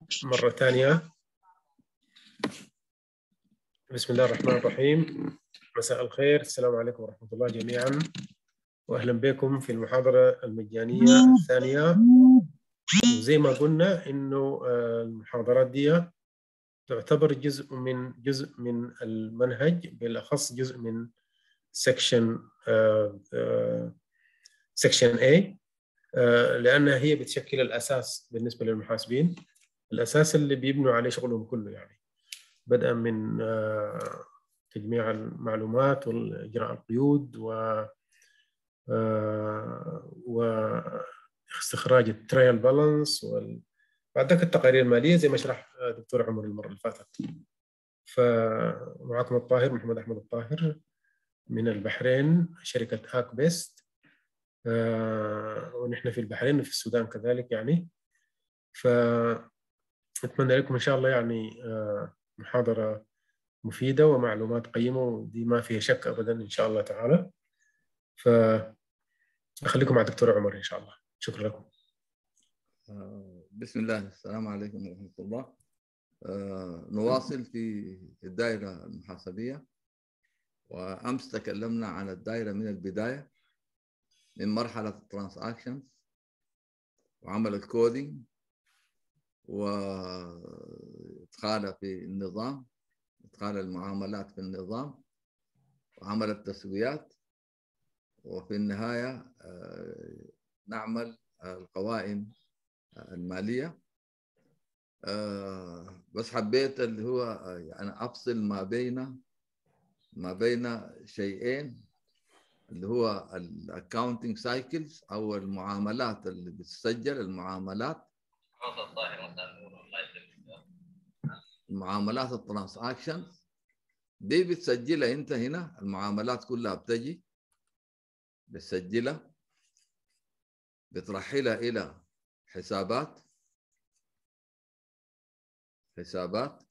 مرة ثانية بسم الله الرحمن الرحيم مساء الخير السلام عليكم ورحمة الله جميعا وأهلا بكم في المحاضرة المجانية الثانية وزي ما قلنا إنه المحاضرات دي تعتبر جزء من جزء من المنهج بالأخص جزء من سكشن سكشن A لأنها هي بتشكل الأساس بالنسبة للمحاسبين الأساس اللي بيبنوا عليه شغلهم كله يعني بدءا من تجميع المعلومات وإجراء القيود و واستخراج الترايل بالانس وال... بعد ذلك التقارير الماليه زي ما شرح دكتور عمر المره اللي فاتت فمعكم الطاهر محمد احمد الطاهر من البحرين شركه اك بيست آه ونحن في البحرين وفي السودان كذلك يعني فأتمنى لكم إن شاء الله يعني آه محاضرة مفيدة ومعلومات قيمة ودي ما فيها شك أبدا إن شاء الله تعالى فأخليكم مع الدكتور عمر إن شاء الله شكرا لكم بسم الله السلام عليكم ورحمة الله نواصل في الدائرة المحاسبية وأمس تكلمنا عن الدائرة من البداية من مرحلة الترانزاكشنز وعمل الكودينج وإدخالها في النظام إدخال المعاملات في النظام وعمل التسويات وفي النهاية نعمل القوائم المالية بس حبيت اللي هو يعني أفصل ما بين ما بين شيئين اللي هو الاكونتنج سايكلز او المعاملات اللي بتسجل المعاملات معاملات الترانزاكشن دي بتسجلها انت هنا المعاملات كلها بتجي بتسجلها بترحلها الى حسابات حسابات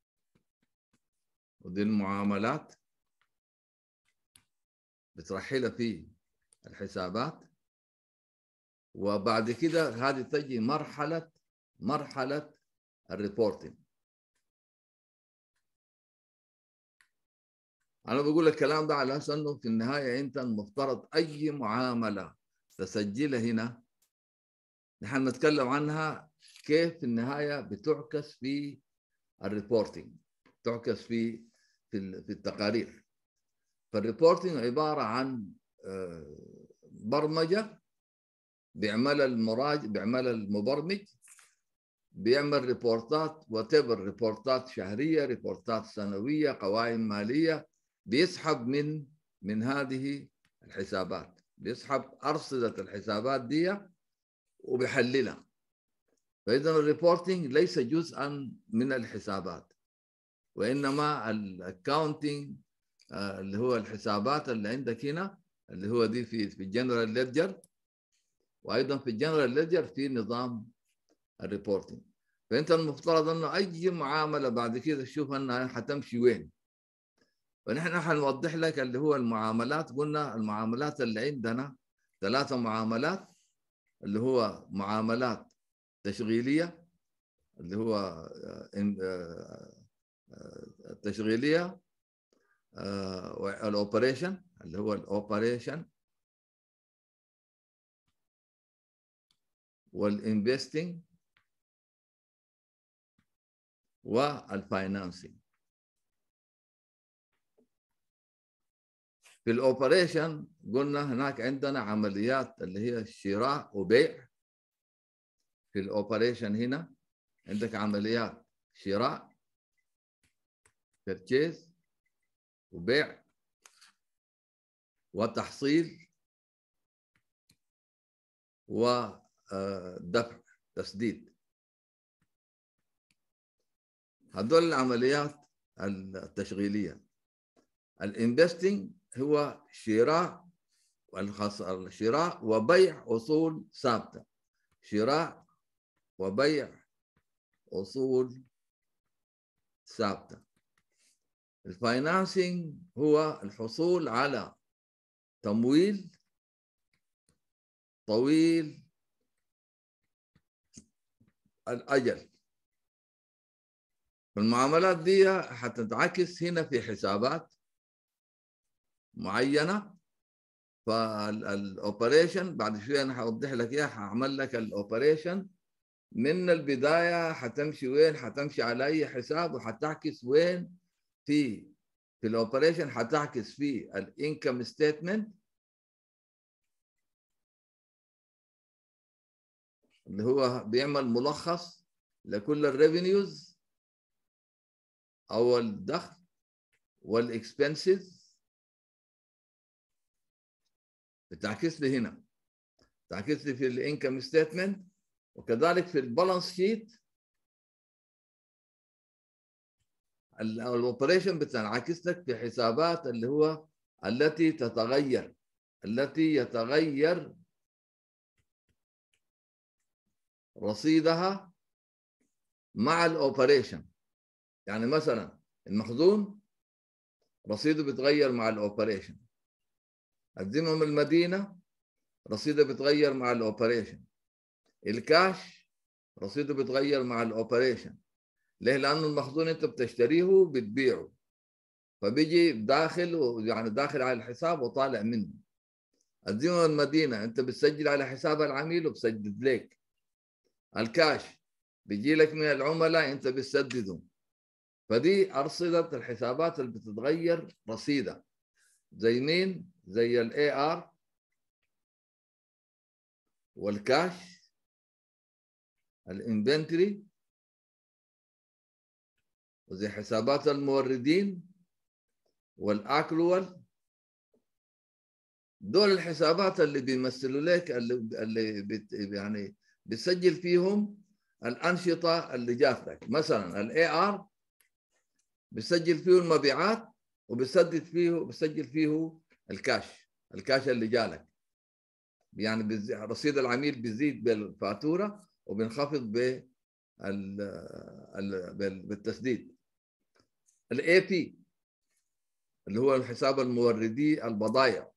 ودي المعاملات بترحلها في الحسابات وبعد كده هذه تجي مرحلة مرحلة الريبورتنج أنا بقول الكلام ده على أساس أنه في النهاية أنت المفترض أي معاملة تسجلها هنا نحن نتكلم عنها كيف في النهاية بتعكس في الريبورتنج تعكس في في التقارير فالريبورتنج عبارة عن برمجة بيعملها المراجع بيعملها المبرمج بيعمل ريبورتات وتبر ريبورتات شهرية ريبورتات سنوية قوائم مالية بيسحب من من هذه الحسابات بيسحب أرصدة الحسابات دي وبيحللها فإذا الريبورتنج ليس جزءا من الحسابات وإنما الأكاونتنج اللي هو الحسابات اللي عندك هنا اللي هو دي في في الجنرال ليدجر وايضا في الجنرال ليدجر في نظام الريبورتنج فانت المفترض انه اي معامله بعد كده تشوف انها حتمشي وين فنحن حنوضح لك اللي هو المعاملات قلنا المعاملات اللي عندنا ثلاثه معاملات اللي هو معاملات تشغيليه اللي هو التشغيليه الاوبريشن اللي هو الاوبريشن والانفستنج والفاينانسنج في الاوبريشن قلنا هناك عندنا عمليات اللي هي شراء وبيع في الاوبريشن هنا عندك عمليات شراء purchase وبيع وتحصيل ودفع تسديد هذول العمليات التشغيلية الانفستنج هو شراء شراء وبيع أصول ثابتة شراء وبيع أصول ثابته الفاينانسينج هو الحصول على تمويل طويل الأجل المعاملات دي حتتعكس هنا في حسابات معينه فالاوبريشن بعد شويه انا هوضح لك اياها هعمل لك الاوبريشن من البدايه حتمشي وين حتمشي على اي حساب وحتعكس وين في في الاوبريشن حتعكس في الانكم ستيتمنت اللي هو بيعمل ملخص لكل الريفينيوز او الدخل والاكسبنسز بتعكس لي هنا تعكس لي في الانكم ستيتمنت وكذلك في البالانس شيت الاوبريشن بتنعكس لك في حسابات اللي هو التي تتغير التي يتغير رصيدها مع الاوبريشن يعني مثلا المخزون رصيده بيتغير مع الاوبريشن الذمم المدينه رصيده بيتغير مع الاوبريشن الكاش رصيده بيتغير مع الاوبريشن ليه؟ لانه المخزون انت بتشتريه بتبيعه فبيجي داخل يعني داخل على الحساب وطالع منه الذمم المدينه انت بتسجل على حساب العميل وبسجل لك الكاش بيجي لك من العملاء انت بتسدده فدي ارصده الحسابات اللي بتتغير رصيدها زي مين؟ زي الاي ار والكاش الانفنتوري وزي حسابات الموردين والاكلوال دول الحسابات اللي بيمثلوا لك اللي اللي بت يعني بتسجل فيهم الانشطه اللي جات لك مثلا الاي ار بيسجل فيه المبيعات وبيسدد فيه بيسجل فيه الكاش الكاش اللي جالك يعني رصيد العميل بيزيد بالفاتوره وبينخفض بالتسديد الاي بي اللي هو الحساب الموردي البضائع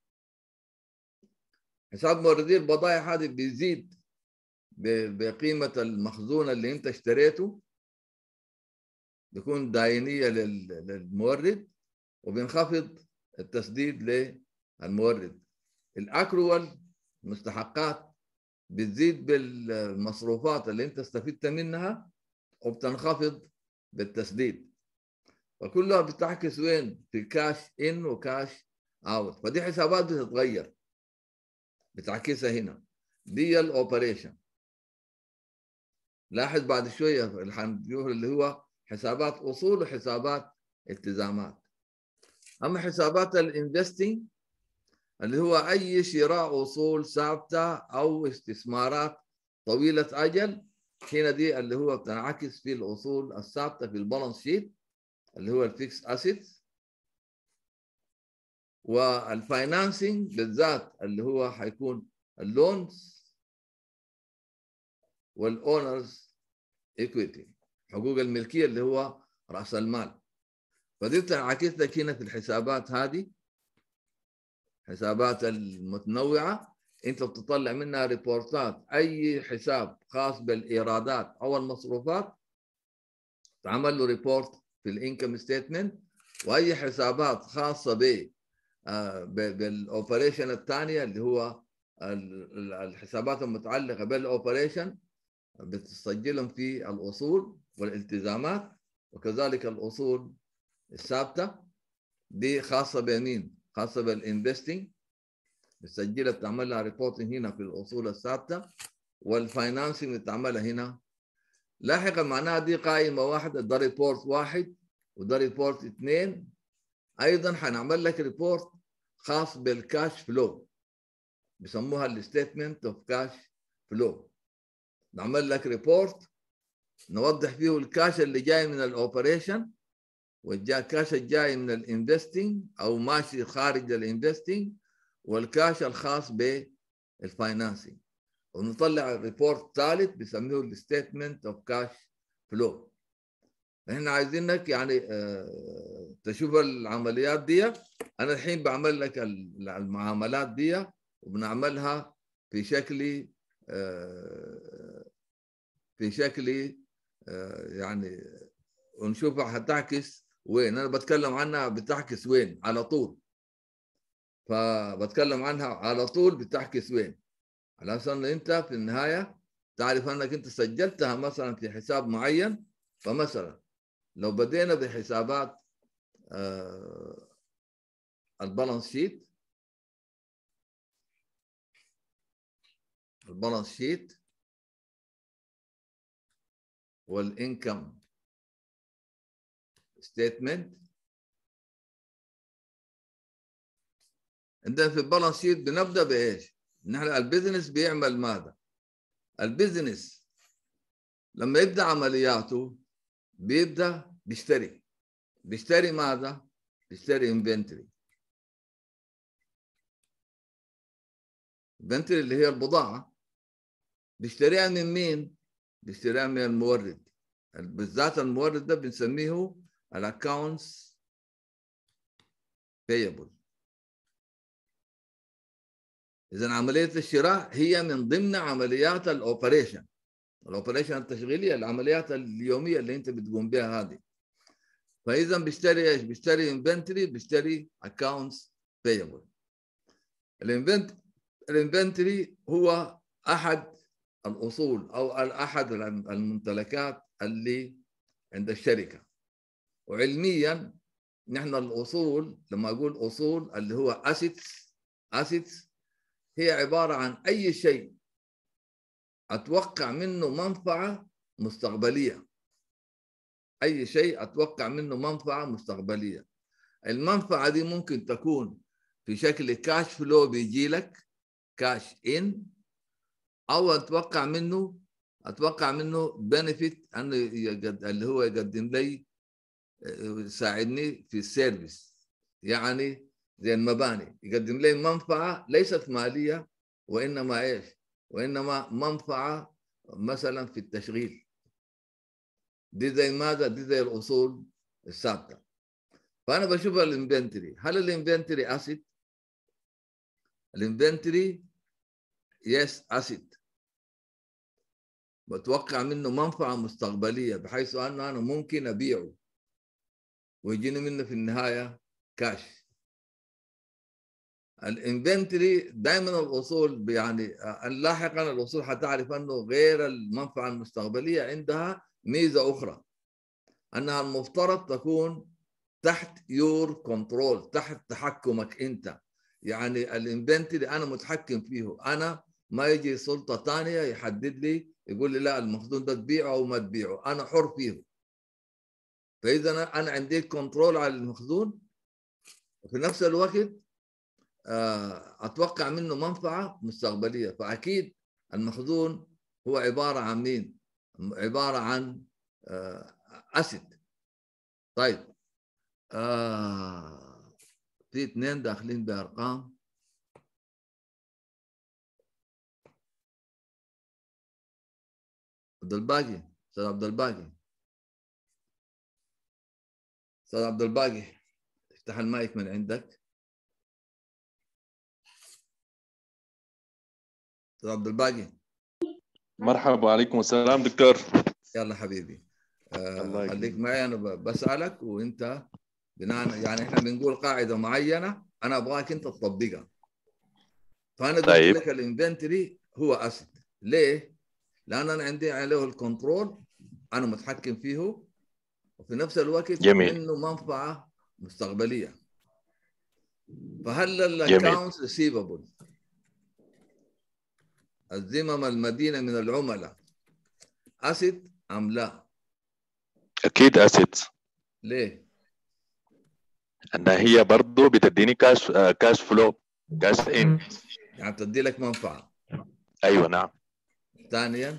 حساب موردي البضائع هذه بيزيد بقيمة المخزون اللي انت اشتريته بيكون داينية للمورد وبينخفض التسديد للمورد الاكروال مستحقات بتزيد بالمصروفات اللي انت استفدت منها وبتنخفض بالتسديد فكلها بتعكس وين في كاش ان وكاش اوت فدي حسابات بتتغير بتعكسها هنا دي الاوبريشن لاحظ بعد شويه اللي هو حسابات اصول وحسابات التزامات اما حسابات الانفستنج اللي هو اي شراء اصول ثابته او استثمارات طويله اجل هنا دي اللي هو بتنعكس في الاصول الثابته في البالانس شيت اللي هو الفيكس اسيتس والفاينانسنج بالذات اللي هو حيكون اللونز والاونرز ايكويتي حقوق الملكيه اللي هو راس المال فدي بتنعكس لك هنا في الحسابات هذه حسابات المتنوعه انت بتطلع منها ريبورتات اي حساب خاص بالايرادات او المصروفات تعمل له ريبورت في الانكم ستيتمنت واي حسابات خاصه ب بالاوبريشن الثانيه اللي هو الحسابات المتعلقه بالاوبريشن بتسجلهم في الاصول والالتزامات وكذلك الاصول الثابته دي خاصه بمين؟ خاصه بالانفستنج بتسجلها بتعمل لها ريبورتنج هنا في الاصول الثابته والفاينانسنج بتعملها هنا لاحقا معناها دي قائمه واحده ده ريبورت واحد وده ريبورت اثنين ايضا حنعمل لك ريبورت خاص بالكاش فلو بسموها الستيتمنت اوف كاش فلو نعمل لك ريبورت نوضح فيه الكاش اللي جاي من الاوبريشن والكاش الجاي من الانفستنج او ماشي خارج الانفستنج والكاش الخاص بالفاينانسنج ونطلع ريبورت ثالث بسميه الستيتمنت اوف كاش فلو احنا عايزينك يعني اه تشوف العمليات دي انا الحين بعمل لك المعاملات دي وبنعملها في شكل اه في شكل اه يعني ونشوفها حتعكس وين انا بتكلم عنها بتعكس وين على طول فبتكلم عنها على طول بتعكس وين على اساس ان انت في النهايه تعرف انك انت سجلتها مثلا في حساب معين فمثلا لو بدينا بحسابات آه البالانس شيت البالانس شيت والانكم ستيتمنت عندنا في البالانس شيت بنبدا بايش؟ نحن البزنس بيعمل ماذا؟ البزنس لما يبدا عملياته بيبدا بيشتري بيشتري ماذا؟ بيشتري انفنتوري انفنتوري اللي هي البضاعه بيشتريها من مين؟ بيشتريها من المورد بالذات المورد ده بنسميه الاكونتس payable اذا عمليه الشراء هي من ضمن عمليات الاوبريشن الاوبريشن التشغيليه العمليات اليوميه اللي انت بتقوم بها هذه فاذا بيشتري ايش؟ بيشتري انفنتوري بيشتري اكونتس payable الانفنت الانفنتوري هو احد الاصول او احد الممتلكات اللي عند الشركه وعلميا نحن الاصول لما اقول اصول اللي هو اسيتس اسيتس هي عباره عن اي شيء اتوقع منه منفعه مستقبليه اي شيء اتوقع منه منفعه مستقبليه المنفعه دي ممكن تكون في شكل كاش فلو بيجي لك كاش ان او اتوقع منه اتوقع منه بنفيت انه اللي هو يقدم لي يساعدني في السيرفيس يعني زي المباني يقدم لي منفعه ليست ماليه وانما ايش؟ وانما منفعه مثلا في التشغيل دي زي ماذا؟ دي زي الاصول الثابته فانا بشوف الانفنتوري هل الانفنتوري اسيد؟ الانفنتوري يس اسيد بتوقع منه منفعه مستقبليه بحيث انه انا ممكن ابيعه ويجيني منه في النهايه كاش الانفنتوري دائما الاصول يعني لاحقا الاصول حتعرف انه غير المنفعه المستقبليه عندها ميزه اخرى انها المفترض تكون تحت يور كنترول تحت تحكمك انت يعني الانفنتوري انا متحكم فيه انا ما يجي سلطه ثانيه يحدد لي يقول لي لا المخزون ده تبيعه او ما تبيعه انا حر فيه فاذا انا عندي كنترول على المخزون وفي نفس الوقت اتوقع منه منفعه مستقبليه فاكيد المخزون هو عباره عن مين؟ عباره عن اسيد طيب آه في اثنين داخلين بارقام عبد الباقي استاذ عبد الباقي استاذ عبد الباقي افتح المايك من عندك استاذ عبد الباقي مرحبا وعليكم السلام دكتور يلا حبيبي الله آه يكرمك. خليك معي انا ب- بسالك وانت بناء يعني احنا بنقول قاعده معينه انا ابغاك انت تطبقها فانا قلت طيب. لك الانفنتوري هو اسيد ليه؟ لان انا عندي عليه الكنترول انا متحكم فيه وفي نفس الوقت جميل. منه منفعه مستقبليه فهل جميل. الاكونتس ريسيفبل الذمم المدينه من العملاء اسيد ام لا؟ اكيد اسيدز ليه؟ انها هي برضه بتديني كاش آه، كاش فلو كاش ان يعني بتدي لك منفعه ايوه نعم ثانيا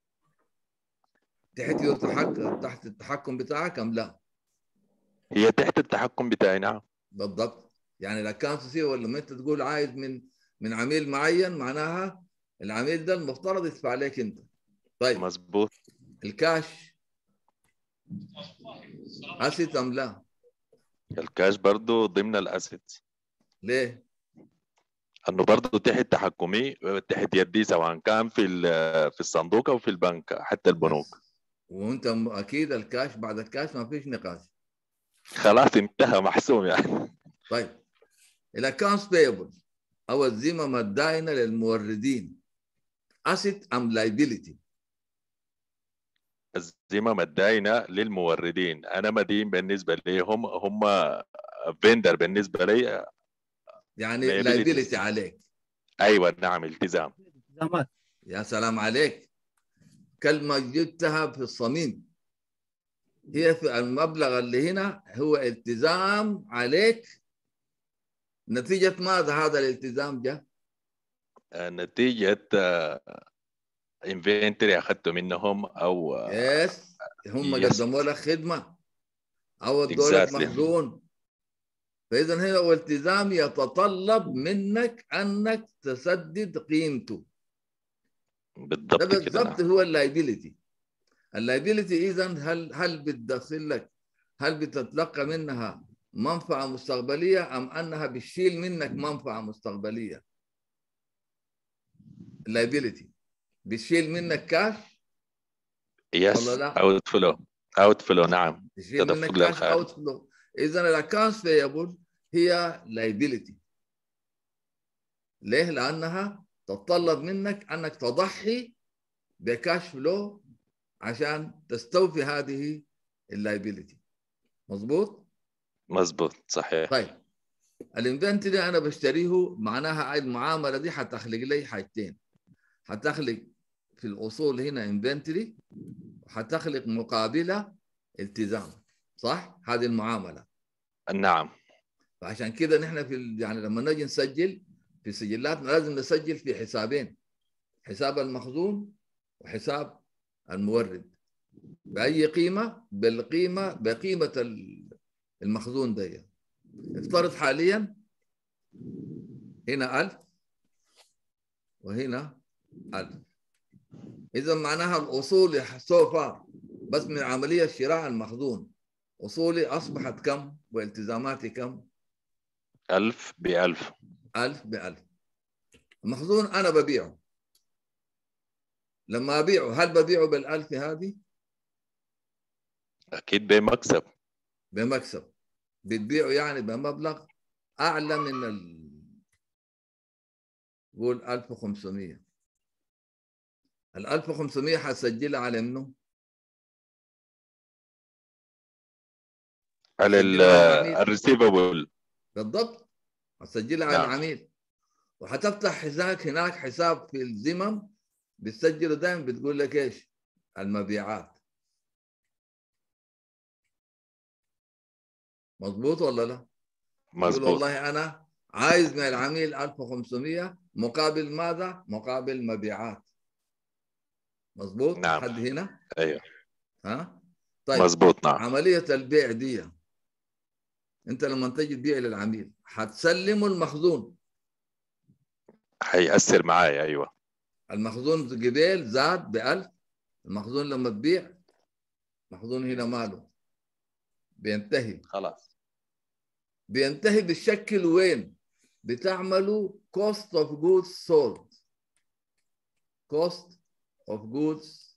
تحت يتحكم تحت التحكم بتاعك ام لا؟ هي تحت التحكم بتاعي نعم بالضبط يعني الاكونت ريسيفبل لما انت تقول عايز من من عميل معين معناها العميل ده المفترض يدفع عليك انت طيب مظبوط الكاش اسيت ام لا؟ الكاش برضه ضمن الاسيدز ليه؟ انه برضه تحت تحكمي آه، تحت يدي سواء كان في ال- في الصندوق او في البنك حتى البنوك وانت م- اكيد الكاش بعد الكاش ما فيش نقاش خلاص انتهى محسوم يعني طيب الاكونتس بيبل او الذمم الدائنه للموردين اسيت ام لايبيليتي الذمم الداينه للموردين انا مدين بالنسبه لي هم هم فيندر بالنسبه لي يعني Liabilities. لايبيليتي عليك ايوه نعم التزام التزامات يا سلام عليك كلمة جبتها في الصميم هي في المبلغ اللي هنا هو التزام عليك نتيجة ماذا هذا الالتزام جاء؟ نتيجه انفنتوري اخذته منهم او آه، يس هم Yes. قدموا لك خدمة أو ادوا لك Exactly. مخزون فإذا هنا هو التزام يتطلب منك أنك تسدد قيمته بالضبط ده كده بالضبط نعم. هو اللايبيليتي اللايبيليتي اذا هل هل بتدخل لك هل بتتلقى منها منفعه مستقبليه ام انها بتشيل منك منفعه مستقبليه اللايبيليتي بتشيل منك كاش يس والله لا. اوت فلو اوت فلو نعم بتشيل تدفق منك كاش للخارج. اوت فلو اذا الاكونتس بيبل هي لايبيليتي ليه؟ لانها تتطلب منك انك تضحي بكاش فلو عشان تستوفي هذه اللايبيليتي مظبوط؟ مزبوط صحيح طيب الانفنتوري انا بشتريه معناها هاي المعامله دي حتخلق لي حاجتين حتخلق في الاصول هنا انفنتوري وحتخلق مقابله التزام صح؟ هذه المعامله نعم فعشان كده نحن في ال- يعني لما نجي نسجل في سجلاتنا لازم نسجل في حسابين حساب المخزون وحساب المورد بأي قيمة بالقيمة بقيمة ال- المخزون ده افترض حاليا هنا ألف وهنا ألف إذا معناها الأصول سوف بس من عملية شراء المخزون أصولي أصبحت كم والتزاماتي كم ألف بألف ألف بألف المخزون أنا ببيعه لما أبيعه هل ببيعه بالألف هذه أكيد بمكسب بمكسب بتبيعه يعني بمبلغ أعلى من ال قول 1500 ال 1500 حسجلها على منه على سجلها على العميل. الريسيفبل بالضبط هتسجلها على نعم. العميل وحتفتح حساب هناك حساب في الزمم بتسجله دائما بتقول لك ايش؟ المبيعات مظبوط ولا لا؟ يقول مزبوط والله انا عايز من العميل 1500 مقابل ماذا؟ مقابل مبيعات مظبوط؟ نعم. حد هنا؟ أيوه ها؟ طيب مزبوط نعم عملية البيع دي انت لما تجي تبيع للعميل حتسلمه المخزون حيأثر معايا أيوه المخزون قبيل زاد بألف المخزون لما تبيع مخزون هنا ماله بينتهي خلاص بينتهي بالشكل وين بتعملوا cost of goods sold cost of goods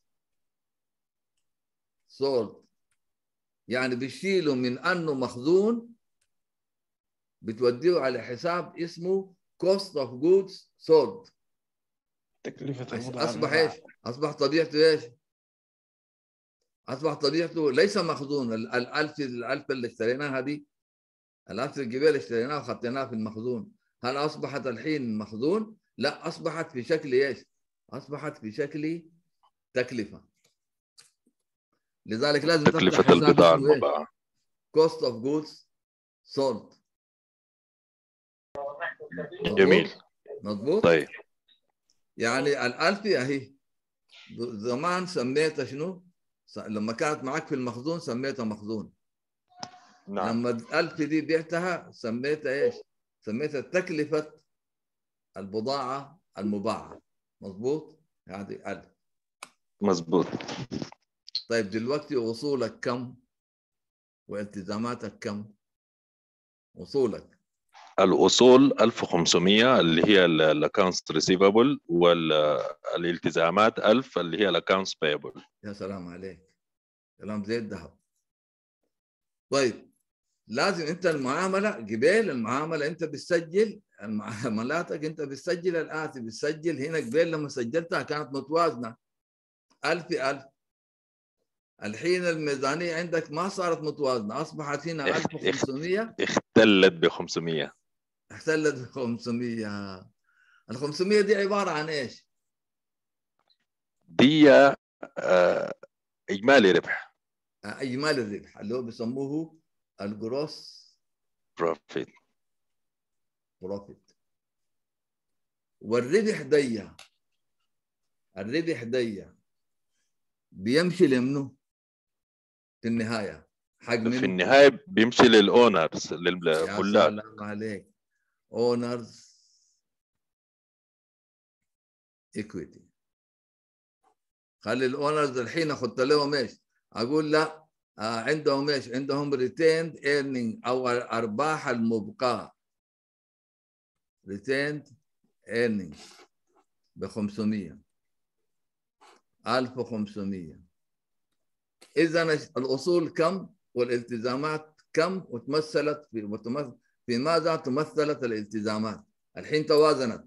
sold يعني بيشيلوا من انه مخزون بتوديه على حساب اسمه cost of goods sold تكلفة أص- الوضع اصبح المباح. ايش؟ اصبح طبيعته ايش؟ اصبح طبيعته ليس مخزون ال- الالف الالف اللي اشتريناها هذه الالف الجبال اشتريناها وخطيناها في المخزون هل اصبحت الحين مخزون؟ لا اصبحت في شكل ايش؟ اصبحت في شكل تكلفه لذلك لازم تفتح تكلفة حساب البضاعة اسمه إيش؟ المباعة cost of goods sold مظبوط؟ جميل مظبوط طيب يعني الألفية أهي زمان سميتها شنو؟ س- لما كانت معك في المخزون سميتها مخزون نعم لما الألف دي بعتها سميتها إيش؟ سميتها تكلفة البضاعة المباعة مظبوط؟ هذه ألف مزبوط طيب دلوقتي وصولك كم؟ والتزاماتك كم؟ وصولك الأصول 1500 اللي هي الأكونتس ريسيفبل والالتزامات 1000 اللي هي الأكونتس بايبل يا سلام عليك كلام زي الذهب طيب لازم انت المعامله قبيل المعامله انت بتسجل معاملاتك انت بتسجل الاتي بتسجل هنا قبيل لما سجلتها كانت متوازنه 1000 في 1000 الحين الميزانيه عندك ما صارت متوازنه اصبحت هنا اخت- 1500 اختلت ب 500 احتلت ب 500 ال 500 دي عباره عن ايش؟ دي آه، اجمالي ربح اجمالي الربح اللي هو بيسموه الجروس بروفيت بروفيت والربح دي الربح دي بيمشي لمنه في النهايه حق منه في النهايه بيمشي للاونرز يا للملاك سلام عليك اونرز ايكويتي خلي الاونرز الحين اخذت لهم ايش؟ اقول لا آه عندهم ايش؟ عندهم ريتيند ايرنينج او الارباح المبقاه ريتيند ايرنينج ب 500 1500 اذا الاصول كم والالتزامات كم وتمثلت في وتمثل في ماذا تمثلت الالتزامات الحين توازنت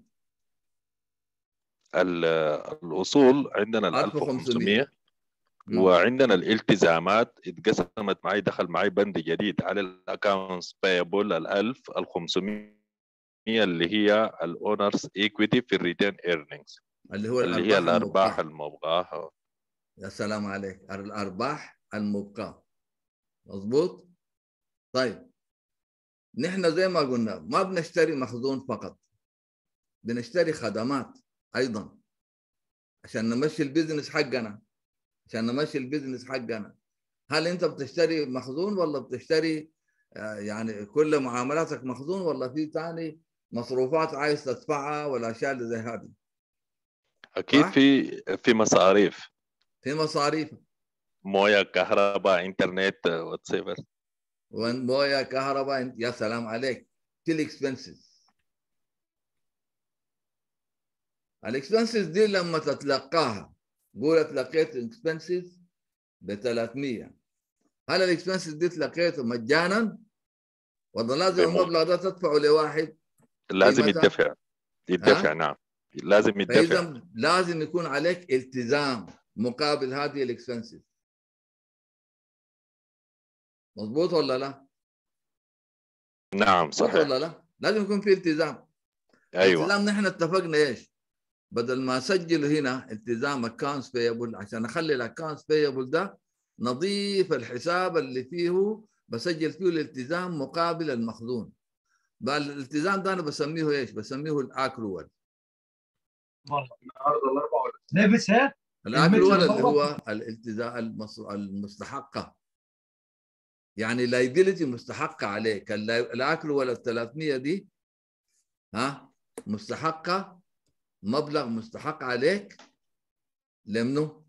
ال- الاصول عندنا ال 1500. 1500 وعندنا الالتزامات اتقسمت معي دخل معي بند جديد على الاكونتس بايبل ال 1000 ال 500 اللي هي الاونرز ايكويتي في الريتين ايرنينجز اللي هو اللي هي الارباح الارباح المبقاه المبقاه يا سلام عليك الارباح المبقاه مظبوط طيب نحن زي ما قلنا ما بنشتري مخزون فقط بنشتري خدمات ايضا عشان نمشي البيزنس حقنا عشان نمشي البيزنس حقنا هل انت بتشتري مخزون ولا بتشتري آه، يعني كل معاملاتك مخزون ولا في ثاني مصروفات عايز تدفعها ولا اشياء اللي زي هذه اكيد صح؟ في في مصاريف في مصاريف مويه كهرباء انترنت واتس ايفر مويه كهرباء يا سلام عليك كل اكسبنسز الاكسبنسز دي لما تتلقاها قول تلقيت اكسبنسز ب 300 هل الاكسبنسز دي تلقيته مجانا ولا لازم بمو- المبلغ ده تدفعه لواحد لازم قيمتها؟ يدفع يدفع نعم لازم يدفع فاذا لازم يكون عليك التزام مقابل هذه الاكسبنسز مضبوط ولا لا؟ نعم مضبوط صحيح ولا لا؟ لازم يكون في التزام ايوه التزام نحن اتفقنا ايش؟ بدل ما اسجل هنا التزام اكونتس بيبل عشان اخلي الاكونتس بيبل ده نضيف الحساب اللي فيه بسجل فيه الالتزام مقابل المخزون بقى الالتزام ده انا بسميه ايش؟ بسميه الاكرول لابس ها الاكرول المتر اللي بالضبط. هو الالتزام المص- المستحقه يعني لايبيلتي مستحقه عليك الاكرول ال 300 دي ها مستحقه مبلغ مستحق عليك لمنه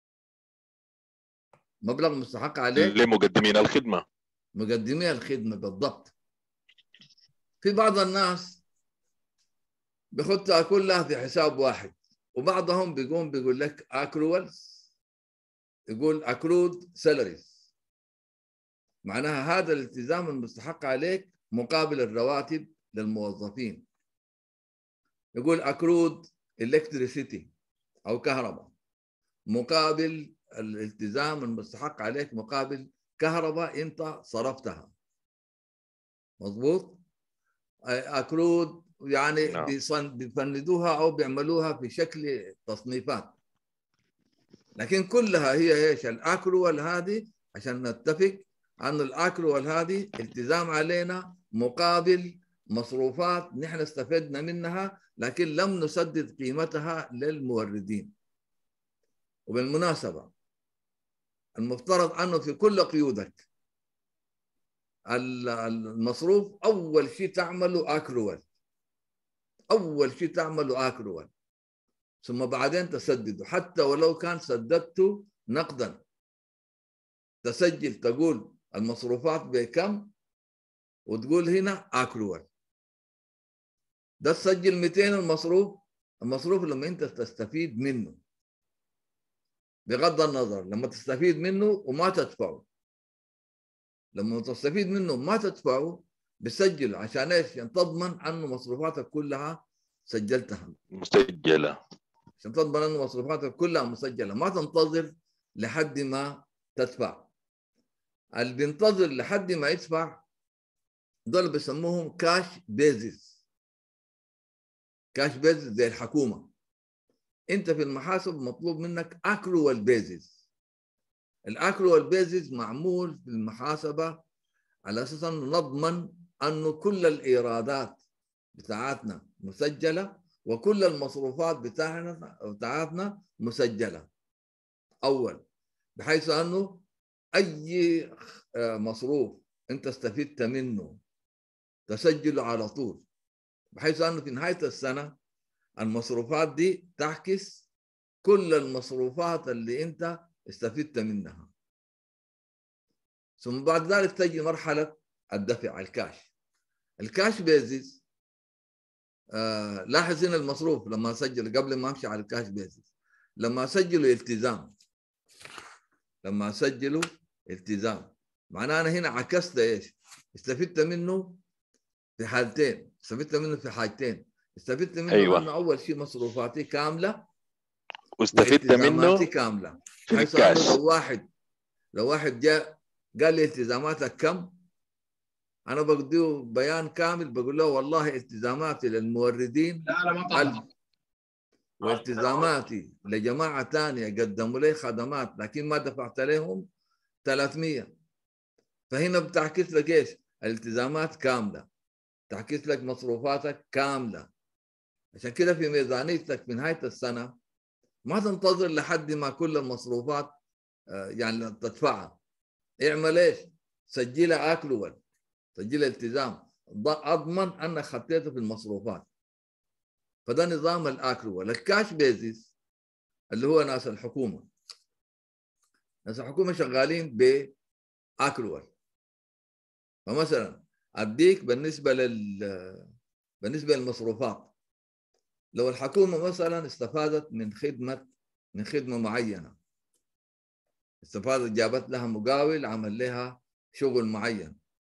مبلغ مستحق عليك لمقدمين الخدمه مقدمي الخدمه بالضبط في بعض الناس بيخطها كلها في حساب واحد وبعضهم بيقوم بيقول لك اكرولز يقول اكرود سالاريز معناها هذا الالتزام المستحق عليك مقابل الرواتب للموظفين يقول اكرود الكتريسيتي او كهرباء مقابل الالتزام المستحق عليك مقابل كهرباء انت صرفتها مظبوط اكرود يعني نعم. بيصن- بيفندوها او بيعملوها في شكل تصنيفات لكن كلها هي ايش الاكرول هذه عشان نتفق ان الاكرول هذه التزام علينا مقابل مصروفات نحن استفدنا منها لكن لم نسدد قيمتها للموردين وبالمناسبة المفترض أنه في كل قيودك ال- المصروف أول شيء تعمله أكرول أول شيء تعمله أكرول ثم بعدين تسدده حتى ولو كان سددته نقدا تسجل تقول المصروفات بكم وتقول هنا أكرول ده تسجل 200 المصروف المصروف لما انت تستفيد منه بغض النظر لما تستفيد منه وما تدفعه لما تستفيد منه ما تدفعه بسجل عشان ايش؟ عشان تضمن انه مصروفاتك كلها سجلتها مسجله عشان تضمن انه مصروفاتك كلها مسجله ما تنتظر لحد ما تدفع اللي بينتظر لحد ما يدفع دول بيسموهم كاش بيزز كاش بيزز زي الحكومه انت في المحاسب مطلوب منك اكرول بيزز الاكرول بيزز معمول في المحاسبه على اساس انه نضمن انه كل الايرادات بتاعتنا مسجله وكل المصروفات بتاعنا بتاعتنا مسجله اول بحيث انه اي مصروف انت استفدت منه تسجله على طول بحيث انه في نهايه السنه المصروفات دي تعكس كل المصروفات اللي انت استفدت منها ثم بعد ذلك تجي مرحله الدفع الكاش الكاش بيزيز آه لاحظ هنا المصروف لما اسجل قبل ما امشي على الكاش بيزيز لما اسجله التزام لما اسجله التزام معناه انا هنا عكست ايش؟ استفدت منه في حالتين استفدت منه في حاجتين استفدت منه أيوة. انه اول شيء مصروفاتي كامله واستفدت منه والتزاماتي كامله في حيث الكاش انه لو واحد لو واحد جاء قال لي التزاماتك كم انا بديه بيان كامل بقول له والله التزاماتي للموردين لا لا ما ألف طلع والتزاماتي لجماعة تانية قدموا لي خدمات لكن ما دفعت لهم 300 فهنا بتعكس لك ايش؟ الالتزامات كاملة تعكس لك مصروفاتك كاملة عشان كده في ميزانيتك في نهاية السنة ما تنتظر لحد ما كل المصروفات آه، يعني تدفعها اعمل ايش؟ سجلها اكلول سجلها التزام ض- اضمن انك خطيته في المصروفات فده نظام الاكرول الكاش بيزيس اللي هو ناس الحكومه ناس الحكومه شغالين باكرول فمثلا اديك بالنسبه لل بالنسبه للمصروفات لو الحكومه مثلا استفادت من خدمه من خدمه معينه استفادت جابت لها مقاول عمل لها شغل معين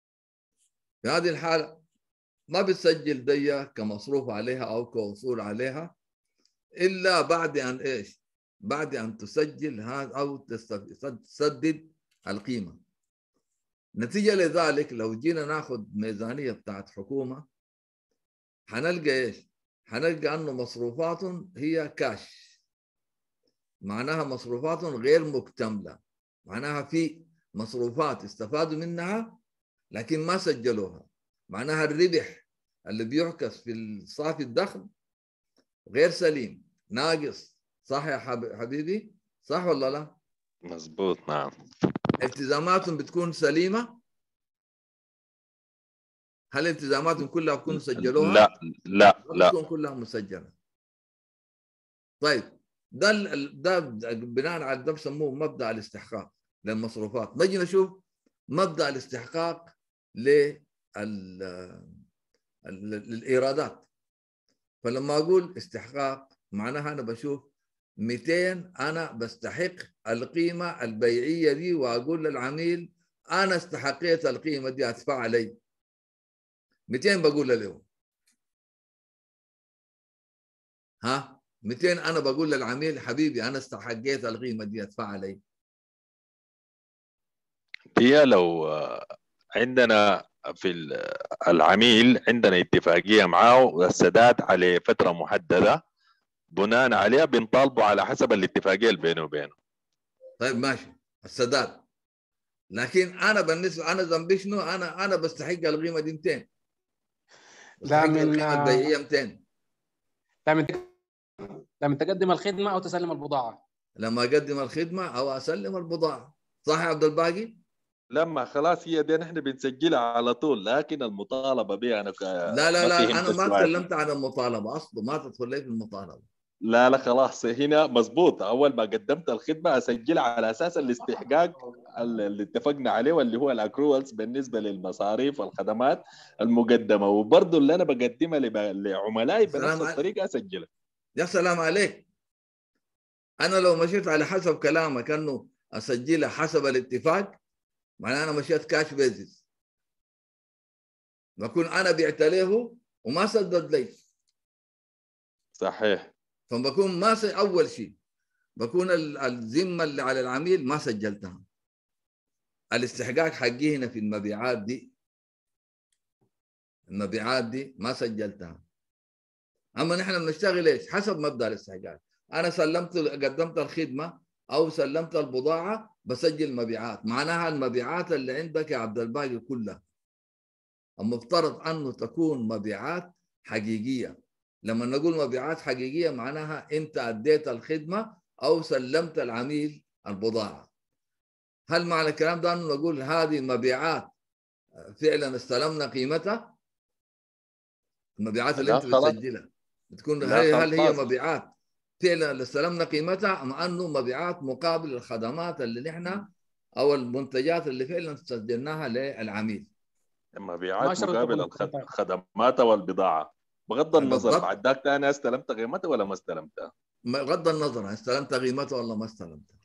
في هذه الحاله ما بتسجل دي كمصروف عليها او كوصول عليها الا بعد ان ايش؟ بعد ان تسجل هذا او تست- تسدد القيمه. نتيجه لذلك لو جينا ناخذ ميزانيه بتاعت حكومه حنلقى ايش؟ حنلقى انه مصروفات هي كاش معناها مصروفات غير مكتمله معناها في مصروفات استفادوا منها لكن ما سجلوها معناها الربح اللي بيعكس في صافي الدخل غير سليم ناقص صح يا حب- حبيبي صح ولا لا مزبوط نعم التزاماتهم بتكون سليمه هل التزاماتهم كلها بتكون سجلوها لا لا ما لا بتكون كلها مسجله طيب ده ال- ال- ده بناء على ده بسموه مبدا الاستحقاق للمصروفات نجي نشوف مبدا الاستحقاق لل ال- للايرادات فلما اقول استحقاق معناها انا بشوف 200 انا بستحق القيمه البيعيه دي واقول للعميل انا استحقيت القيمه دي ادفع علي 200 بقول له ها 200 انا بقول للعميل حبيبي انا استحقيت القيمه دي ادفع علي هي لو آه، عندنا في ال- العميل عندنا اتفاقية معاه والسداد على فترة محددة بناء عليها بنطالبه على حسب الاتفاقية اللي بينه وبينه طيب ماشي السداد لكن انا بالنسبه انا ذنبي شنو انا انا بستحق القيمه دي 200 بستحق من- القيمه البيعيه 200 لما لما تقدم الخدمه او تسلم البضاعه لما اقدم الخدمه او اسلم البضاعه صح يا عبد الباقي؟ لما خلاص هي دي نحن بنسجلها على طول لكن المطالبة بها أنا ك- لا لا ما لا فهمت انا ما السؤال. تكلمت عن المطالبه اصلا ما تدخل لي في المطالبه لا لا خلاص هنا مزبوط أول ما قدمت الخدمة أسجلها على أساس الاستحقاق اللي اتفقنا عليه واللي هو الأكروالز بالنسبة للمصاريف والخدمات المقدمة وبرضه اللي أنا بقدمها لب- لعملائي سلام بنفس عليك. الطريقة أسجلها يا سلام عليك انا لو مشيت على حسب كلامك انه اسجلها حسب الاتفاق معناه انا مشيت كاش بيزس بكون انا بعت له وما سدد لي صحيح فبكون ما س... اول شيء بكون ال- الذمه اللي على العميل ما سجلتها الاستحقاق حقي هنا في المبيعات دي المبيعات دي ما سجلتها اما نحن بنشتغل ايش حسب مبدا الاستحقاق انا سلمت قدمت الخدمه او سلمت البضاعه بسجل مبيعات معناها المبيعات اللي عندك يا عبد الباقي كلها المفترض انه تكون مبيعات حقيقيه لما نقول مبيعات حقيقيه معناها انت اديت الخدمه او سلمت العميل البضاعه هل معنى الكلام ده انه نقول هذه مبيعات فعلا استلمنا قيمتها المبيعات اللي لا انت خلاص. بتسجلها بتكون لا هل, هل هي خلاص. مبيعات فعلا اللي استلمنا قيمتها ام انه مبيعات مقابل الخدمات اللي نحن او المنتجات اللي فعلا سجلناها للعميل مبيعات ما شرط مقابل تكون الخد- مقابل. الخدمات والبضاعه بغض النظر بالضبط. بعد ذاك انا استلمت قيمتها ولا ما استلمتها بغض النظر استلمت قيمته ولا ما استلمتها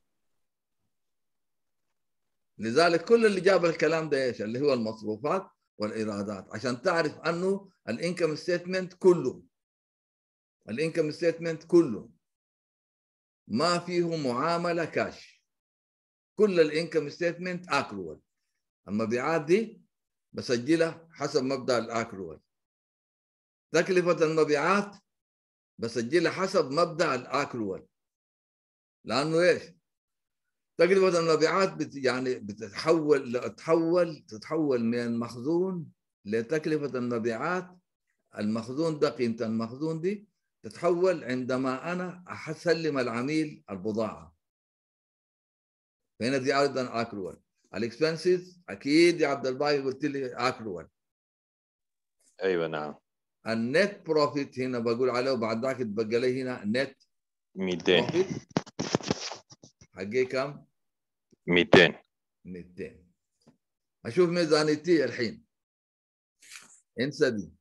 لذلك كل اللي جاب الكلام ده ايش اللي هو المصروفات والايرادات عشان تعرف انه الانكم ستيتمنت كله الانكم ستيتمنت كله ما فيه معامله كاش كل الانكم ستيتمنت اكرول المبيعات دي بسجلها حسب مبدا الاكرول تكلفه المبيعات بسجلها حسب مبدا الاكرول لانه ايش؟ تكلفه المبيعات بت يعني بتتحول تتحول تتحول من المخزون لتكلفه المبيعات المخزون ده قيمه المخزون دي تتحول عندما انا اسلم العميل البضاعه فهنا دي ايضا اكرول الاكسبنسز اكيد يا عبد الباقي قلت لي اكرول ايوه نعم النت بروفيت هنا بقول عليه وبعد ذاك يتبقى لي هنا نت 200 بروفيت حقي كم؟ 200 200 اشوف ميزانيتي الحين انسى دي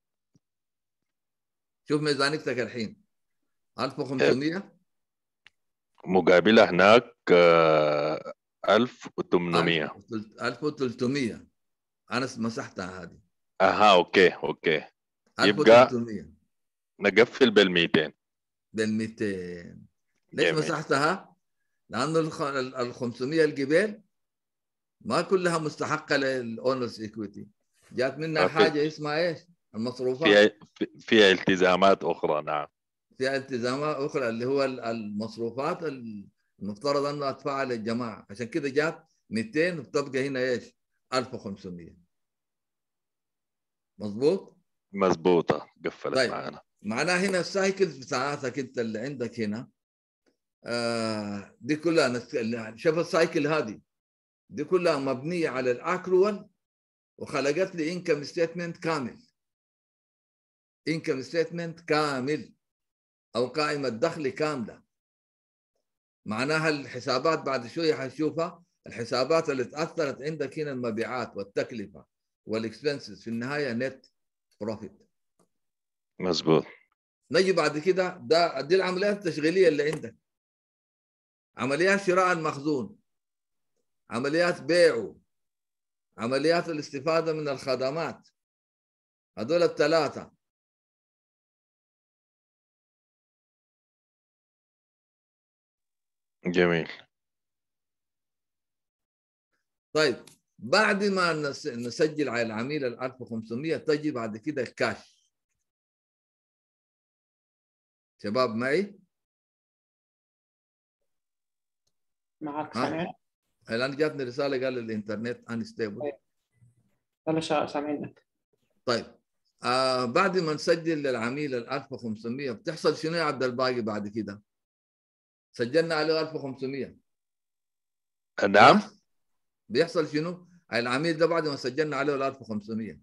شوف ميزانيتك الحين 1500 مقابله هناك آه، 1800 1300 انا مسحتها هذه اها اوكي اوكي يبقى- 1300 نقفل بال 200 بال 200 ليش جميل. مسحتها؟ لانه الخ- ال 500 الجبال ما كلها مستحقه للاونرز ايكويتي جات منها أوكي. حاجه اسمها ايش؟ المصروفات فيها في- فيها التزامات اخرى نعم فيها التزامات اخرى اللي هو ال- المصروفات المفترض انه ادفعها للجماعه عشان كده جات 200 وبتبقى هنا ايش؟ 1500 مظبوط؟ مزبوطه قفلت طيب. معنا معناها هنا السايكلز بتاعتك انت اللي عندك هنا آه دي كلها نست- شوف السايكل هذه دي كلها مبنيه على الاكرول وخلقت لي انكم ستيتمنت كامل انكم ستيتمنت كامل او قائمه دخل كامله معناها الحسابات بعد شويه حنشوفها الحسابات اللي تاثرت عندك هنا المبيعات والتكلفه والاكسبنسز في النهايه نت بروفيت مزبوط نجي بعد كده ده دي العمليات التشغيليه اللي عندك عمليات شراء المخزون عمليات بيعه عمليات الاستفاده من الخدمات هذول الثلاثه جميل طيب بعد ما نس- نسجل على العميل ال 1500 تجي بعد كده الكاش شباب معي معك ها؟ سامعين الان جاتني رساله قال الانترنت انستيبل يلا شا- سامعينك طيب آه بعد ما نسجل للعميل ال 1500 بتحصل شنو يا عبد الباقي بعد كده؟ سجلنا عليه 1500 نعم خلاص؟ بيحصل شنو؟ العميل ده بعد ما سجلنا عليه ال 1500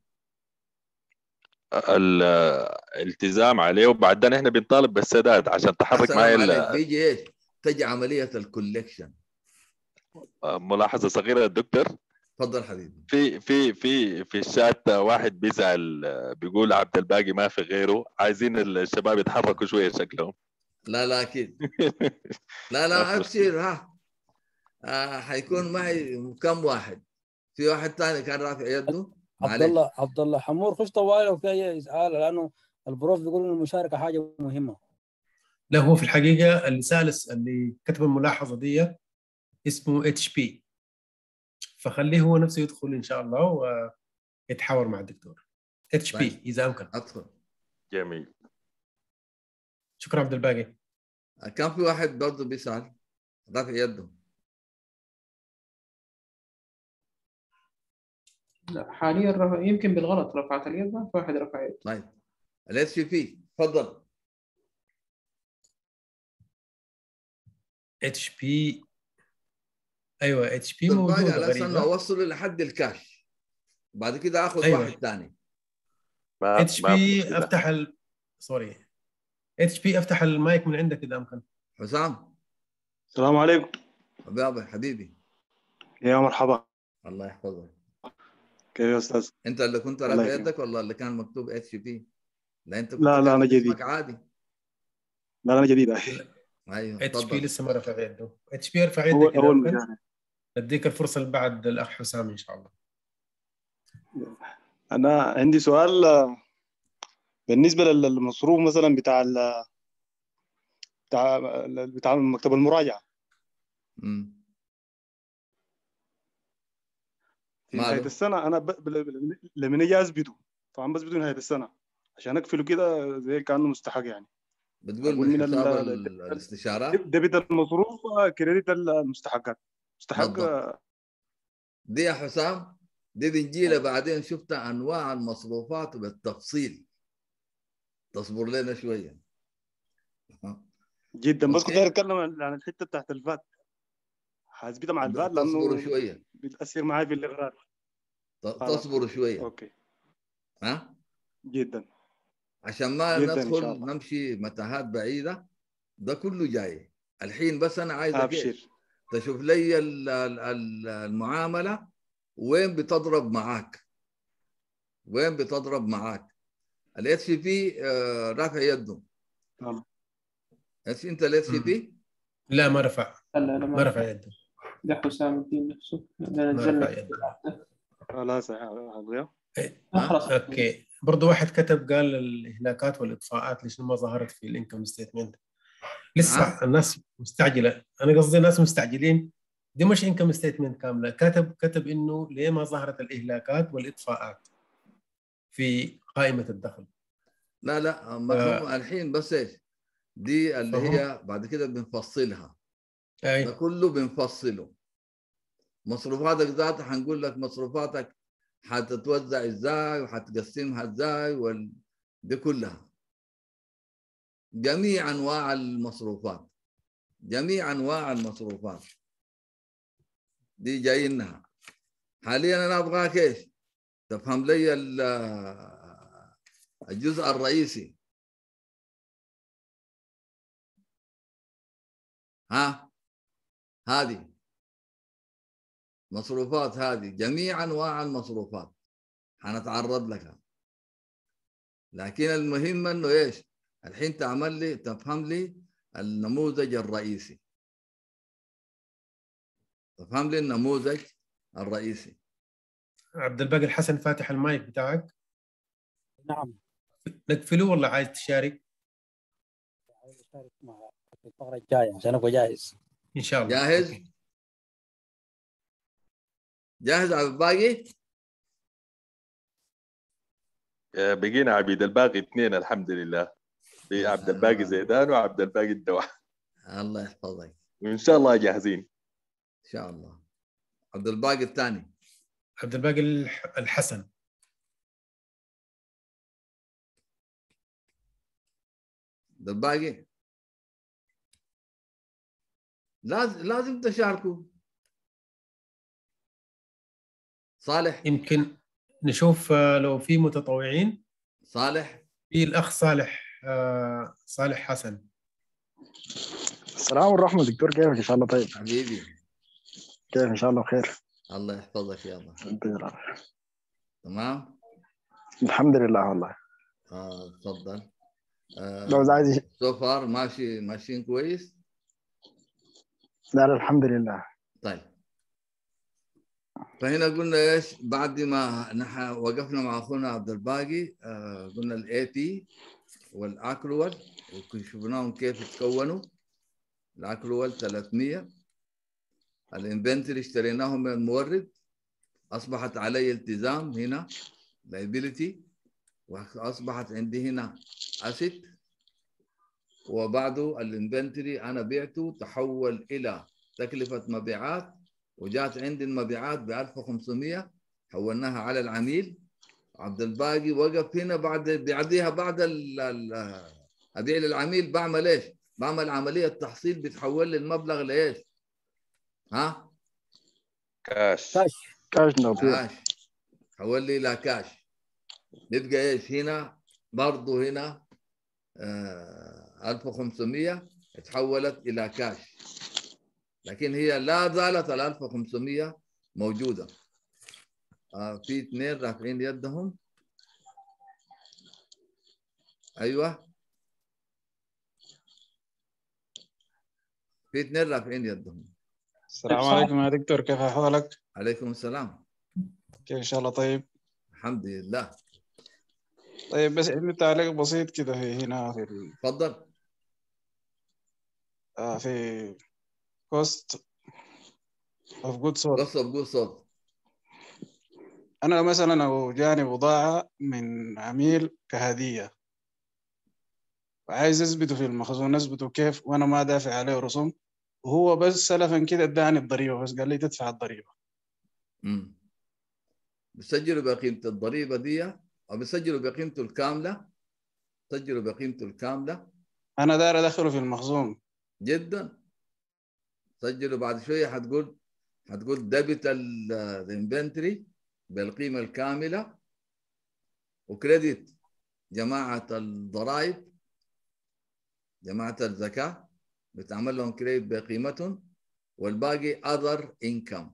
الالتزام عليه وبعدين احنا بنطالب بالسداد عشان تحرك السلام معي عليك ال- بيجي ايش؟ تجي عمليه الكولكشن ملاحظه صغيره الدكتور تفضل حبيبي في في في في الشات واحد بيزعل بيقول عبد الباقي ما في غيره عايزين الشباب يتحركوا شويه شكلهم لا لا اكيد لا لا ابشر ها آه حيكون معي كم واحد في واحد ثاني كان رافع يده عبد معلش. الله عبد الله حمور خش طوالي لو في اي اسئله لانه البروف بيقول ان المشاركه حاجه مهمه لا هو في الحقيقه اللي سال اللي كتب الملاحظه دي اسمه اتش بي فخليه هو نفسه يدخل ان شاء الله ويتحاور مع الدكتور اتش بي طيب. اذا امكن ادخل جميل شكرا عبد الباقي آه، كان في واحد برضه بيسال رافع يده لا حاليا رفع يمكن بالغلط رفعت اليد ما في واحد رفع يد طيب الاس بي تفضل اتش بي ايوه اتش بي باقي موجود على اساس انه غريبه اوصله لحد الكاش بعد كده اخذ أيوة. واحد ثاني ما اتش ما بي مشكلة. افتح ال... سوري اتش بي افتح المايك من عندك اذا امكن حسام السلام عليكم حبيبي حبيبي يا مرحبا الله يحفظك كيف يا استاذ؟ انت اللي كنت الله رافع يكرمك. يدك ولا اللي كان مكتوب اتش بي لا انت كنت لا، لا، كاتب أنا جديد. اسمك عادي لا لا انا جديد أخي. ايوه اتش بي تفضل لسه ما رفع يده اتش بي ارفع يدك اول اذا اول امكن مشاركة. نديك الفرصه اللي بعد الاخ حسام ان شاء الله انا عندي سؤال آه، بالنسبه لل- للمصروف مثلا بتاع ال- بتاع بتاع مكتب المراجعه مم. في ماله؟ نهايه السنه انا ب... ب... ب... لما اجي اثبته طبعا بثبته نهايه السنه عشان اقفله كده زي كانه مستحق يعني بتقول أقول من من حساب ال- ال- الاستشارات ديبت المصروف آه، كريدت المستحقات مستحق بالضبط. آه، دي يا حسام دي بنجيلها بعدين شفت انواع المصروفات بالتفصيل تصبر لنا شويه جدا بس أوكي. كنت داير اتكلم عن عن الحته بتاعت الفات حاسبتها مع الفات تصبروا لانه شويه بتاثر معي في الاغراض ت- خلاص. تصبروا شويه اوكي ها جدا عشان ما جداً إن شاء ندخل الله. نمشي متاهات بعيده ده كله جاي الحين بس انا عايزك إيش؟ ابشر تشوف لي ال- ال- ال- المعامله وين بتضرب معاك وين بتضرب معاك الاتش بي رافع يده تمام. ايش انت الاتش بي لا ما رفع لا لا لا ما ما رفع يده ده حسام الدين نفسه ما لا نزلنا رفع يده خلاص هذا آه، خلاص اوكي برضه واحد كتب قال الاهلاكات والاطفاءات ليش ما ظهرت في الانكم ستيتمنت لسه الناس مستعجله انا قصدي الناس مستعجلين دي مش انكم ستيتمنت كامله كتب كتب انه ليه ما ظهرت الاهلاكات والاطفاءات في قائمه الدخل لا لا ما آه. هم الحين بس ايش دي اللي فهم. هي بعد كده بنفصلها ده اي كله بنفصله مصروفاتك ذاتها حنقول لك مصروفاتك حتتوزع ازاي وحتقسمها ازاي وال... دي كلها جميع انواع المصروفات جميع انواع المصروفات دي جايينها حاليا انا ابغاك ايش تفهم لي ال- الجزء الرئيسي ها هذه مصروفات هذه جميع انواع المصروفات حنتعرض لها لكن المهم انه ايش الحين تعمل لي تفهم لي النموذج الرئيسي تفهم لي النموذج الرئيسي عبد الباقي الحسن فاتح المايك بتاعك نعم نقفله ولا عايز تشارك عايز اشارك مع في الفقره الجايه عشان ابقى جاهز ان شاء الله جاهز؟ أوكي. جاهز على الباقي؟ آه، بقينا عبيد الباقي اثنين الحمد لله في عبد الباقي زيدان وعبد الباقي الدواء الله يحفظك وان شاء الله جاهزين ان شاء الله عبد الباقي الثاني عبد الباقي الح- الحسن عبد الباقي لازم لازم تشاركوا صالح يمكن نشوف آه، لو في متطوعين صالح في الاخ صالح آه، صالح حسن السلام والرحمة دكتور كيفك إن شاء الله طيب حبيبي كيف إن شاء الله بخير الله يحفظك يا الله أنت يا رب. تمام الحمد لله والله آه، تفضل لو عايز سو فار ماشي ماشيين كويس لا لا الحمد لله طيب فهنا قلنا ايش بعد ما نحن وقفنا مع اخونا عبد الباقي آه قلنا الاي تي والاكرول وشفناهم كيف تكونوا الاكرول 300 الانفنتوري اشتريناهم من المورد اصبحت علي التزام هنا liability واصبحت عندي هنا اسيت وبعده الانفنتوري انا بعته تحول الى تكلفه مبيعات وجات عندي المبيعات ب 1500 حولناها على العميل عبد الباقي وقف هنا بعد بعديها بعد ال ال ابيع للعميل بعمل ايش؟ بعمل عمليه تحصيل بتحول لي المبلغ لايش؟ ها؟ كاش كاش كاش نوبيا كاش حول لي الى كاش يبقى ايش هنا برضه هنا آه 1500 تحولت الى كاش لكن هي لا زالت ال 1500 موجوده آه في اثنين رافعين يدهم ايوه في اثنين رافعين يدهم السلام عليكم يا دكتور كيف احوالك؟ عليكم السلام كيف ان شاء الله طيب؟ الحمد لله طيب بس عندي تعليق بسيط كده في هنا في ال... تفضل آه في كوست اوف جود سورس قصة بقول صوت انا مثلا لو جاني بضاعة من عميل كهدية وعايز اثبته في المخزون اثبته كيف وانا ما دافع عليه رسوم وهو بس سلفا كده اداني الضريبة بس قال لي تدفع الضريبة امم بسجلوا بقيمة الضريبة دي أو بسجلوا بقيمته الكاملة سجلوا بقيمته الكاملة انا داير ادخله في المخزون جدا سجلوا بعد شوية حتقول حتقول ديبت الانفنتري بالقيمة الكاملة وكريدت جماعة الضرائب جماعة الزكاة بتعمل لهم كريدت بقيمتهم والباقي other income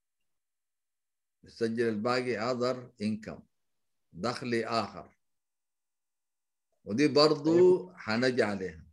بتسجل الباقي other income دخل آخر ودي برضو حنجي عليها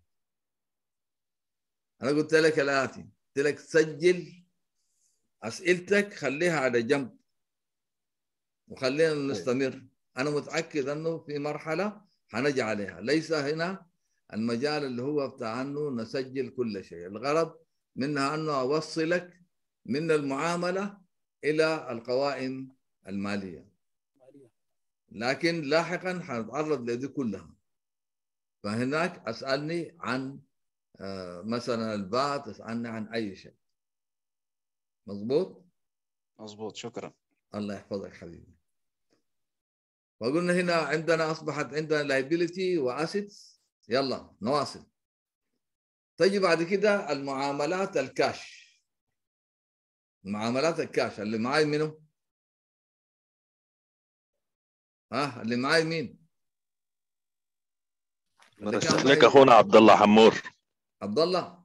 أنا قلت لك الآتي قلت لك سجل أسئلتك خليها على جنب وخلينا نستمر أنا متأكد أنه في مرحلة حنجي عليها ليس هنا المجال اللي هو بتاع أنه نسجل كل شيء الغرض منها أنه أوصلك من المعاملة إلى القوائم المالية لكن لاحقا حنتعرض لدي كلها فهناك اسالني عن آه، مثلا البات اسالني عن اي شيء مضبوط مظبوط شكرا الله يحفظك حبيبي وقلنا هنا عندنا اصبحت عندنا liability واسيتس يلا نواصل تجي بعد كده المعاملات الكاش معاملات الكاش اللي معاي منه ها اللي معاي مين اللي كان نرشح لك معي- اخونا عبد الله حمور عبد الله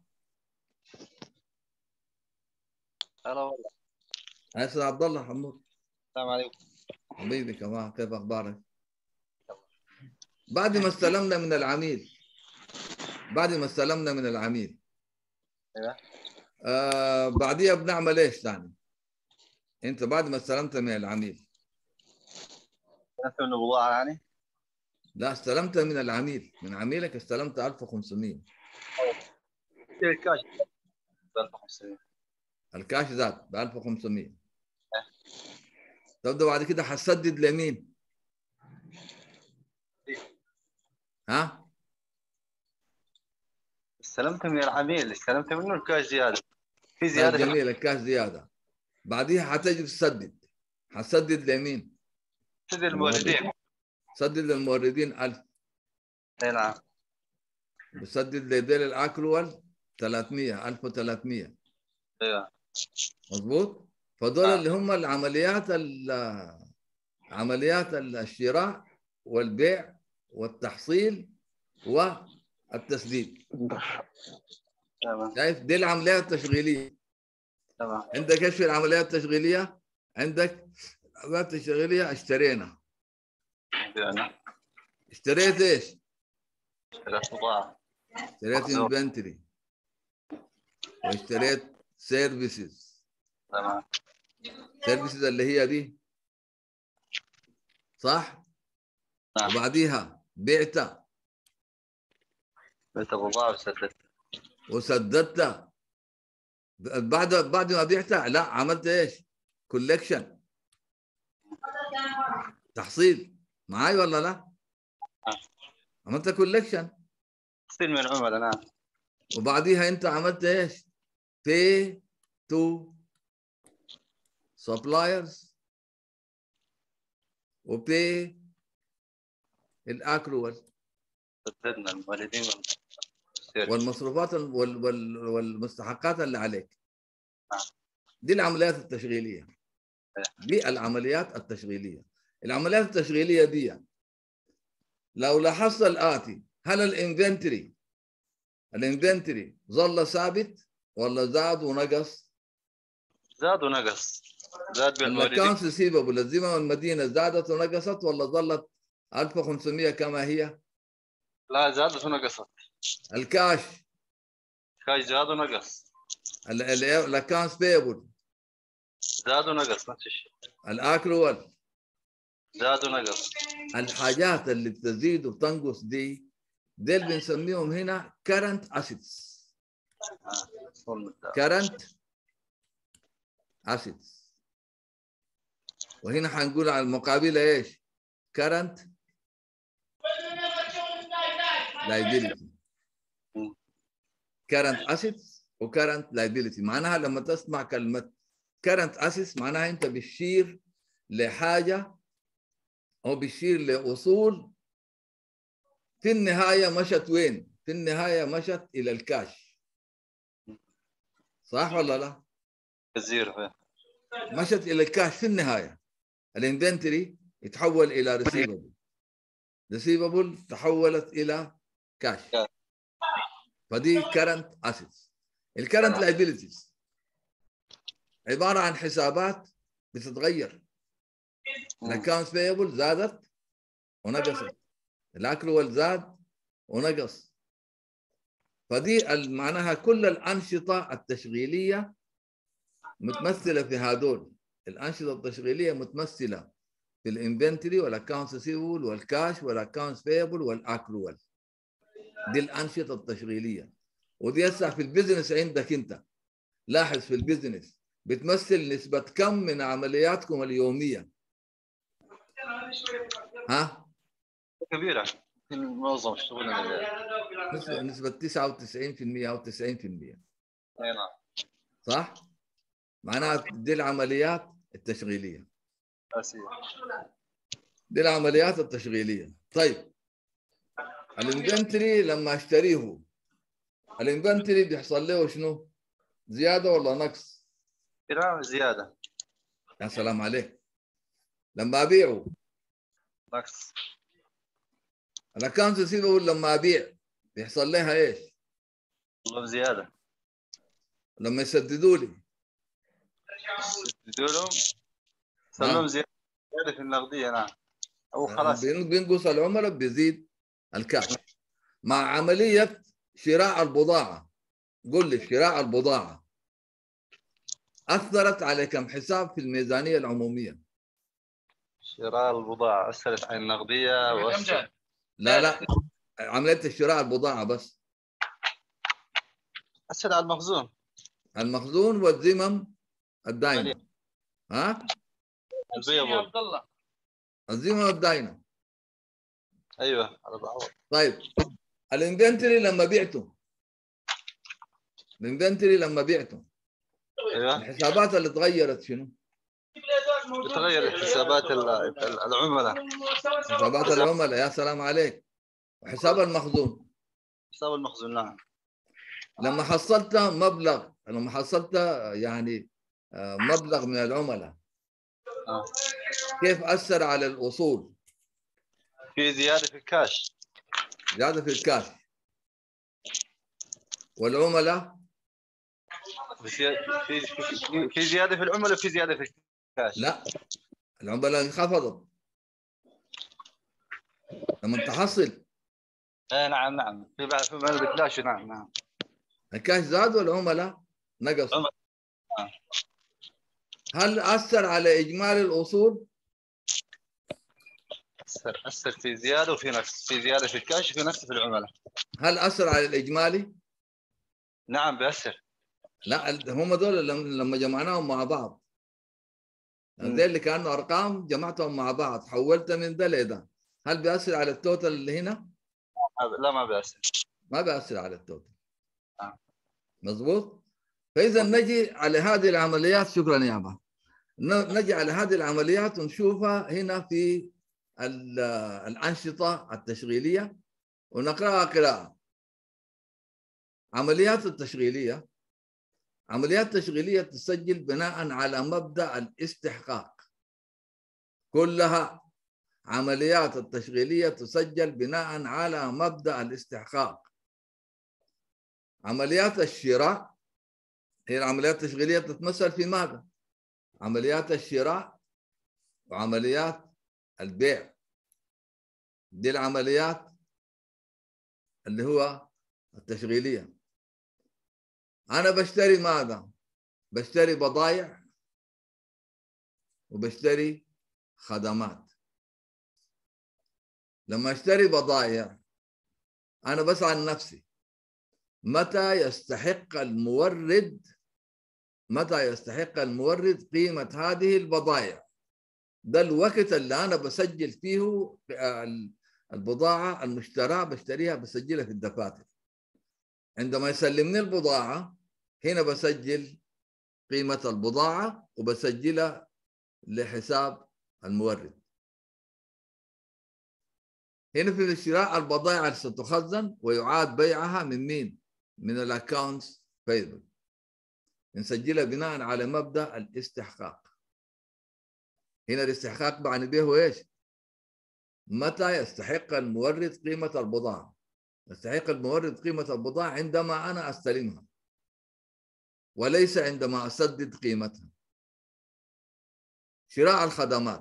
هلا والله يا استاذ عبد الله حمود السلام عليكم حبيبي كمان كيف اخبارك؟ بعد ما استلمنا من العميل بعد ما استلمنا من العميل ايوه آه بعديها بنعمل ايش ثاني؟ انت بعد ما استلمت من العميل نفس انه بضاعه يعني لا استلمت من العميل من عميلك استلمت 1500 الكاش ب 1500 الكاش زاد ب 1500 تبدا بعد كده حتسدد لمين؟ ها؟ استلمت من العميل استلمت منه الكاش زياده في طيب زياده في جميل الكاش زياده بعديها حتجي تسدد حتسدد لمين؟ سد الموردين سدد للموردين 1000 اي نعم بسدد لديل الاكرول 300 1300 ايوه مضبوط فدول آه. اللي هم العمليات ال- عمليات الشراء والبيع والتحصيل والتسديد تمام شايف دي العمليات التشغيليه تمام عندك ايش في العمليات التشغيليه عندك العمليات التشغيليه اشترينا عندنا. اشتريت ايش اشتريت بضاعة اشتريت انفنتوري واشتريت سيرفيسز تمام سيرفيسز اللي هي دي صح؟ نعم. وبعديها بعت بعت بضاعة وسددت وسددت بعد بعد ما بعتها لا عملت ايش؟ كولكشن تحصيل معاي ولا لا؟ عملت كولكشن تصير من العملاء نعم وبعديها انت عملت ايش؟ pay to suppliers وpay الاكرول سددنا الموردين والمستير. والمصروفات ال- وال وال والمستحقات اللي عليك دي العمليات التشغيليه دي العمليات التشغيليه العمليات التشغيليه دي لو لاحظت الاتي هل الانفنتوري الانفنتوري ظل ثابت ولا زاد ونقص؟ زاد ونقص زاد بالموردين الاكونت ريسيفبل الزمن المدينه زادت ونقصت ولا ظلت 1500 كما هي؟ لا زادت ونقصت الكاش كاش زاد ونقص الاكونت بيبل زاد ونقص نفس الشيء الاكرول زاد ونقص الحاجات اللي بتزيد وتنقص دي ديل بنسميهم هنا current assets current assets وهنا حنقول على المقابلة ايش؟ current liability current assets و current liability معناها لما تسمع كلمة current assets معناها انت بتشير لحاجة او بيشير لاصول في النهايه مشت وين؟ في النهايه مشت الى الكاش صح ولا لا؟ كثير فيه. مشت الى الكاش في النهايه الانفنتوري يتحول الى ريسيفبل ريسيفبل تحولت الى كاش فدي كرنت اسيتس الكرنت لايبيليتيز عباره عن حسابات بتتغير الاكونتس بيبل زادت ونقصت الاكرول زاد ونقص فدي ال- معناها كل الانشطه التشغيليه متمثله في هذول الانشطه التشغيليه متمثله في الانفنتوري والاكونتس ريسيفبل والكاش والاكونتس بيبل والاكرول دي الانشطه التشغيليه ودي هسه في البزنس عندك انت لاحظ في البزنس بتمثل نسبه كم من عملياتكم اليوميه ها كبيرة معظم شغلنا نسبة نسبة 99% أو 90% اي نعم صح؟ معناها دي العمليات التشغيلية اساسية دي العمليات التشغيلية طيب الانفنتري لما اشتريه الانفنتري بيحصل له شنو؟ زيادة ولا نقص؟ كلام زيادة يا سلام عليك لما أبيعه نقص الاكونت ريسيفبل لما أبيع بيحصل لها إيش؟ والله زيادة لما يسددوا لي يدولهم سلم زيادة زيادة في النقدية نعم أو خلاص بين- بينقص العملاء بيزيد الكاش مع عملية شراء البضاعة قل لي شراء البضاعة أثرت على كم حساب في الميزانية العمومية شراء البضاعة أثرت على النقدية وأثرت لا لا عملية شراء البضاعة بس أثرت على المخزون المخزون والذمم الداينة ها البيبل الذمم الداينة أيوه على بعض طيب الانفنتوري لما بعته الانفنتوري لما بعته أيوه الحسابات اللي تغيرت شنو؟ بتغير حسابات ال- ال- العملاء حسابات العملاء يا سلام عليك وحساب المخزون حساب المخزون نعم لما حصلت مبلغ لما حصلت يعني آه، مبلغ من العملاء آه. كيف اثر على الاصول؟ في زيادة في الكاش زياده في الكاش والعملاء في زيادة في, في, في زيادة في العملاء وفي زيادة في الكاش لا العملاء انخفضت لما تحصل ايه نعم نعم في بعد في بعد بكلاش نعم نعم الكاش زاد والعملاء نقصوا آه. هل اثر على اجمالي الاصول؟ أثر أثر في زيادة وفي نقص في زيادة في الكاش وفي نقص في العملاء هل اثر على الاجمالي؟ نعم بيأثر لا ال- هم دول لم- لما جمعناهم مع بعض مم. دي اللي كانوا ارقام جمعتهم مع بعض حولت من ده لده هل بيأثر على التوتال اللي هنا؟ لا ما بيأثر ما بيأثر على التوتال آه. مظبوط فاذا نجي على هذه العمليات شكرا يا ابا ن- نجي على هذه العمليات ونشوفها هنا في ال- الانشطه التشغيليه ونقراها قراءه عمليات التشغيليه عمليات تشغيليه تسجل بناء على مبدا الاستحقاق كلها عمليات التشغيليه تسجل بناء على مبدا الاستحقاق عمليات الشراء هي العمليات التشغيليه تتمثل في ماذا؟ عمليات الشراء وعمليات البيع دي العمليات اللي هو التشغيليه انا بشتري ماذا؟ بشتري بضائع وبشتري خدمات لما اشتري بضائع انا بسال نفسي متى يستحق المورد متى يستحق المورد قيمة هذه البضائع ده الوقت اللي أنا بسجل فيه البضاعة المشتراه بشتريها بسجلها في الدفاتر عندما يسلمني البضاعة هنا بسجل قيمة البضاعة وبسجلها لحساب المورد هنا في الشراء البضائع اللي ستخزن ويعاد بيعها من مين؟ من الاكونتس بيبل نسجلها بناء على مبدا الاستحقاق هنا الاستحقاق معني به ايش؟ متى يستحق المورد قيمه البضاعه يستحق المورد قيمه البضاعه عندما انا استلمها وليس عندما اسدد قيمتها شراء الخدمات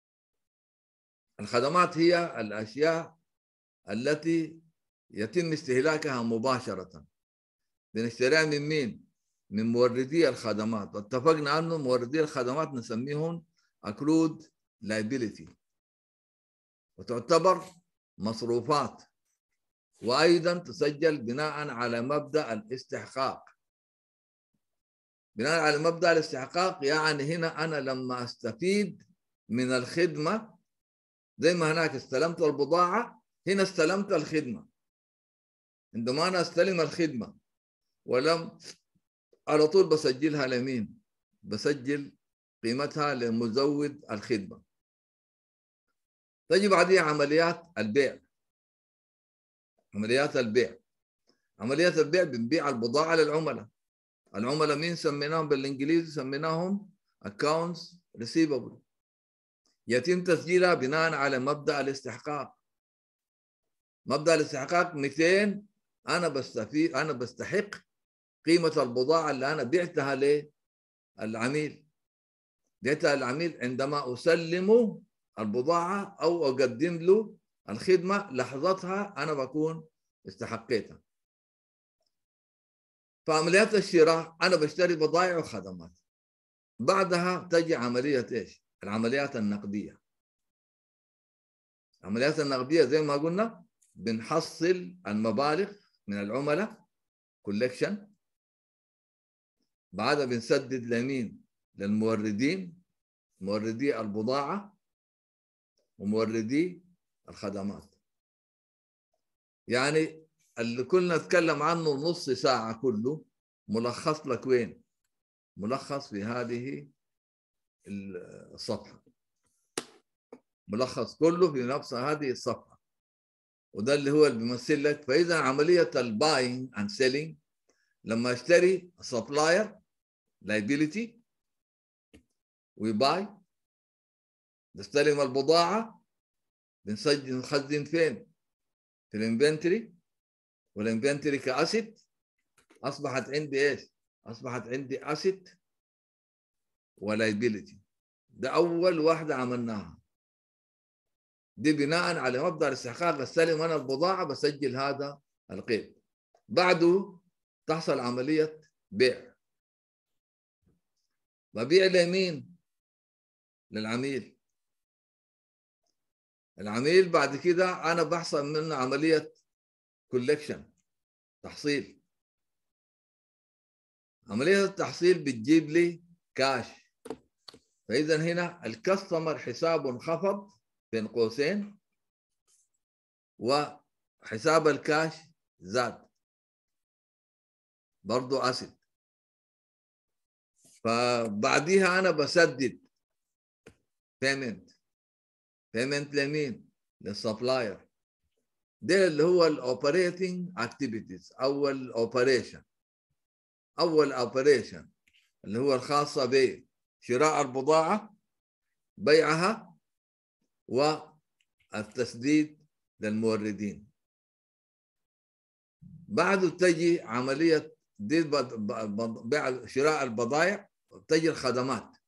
الخدمات هي الاشياء التي يتم استهلاكها مباشره بنشتريها من مين؟ من موردي الخدمات واتفقنا انه موردي الخدمات نسميهم accrued liability وتعتبر مصروفات وايضا تسجل بناء على مبدا الاستحقاق بناء على مبدا الاستحقاق يعني هنا انا لما استفيد من الخدمه زي ما هناك استلمت البضاعه هنا استلمت الخدمه عندما انا استلم الخدمه ولم على طول بسجلها لمين؟ بسجل قيمتها لمزود الخدمة تجي بعدها عمليات البيع عمليات البيع عمليات البيع بنبيع البضاعة للعملاء العملاء مين سميناهم بالانجليزي سميناهم accounts receivable يتم تسجيلها بناء على مبدأ الاستحقاق مبدأ الاستحقاق 200 انا بستفيد انا بستحق قيمة البضاعة اللي أنا بعتها للعميل بعتها للعميل عندما أسلم البضاعة أو أقدم له الخدمة لحظتها أنا بكون استحقيتها فعمليات الشراء أنا بشتري بضائع وخدمات بعدها تجي عملية إيش؟ العمليات النقدية العمليات النقدية زي ما قلنا بنحصل المبالغ من العملاء كولكشن بعدها بنسدد لمين؟ للموردين موردي البضاعة وموردي الخدمات يعني اللي كنا نتكلم عنه نص ساعة كله ملخص لك وين؟ ملخص في هذه الصفحة ملخص كله في نفس هذه الصفحة وده اللي هو اللي بيمثل لك فإذا عملية الباينج اند سيلينج لما اشتري سبلاير liability ويباي نستلم البضاعة بنسجل نخزن فين؟ في الانفنتوري والانفنتوري كاسيت اصبحت عندي ايش؟ اصبحت عندي اسيت ولايبيليتي ده اول واحدة عملناها دي بناء على مبدا الاستحقاق استلم انا البضاعه بسجل هذا القيد بعده تحصل عمليه بيع ببيع لمين؟ للعميل العميل بعد كده انا بحصل منه عمليه كولكشن تحصيل عمليه التحصيل بتجيب لي كاش فاذا هنا الكاستمر حسابه انخفض بين قوسين وحساب الكاش زاد برضو اسد فبعديها انا بسدد بيمنت بيمنت لمين؟ للسبلاير ده اللي هو الاوبريتنج اكتيفيتيز او الاوبريشن اول اوبريشن اللي هو الخاصه بشراء البضاعه بيعها والتسديد للموردين بعده تجي عمليه دي بيع شراء البضائع تجي الخدمات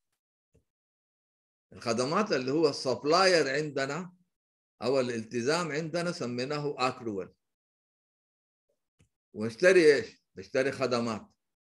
الخدمات اللي هو السبلاير عندنا او الالتزام عندنا سميناه اكرول واشتري ايش؟ بشتري خدمات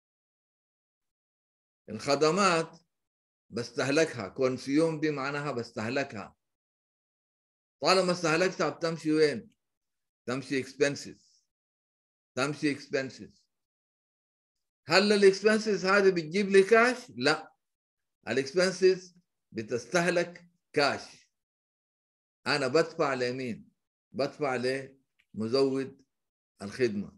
الخدمات بستهلكها كونسيوم دي معناها بستهلكها طالما استهلكتها بتمشي وين؟ تمشي اكسبنسز تمشي اكسبنسز هل الاكسبنسز هذه بتجيب لي كاش؟ لا الاكسبنسز بتستهلك كاش انا بدفع لمين؟ بدفع لمزود الخدمه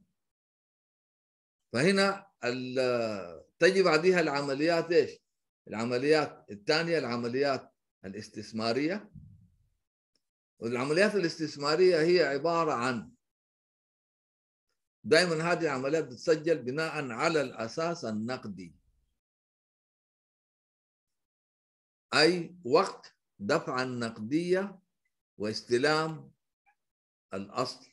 فهنا تجي بعدها العمليات ايش؟ العمليات الثانيه العمليات الاستثماريه والعمليات الاستثماريه هي عباره عن دائما هذه العمليات بتسجل بناء على الاساس النقدي اي وقت دفع النقديه واستلام الاصل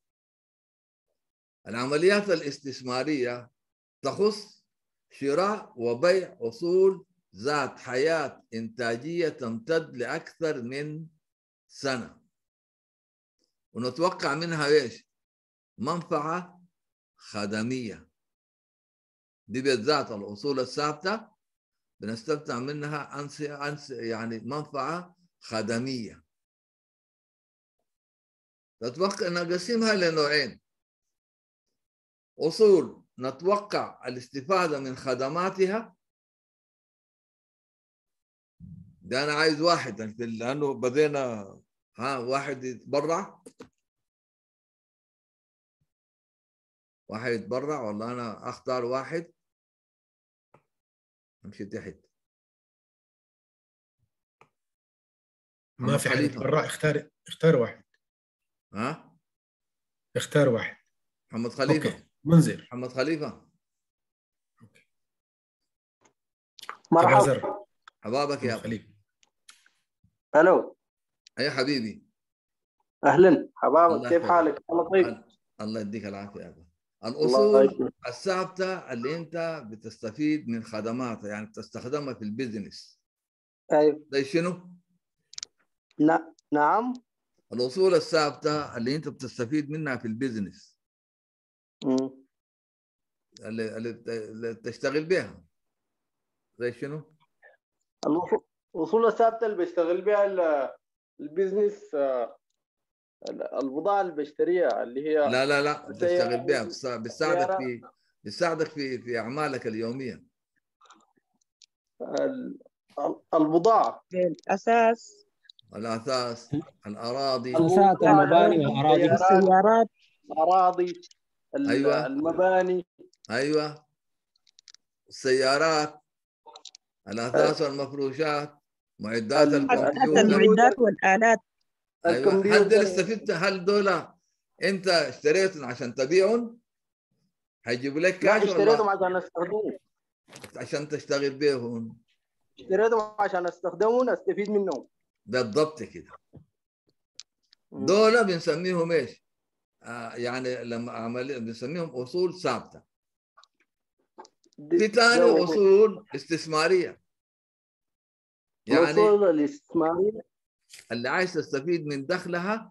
العمليات الاستثماريه تخص شراء وبيع اصول ذات حياه انتاجيه تمتد لاكثر من سنه ونتوقع منها ايش؟ منفعه خدميه دي بالذات الاصول الثابته بنستمتع منها أنس أنس يعني منفعه خدميه نتوقع نقسمها لنوعين اصول نتوقع الاستفاده من خدماتها ده انا عايز واحد لانه بدينا ها واحد يتبرع واحد يتبرع والله انا اختار واحد امشي تحت ما في حد يتبرع اختار اختار واحد ها اختار واحد محمد خليفه اوكي منذر محمد خليفه مرحبا حبابك يا خليفه الو يا حبيبي اهلا حبابك الله كيف يحفظك. حالك؟ الله طيب الله يديك العافيه يا أبا. الله الاصول يسلمك. الثابته اللي انت بتستفيد من خدماتها يعني بتستخدمها في البيزنس ايوه زي شنو؟ نعم الاصول الثابته اللي انت بتستفيد منها في البيزنس مم. اللي, اللي بت- اللي تشتغل بها زي شنو؟ الوصول- الوصول الثابته اللي بشتغل بها ال- البيزنس آه، ال- البضاعه اللي بشتريها اللي هي لا لا لا السيارة- بتشتغل بها بتسا- بتساعدك السيارة. في بتساعدك في في اعمالك اليوميه ال- ال- البضاعه الأساس الاثاث الاراضي الأساسات المباني والأراضي السيارات الاراضي ال- أيوة. المباني ايوه السيارات الاثاث والمفروشات معدات ال- حتى الكمبيوتر المعدات والآلات ايوه هل دول الكمبيوتر. استفدت هل دول انت اشتريتهم عشان تبيعهم هيجيبوا لك لا كاش اشتريتهم ولا عشان استخدمهم عشان تشتغل بيهم اشتريتهم عشان استخدمهم استفيد منهم بالضبط كده دول بنسميهم ايش؟ آه يعني لما عمل بنسميهم اصول ثابته في ثاني ده- اصول استثماريه يعني الأصول الاستثمارية اللي عايز تستفيد من دخلها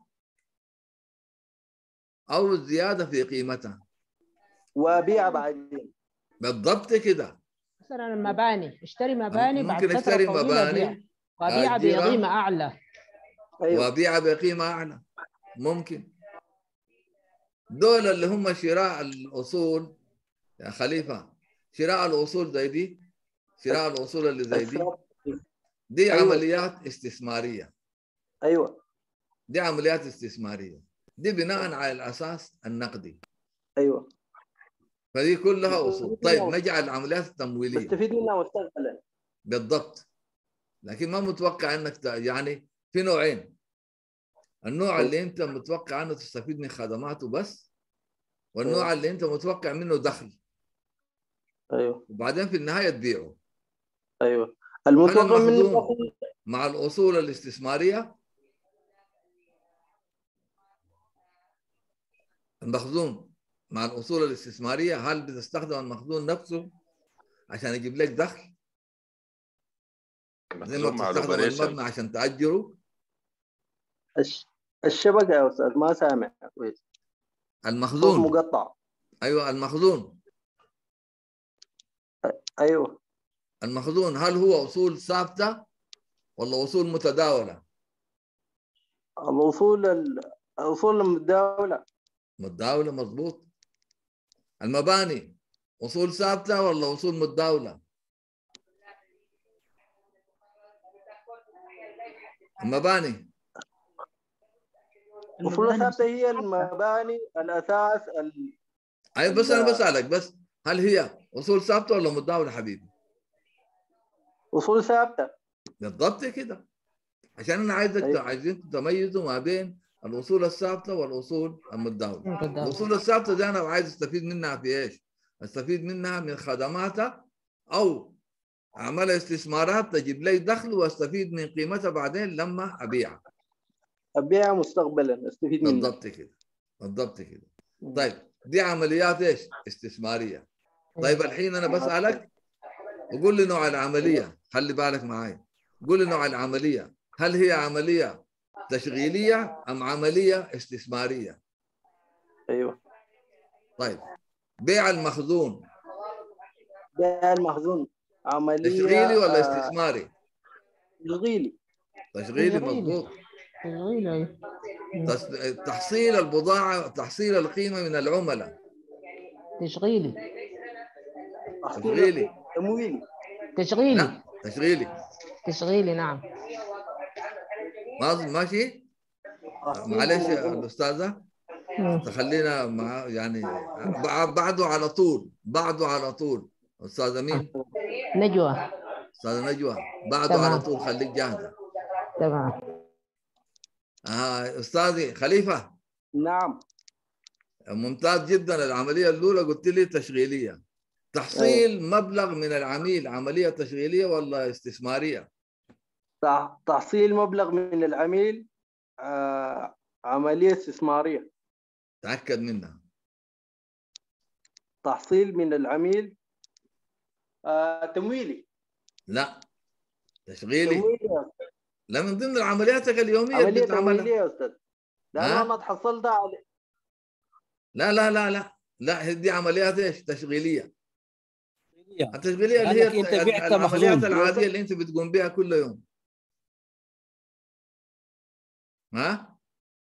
او الزياده في قيمتها وابيع بعدين بالضبط كده مثلا المباني اشتري مباني بعد ممكن فترة اشتري طويلة مباني أبيع. وابيعها أجرها. بقيمة أعلى وابيعها بقيمه اعلى ممكن دول اللي هم شراء الاصول يا خليفه شراء الاصول زي دي شراء الاصول اللي زي دي دي أيوة. عمليات استثماريه ايوه دي عمليات استثماريه دي بناء على الاساس النقدي ايوه فدي كلها اصول طيب نجعل العمليات التمويليه بستفيد منها مستقبلا بالضبط لكن ما متوقع انك ت... يعني في نوعين النوع اللي انت متوقع انه تستفيد من خدماته بس والنوع اللي انت متوقع منه دخل ايوه وبعدين في النهايه تبيعه ايوه أنا المتوقع منه المخزون دخل مع الاصول الاستثماريه المخزون مع الاصول الاستثماريه هل بتستخدم المخزون نفسه عشان يجيب لك دخل زي ما المخزون مع بتستخدم الاوبريشن المبنى عشان تاجره الش- الشبكه يا استاذ ما سامع كويس صوت المخزون مقطع ايوه المخزون ايوه المخزون هل هو اصول ثابته ولا اصول متداوله؟ الاصول ال- الاصول المتداوله متداوله مضبوط المباني اصول ثابته ولا اصول متداوله؟ المباني الاصول الثابته هي المباني الاساس ال... ايوه بس انا بسالك بس هل هي اصول ثابته ولا متداوله حبيبي؟ اصول ثابته بالضبط كده عشان انا عايزك أيوة. عايزين تميزوا ما بين الاصول الثابته والاصول المتداوله متداولة. الاصول الثابته دي انا عايز استفيد منها في ايش؟ استفيد منها من خدماتها او اعملها استثمارات تجيب لي دخل واستفيد من قيمتها بعدين لما ابيعها ابيعها مستقبلا استفيد منها بالضبط كده بالضبط كده طيب دي عمليات ايش؟ استثماريه طيب الحين انا بسالك وقول لي نوع العمليه خلي بالك معي قول لي نوع العمليه هل هي عمليه تشغيليه ام عمليه استثماريه؟ ايوه طيب بيع المخزون بيع المخزون عمليه تشغيلي ولا آه، استثماري؟ تشغيلي تشغيلي تشغيلي. مضبوط تشغيل أيوة. تس- تحصيل البضاعه تحصيل القيمه من العملاء تشغيلي تشغيلي تمويلي تشغيلي تشغيلي تشغيلي نعم ما- ماشي معلش يا الاستاذه تخلينا مع يعني بع- بعده على طول بعده على طول استاذه مين؟ نجوى استاذه نجوى بعده تمام. على طول خليك جاهزه تمام آه استاذي خليفه نعم ممتاز جدا العمليه الاولى قلت لي تشغيليه تحصيل مبلغ من العميل عمليه تشغيليه ولا استثماريه؟ تح- تحصيل مبلغ من العميل آه، عمليه استثماريه تاكد منها تحصيل من العميل آه، تمويلي لا تشغيلي تمويلي يا أستاذ. لا من ضمن عملياتك اليوميه اللي عمليه بتعملها تمويليه يا استاذ لانه ها؟ انا تحصلت على لا لا لا لا لا دي عمليات ايش؟ تشغيليه التشغيليه اللي هي لأنك أنت بعت العمليات مخزون. العاديه اللي انت بتقوم بها كل يوم ها؟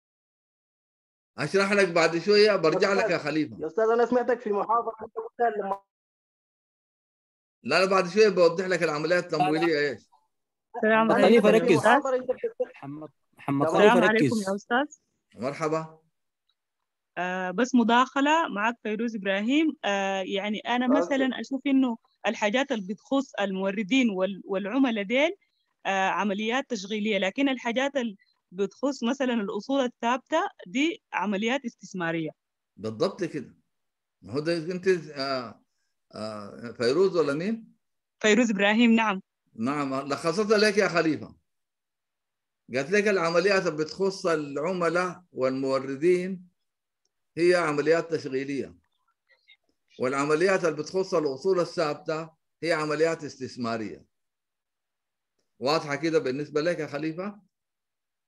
اشرح لك بعد شويه برجع لك يا خليفه يا استاذ انا سمعتك في محاضره انت قلتها لما لا لا بعد شويه بوضح لك العمليات التمويليه ايش السلام أنا عليكم سمعتك يا في أستاذ محاضره انت بتتكلم محمد محمد السلام خليفه عليكم ركز يا أستاذ مرحبا آه بس مداخلة معك فيروز إبراهيم آه يعني أنا أوكي. مثلا أشوف إنه الحاجات اللي بتخص الموردين وال- والعملاء ديل آه عمليات تشغيلية لكن الحاجات اللي بتخص مثلا الأصول الثابتة دي عمليات استثمارية بالضبط كده ما هو ده انت آه آه فيروز ولا مين؟ فيروز إبراهيم نعم نعم لخصتها لك يا خليفه قالت لك العمليات اللي بتخص العملاء والموردين هي عمليات تشغيليه والعمليات اللي بتخص الاصول الثابته هي عمليات استثماريه واضحه كده بالنسبه لك يا خليفه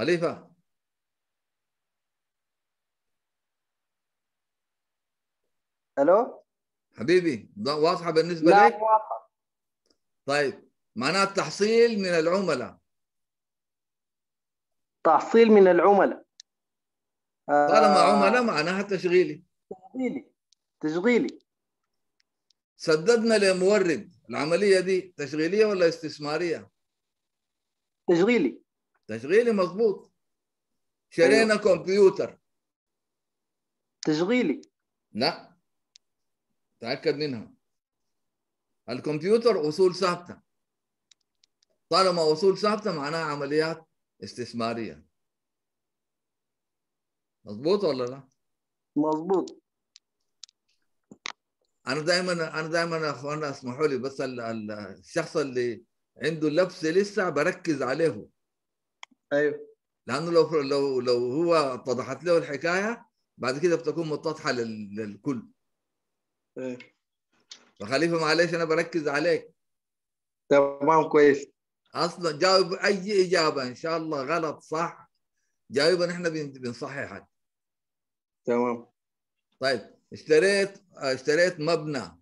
خليفه الو حبيبي ض- واضحه بالنسبه لا لك مو واضحه طيب معناه التحصيل من العملاء تحصيل من العملاء طالما آه، عملاء معناها تشغيلي تشغيلي تشغيلي سددنا لمورد العمليه دي تشغيليه ولا استثماريه تشغيلي تشغيلي مضبوط شرينا كمبيوتر تشغيلي لا تاكد منها الكمبيوتر اصول ثابته طالما اصول ثابته معناها عمليات استثماريه مضبوط ولا لا؟ مظبوط انا دائما انا دائما يا اخوانا اسمحوا لي بس ال- ال- الشخص اللي عنده لبس لسه بركز عليه ايوه لانه لو لو لو هو اتضحت له الحكايه بعد كده بتكون متضحه لل- للكل ايوه فخليفه معلش انا بركز عليك تمام كويس اصلا جاوب اي اجابه ان شاء الله غلط صح جاوبها نحن بن- بنصححك تمام طيب اشتريت اشتريت مبنى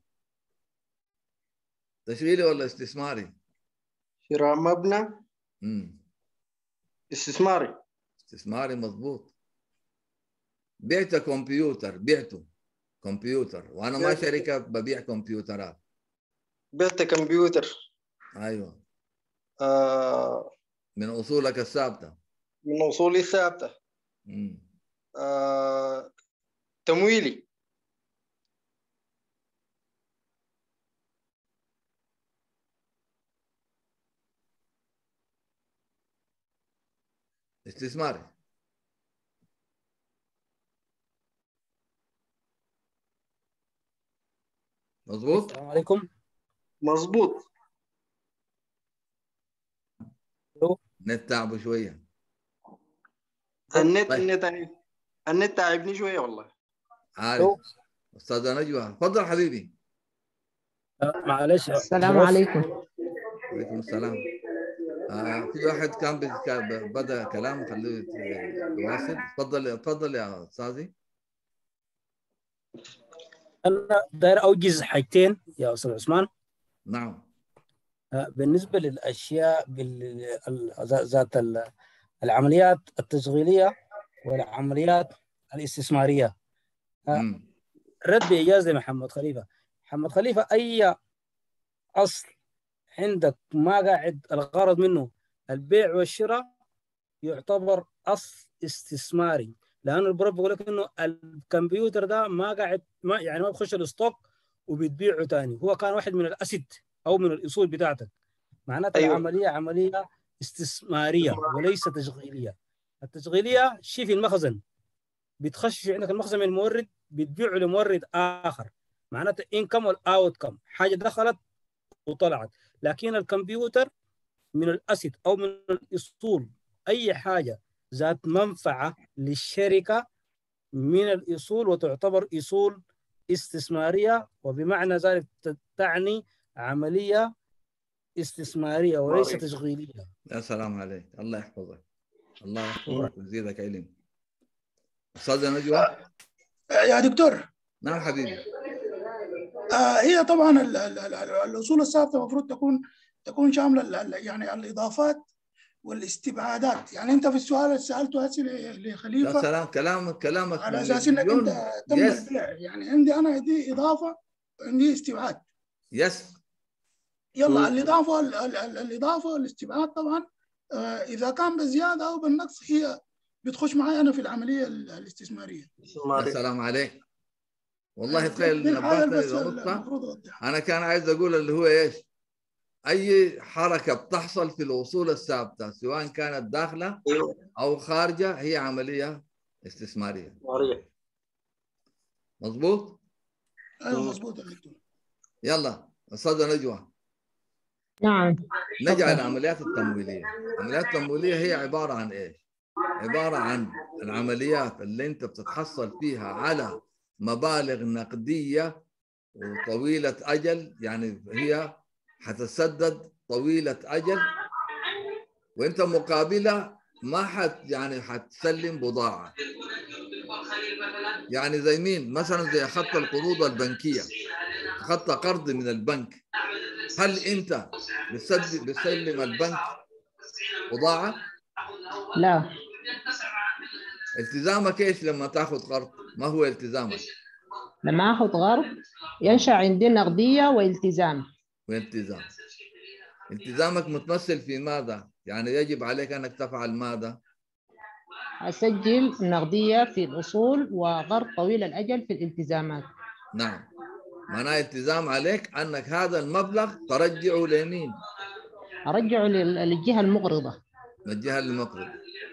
تشغيلي ولا استثماري؟ شراء مبنى امم استثماري استثماري مضبوط بعت كمبيوتر بعته كمبيوتر وانا ما بعت- شركه ببيع كمبيوترات بعت كمبيوتر ايوه آه من اصولك الثابته من اصولي الثابته مم. آه تمويلي استثماري مضبوط السلام عليكم مظبوط نت تعبوا شويه النت طيب. النت النت تعبني شويه والله عارف استاذه نجوى تفضل حبيبي آه، معلش السلام بروف. عليكم عليكم السلام آه في واحد كان بي- كان بدا كلام خليه يواصل تفضل تفضل يا استاذي انا داير اوجز حاجتين يا استاذ عثمان نعم آه، بالنسبه للاشياء بال... ال- ذا- ذات ال- العمليات التشغيليه والعمليات الاستثماريه آه، مم. رد بايجاز لمحمد خليفه محمد خليفه اي اصل عندك ما قاعد الغرض منه البيع والشراء يعتبر اصل استثماري لانه البروف بيقول لك انه الكمبيوتر ده ما قاعد ما يعني ما بخش الستوك وبتبيعه تاني هو كان واحد من الاسيد او من الاصول بتاعتك معناتها أيوة. أيوة. العمليه عمليه استثماريه وليس تشغيليه التشغيليه شيء في المخزن بتخش في عندك المخزن من المورد بتبيعه لمورد اخر معناته انكم والاوت كم حاجه دخلت وطلعت لكن الكمبيوتر من الاسيد او من الاصول اي حاجه ذات منفعه للشركه من الاصول وتعتبر اصول استثماريه وبمعنى ذلك ت- تعني عمليه استثماريه وليس طيب. تشغيليه يا سلام عليك الله يحفظك الله يحفظك ويزيدك علم استاذه نجوى يا دكتور نعم حبيبي آه، هي طبعا ال- ال- ال- الاصول الثابته المفروض تكون تكون شامله ال- ال- يعني الاضافات والاستبعادات يعني انت في السؤال اللي سالته هسه ل- يا لخليفه سلام كلامك كلامك على اساس انك مليون. انت تم يس البيع يعني عندي انا دي اضافه عندي استبعاد يس يلا الاضافه ال- ال- ال- الاضافه والاستبعاد طبعا آه، اذا كان بزياده او بالنقص هي بتخش معي انا في العمليه ال- الاستثماريه يا سلام عليك والله دي تخيل الحاجه نبهتني بس لنقطة المفروض اوضحها أنا كان عايز أقول اللي هو إيش أي حركة بتحصل في الأصول الثابتة سواء كانت داخلة أو خارجة هي عملية استثمارية مظبوط ايوه مظبوط يا دكتور يلا أستاذة نجوى نعم نجي على تفضل. العمليات التمويلية العمليات التمويلية هي عبارة عن إيش عبارة عن العمليات اللي أنت بتتحصل فيها على مبالغ نقدية وطويلة أجل يعني هي حتسدد طويلة أجل وأنت مقابلة ما حت يعني حتسلم بضاعه يعني زي مين مثلا زي اخذت القروض البنكيه اخذت قرض من البنك هل انت بتسد- بتسلم البنك بضاعه لا التزامك ايش لما تاخذ قرض ما هو التزامك لما اخذ غرض ينشا عندي نقديه والتزام والتزام التزامك متمثل في ماذا يعني يجب عليك انك تفعل ماذا اسجل نقديه في الاصول وغرض طويل الاجل في الالتزامات نعم معناه التزام عليك انك هذا المبلغ ترجعه لمين ارجعه لل- للجهه المقرضه الجهه المقرض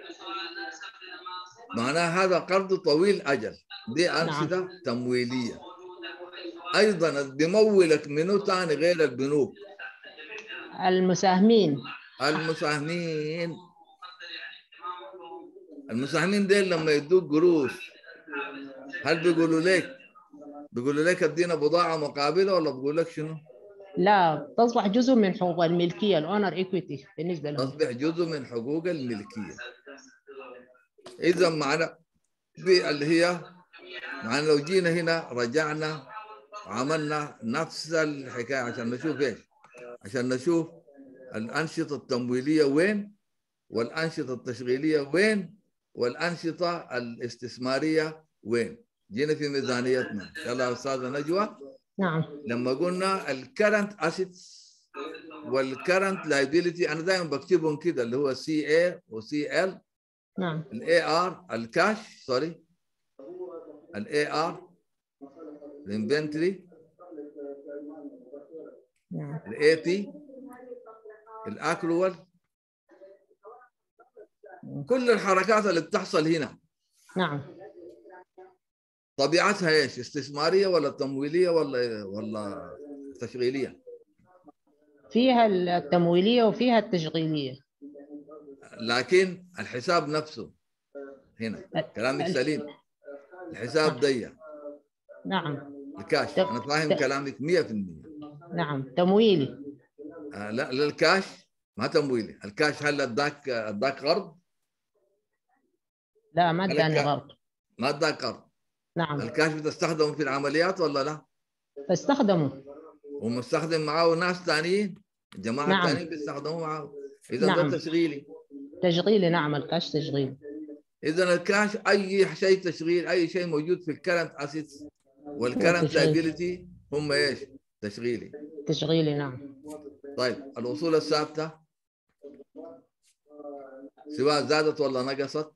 معناه هذا قرض طويل اجل دي انشطه تمويليه ايضا بيمولك منو ثاني غير البنوك المساهمين المساهمين المساهمين ديل لما يدوك قروش هل بيقولوا لك بيقولوا لك ادينا بضاعه مقابله ولا بيقول لك شنو؟ لا تصبح جزء من حقوق الملكيه الاونر ايكويتي بالنسبه لهم تصبح جزء من حقوق الملكيه اذا معنا دي اللي هي معنا لو جينا هنا رجعنا وعملنا نفس الحكايه عشان نشوف ايش؟ عشان نشوف الانشطه التمويليه وين والانشطه التشغيليه وين والانشطه الاستثماريه وين؟ جينا في ميزانيتنا يلا يا استاذه نجوى نعم لما قلنا الكرنت اسيتس والكرنت لايبيليتي انا دائما بكتبهم كده اللي هو سي اي وسي ال نعم الاي ار الكاش سوري الاي ار الانفنتوري نعم الاي بي الاكرول كل الحركات اللي بتحصل هنا نعم طبيعتها ايش؟ استثماريه ولا تمويليه ولا ولا تشغيليه؟ فيها التمويليه وفيها التشغيليه لكن الحساب نفسه هنا كلامك ال- سليم الحساب ضيق نعم الكاش انا فاهم كلامك 100% نعم تمويلي آه لا لا الكاش ما تمويلي الكاش هل اداك اداك قرض؟ لا ما هل اداني الكا- غرض ما اداك قرض نعم الكاش بتستخدمه في العمليات ولا لا؟ فاستخدموا ومستخدم معاه ناس ثانيين جماعه نعم. ثانيين بيستخدموا معاه اذا نعم. ده تشغيلي تشغيلي نعم الكاش تشغيلي اذا الكاش اي شيء تشغيل اي شيء موجود في الكرنت اسيتس والكرنت تشغيل. لايبيليتي هم ايش؟ تشغيلي تشغيلي نعم طيب الاصول الثابته سواء زادت ولا نقصت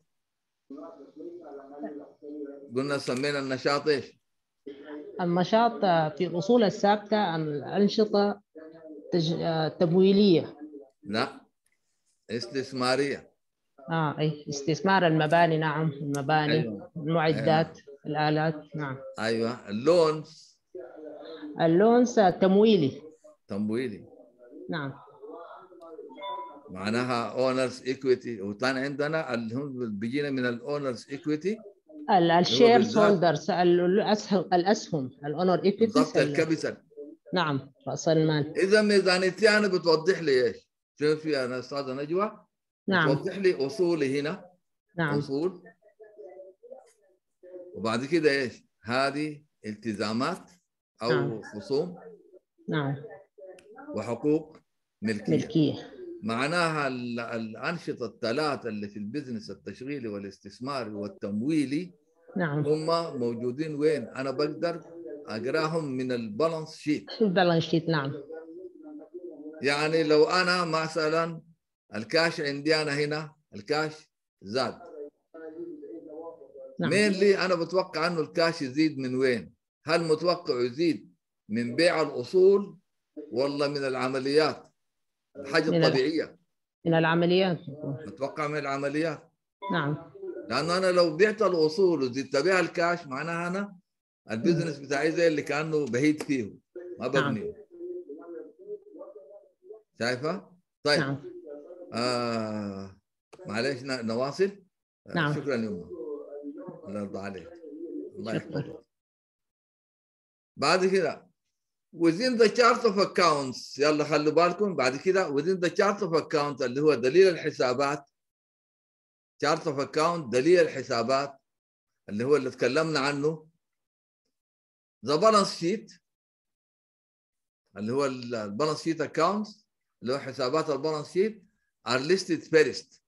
قلنا سمينا النشاط ايش؟ النشاط في الأصول الثابتة الأنشطة تج... آه، تمويلية لا استثماريه آه أي استثمار المباني نعم المباني أيوة. المعدات الآلات نعم ايوه اللونز اللونس تمويلي تمويلي نعم معناها اونرز ايكويتي وثاني عندنا اللي هم بيجينا من الاونرز ايكويتي الشير بالذات. هولدرز الأسهم الأسهم الأونر بالضبط إيكويتيز الكابيتال نعم رأس المال اذا ميزانيتي انا بتوضح لي ايش؟ شوفي يا استاذه نجوى نعم توضح لي اصولي هنا نعم اصول وبعد كده ايش؟ هذه التزامات او نعم. خصوم نعم وحقوق ملكيه ملكية معناها ال- الانشطه الثلاثه اللي في البزنس التشغيلي والاستثماري والتمويلي نعم هم موجودين وين؟ انا بقدر اقراهم من البالانس شيت البالانس شيت نعم يعني لو انا مثلا الكاش عندي انا هنا الكاش زاد نعم. مين لي انا بتوقع انه الكاش يزيد من وين؟ هل متوقع يزيد من بيع الاصول ولا من العمليات؟ الحاجه من ال- الطبيعيه من العمليات اتوقع من العمليات نعم لانه انا لو بعت الاصول وزدت بها الكاش معناها انا البزنس بتاعي زي اللي كانه بهيت فيه ما نعم. ببنيه شايفه؟ طيب نعم آه معلش ن- نواصل آه نعم. شكرا يما الله يرضى عليك الله شكرا. يحفظك بعد كده within the chart of accounts يلا خلوا بالكم بعد كده within the chart of account اللي هو دليل الحسابات chart of account دليل الحسابات اللي هو اللي تكلمنا عنه the balance sheet اللي هو البالانس شيت accounts اللي هو حسابات البالانس شيت are listed first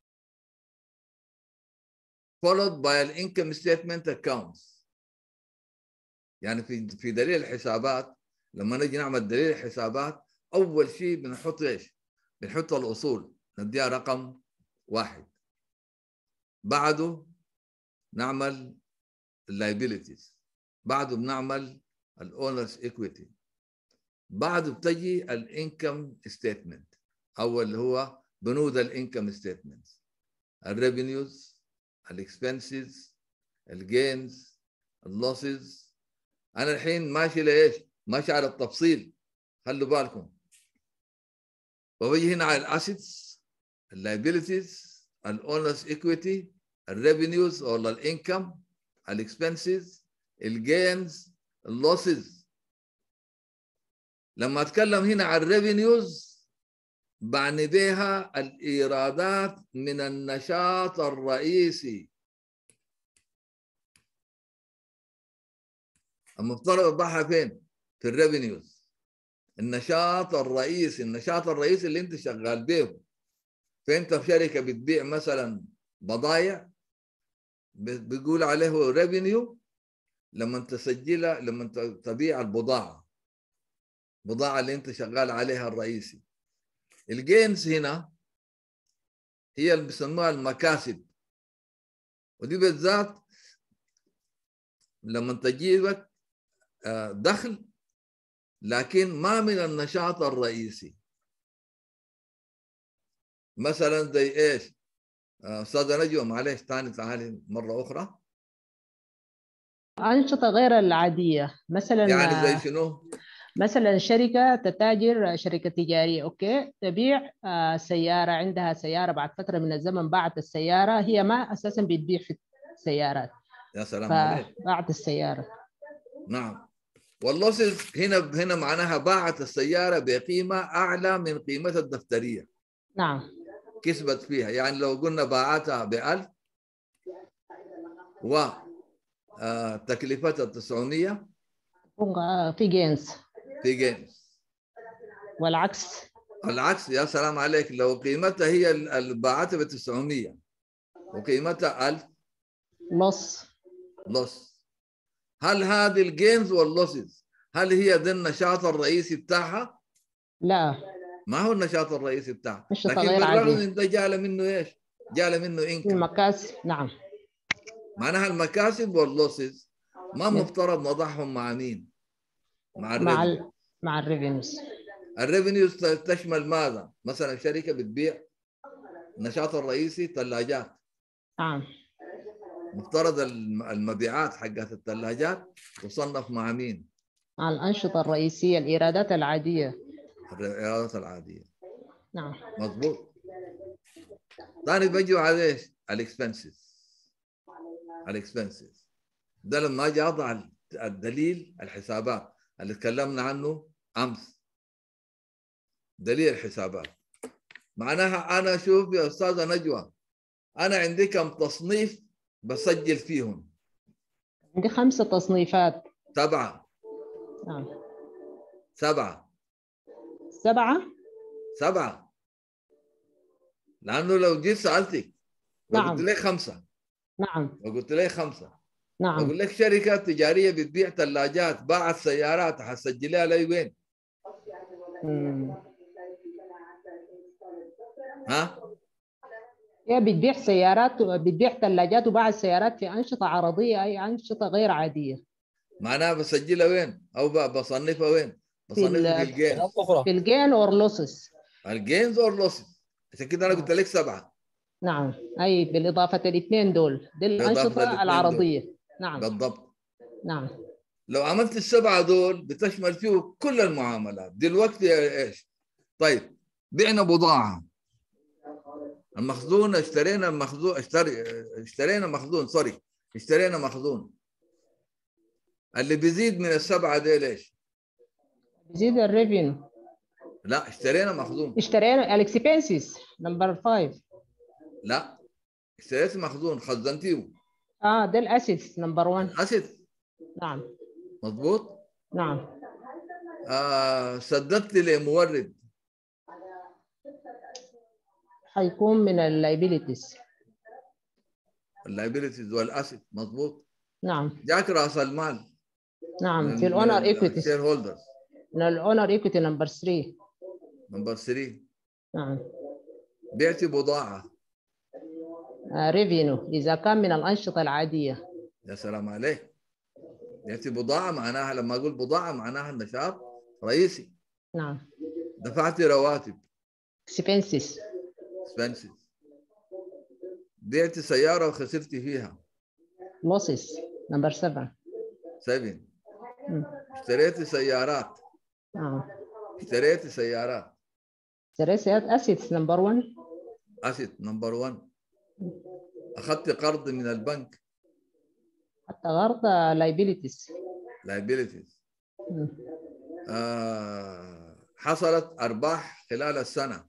followed by an income statement accounts يعني في في دليل الحسابات لما نجي نعمل دليل الحسابات اول شيء بنحط ايش؟ بنحط الاصول نديها رقم واحد بعده نعمل اللايبيليتيز بعده بنعمل الاونرز ايكويتي بعده بتجي الانكم ستيتمنت او اللي هو بنود الانكم ستيتمنت الريفينيوز الاكسبنسز الجينز اللوسز انا الحين ماشي لايش؟ ماشي على التفصيل خلوا بالكم وبجي هنا على الاسيتس اللايبيليتيز الاونرز ايكويتي الريفينيوز ولا الانكم الاكسبنسز الجينز اللوسز لما اتكلم هنا عن الريفينيوز بعني بها الايرادات من النشاط الرئيسي المفترض اضعها فين؟ في الريفينيوز النشاط الرئيسي النشاط الرئيسي اللي انت شغال به فانت في شركه بتبيع مثلا بضايع بيقول عليه ريفينيو لما تسجلها لما تبيع البضاعه البضاعه اللي انت شغال عليها الرئيسي الجينز هنا هي اللي بيسموها المكاسب ودي بالذات لما تجيبك دخل لكن ما من النشاط الرئيسي مثلا زي ايش استاذه نجوى معلش ثاني تعالي مره اخرى أنشطة غير العادية مثلا يعني زي شنو؟ مثلا شركة تتاجر شركة تجارية أوكي تبيع سيارة عندها سيارة بعد فترة من الزمن باعت السيارة هي ما أساسا بتبيع في السيارات يا سلام عليك باعت السيارة نعم واللوسز هنا هنا معناها باعت السيارة بقيمة أعلى من قيمتها الدفترية نعم كسبت فيها يعني لو قلنا باعتها ب 1000 و تكلفتها 900 في جينز في جينز والعكس العكس يا سلام عليك لو قيمتها هي اللي باعتها ب 900 وقيمتها 1000 لص لص هل هذه الجينز واللوسز هل هي ذا النشاط الرئيسي بتاعها؟ لا ما هو النشاط الرئيسي بتاعها نشاط لكن غير بالرغم عادي. من ده جاله منه ايش؟ جاله منه انكم المكاسب نعم معناها المكاسب واللوسز ما نعم. مفترض نضعهم مع مين؟ مع مع الريفينيو ال... مع الريفينيوز الريفينيوز تشمل ماذا؟ مثلا شركه بتبيع النشاط الرئيسي ثلاجات نعم مفترض الم- المبيعات حقت الثلاجات تصنف مع مين؟ مع الأنشطة الرئيسية الإيرادات العادية الايرادات العاديه نعم مضبوط ثاني بيجوا على ايش؟ الاكسبنسز الاكسبنسز ده لما اجي اضع الدليل الحسابات اللي تكلمنا عنه امس دليل الحسابات معناها انا شوف يا استاذه نجوى انا عندي كم تصنيف بسجل فيهم عندي خمسة تصنيفات سبعه نعم سبعه سبعة سبعه لانه لو جيت سالتك لو نعم. قلت لك خمسه نعم لو قلت لك خمسه نعم اقول لك شركه تجاريه بتبيع ثلاجات باعت سيارات حسجلها لي وين؟ مم. ها؟ هي بتبيع سيارات بتبيع ثلاجات وباع السيارات في أنشطة عرضية أي أنشطة غير عادية معناها بسجلها وين؟ او ب- بصنفها وين؟ في بصنفها ال- في الجينز في الجين اور لوسز الجينز اور لوسز عشان كده انا قلت لك سبعه نعم أي بالإضافة الاثنين دول دي بالإضافة الأنشطة للاثنين العرضية نعم بالضبط نعم لو عملت السبعه دول بتشمل فيه كل المعاملات دلوقتي ايش؟ طيب بعنا بضاعه المخزون اشترينا المخزون اشتري اشترينا مخزون سوري اشترينا مخزون اللي بيزيد من السبعه دي ليش؟ بيزيد الريفينيو لا اشترينا مخزون اشترينا الاكسبنسز نمبر 5 لا اشتريت مخزون خزنتيه اه ده الاسيدز نمبر 1 اسيد نعم مضبوط نعم آه سددت لمورد حيكون من اللايبيليتيز اللايبيلتيز والاسيد مضبوط نعم جاك راس المال نعم في الاونر ايكويتيز شير هولدرز من الاونر ايكويتي نمبر 3 نمبر 3 نعم بعت بضاعه ريفينيو اذا كان من الانشطه العاديه يا سلام عليك بعت بضاعه معناها لما اقول بضاعه معناها النشاط رئيسي نعم دفعت رواتب expenses expenses بعت سياره وخسرت فيها losses نمبر 7 7 اشتريت سيارات نعم اشتريت سيارات اشتريت اسيدز نمبر 1 اسيد نمبر 1 اخذت قرض من البنك حتى غرض liabilities liabilities آه حصلت ارباح خلال السنه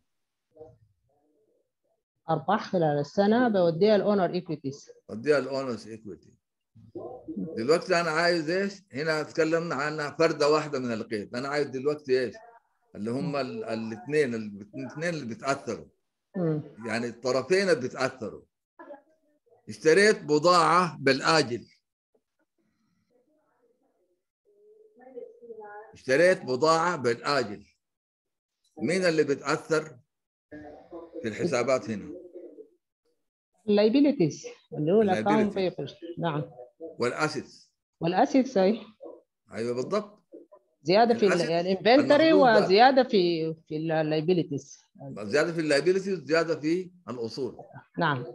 ارباح خلال السنه بوديها الاونر ايكويتيز وديها الاونرز ايكويتي دلوقتي انا عايز ايش؟ هنا تكلمنا عنها فرده واحده من القيد، انا عايز دلوقتي ايش؟ اللي هم الاثنين الاثنين اللي بيتاثروا يعني الطرفين اللي بيتاثروا اشتريت بضاعه بالاجل اشتريت بضاعه بالاجل مين اللي بيتاثر في الحسابات هنا؟ liabilities اللي هو الاكونت liabilities. بيبل نعم والاسيتس والاسيدز اي ايوه بالضبط زياده في الأسيد الانفنتوري المخزون ده. وزياده في في اللايبيليتيز زياده في اللايبيلتيز زياده في الاصول نعم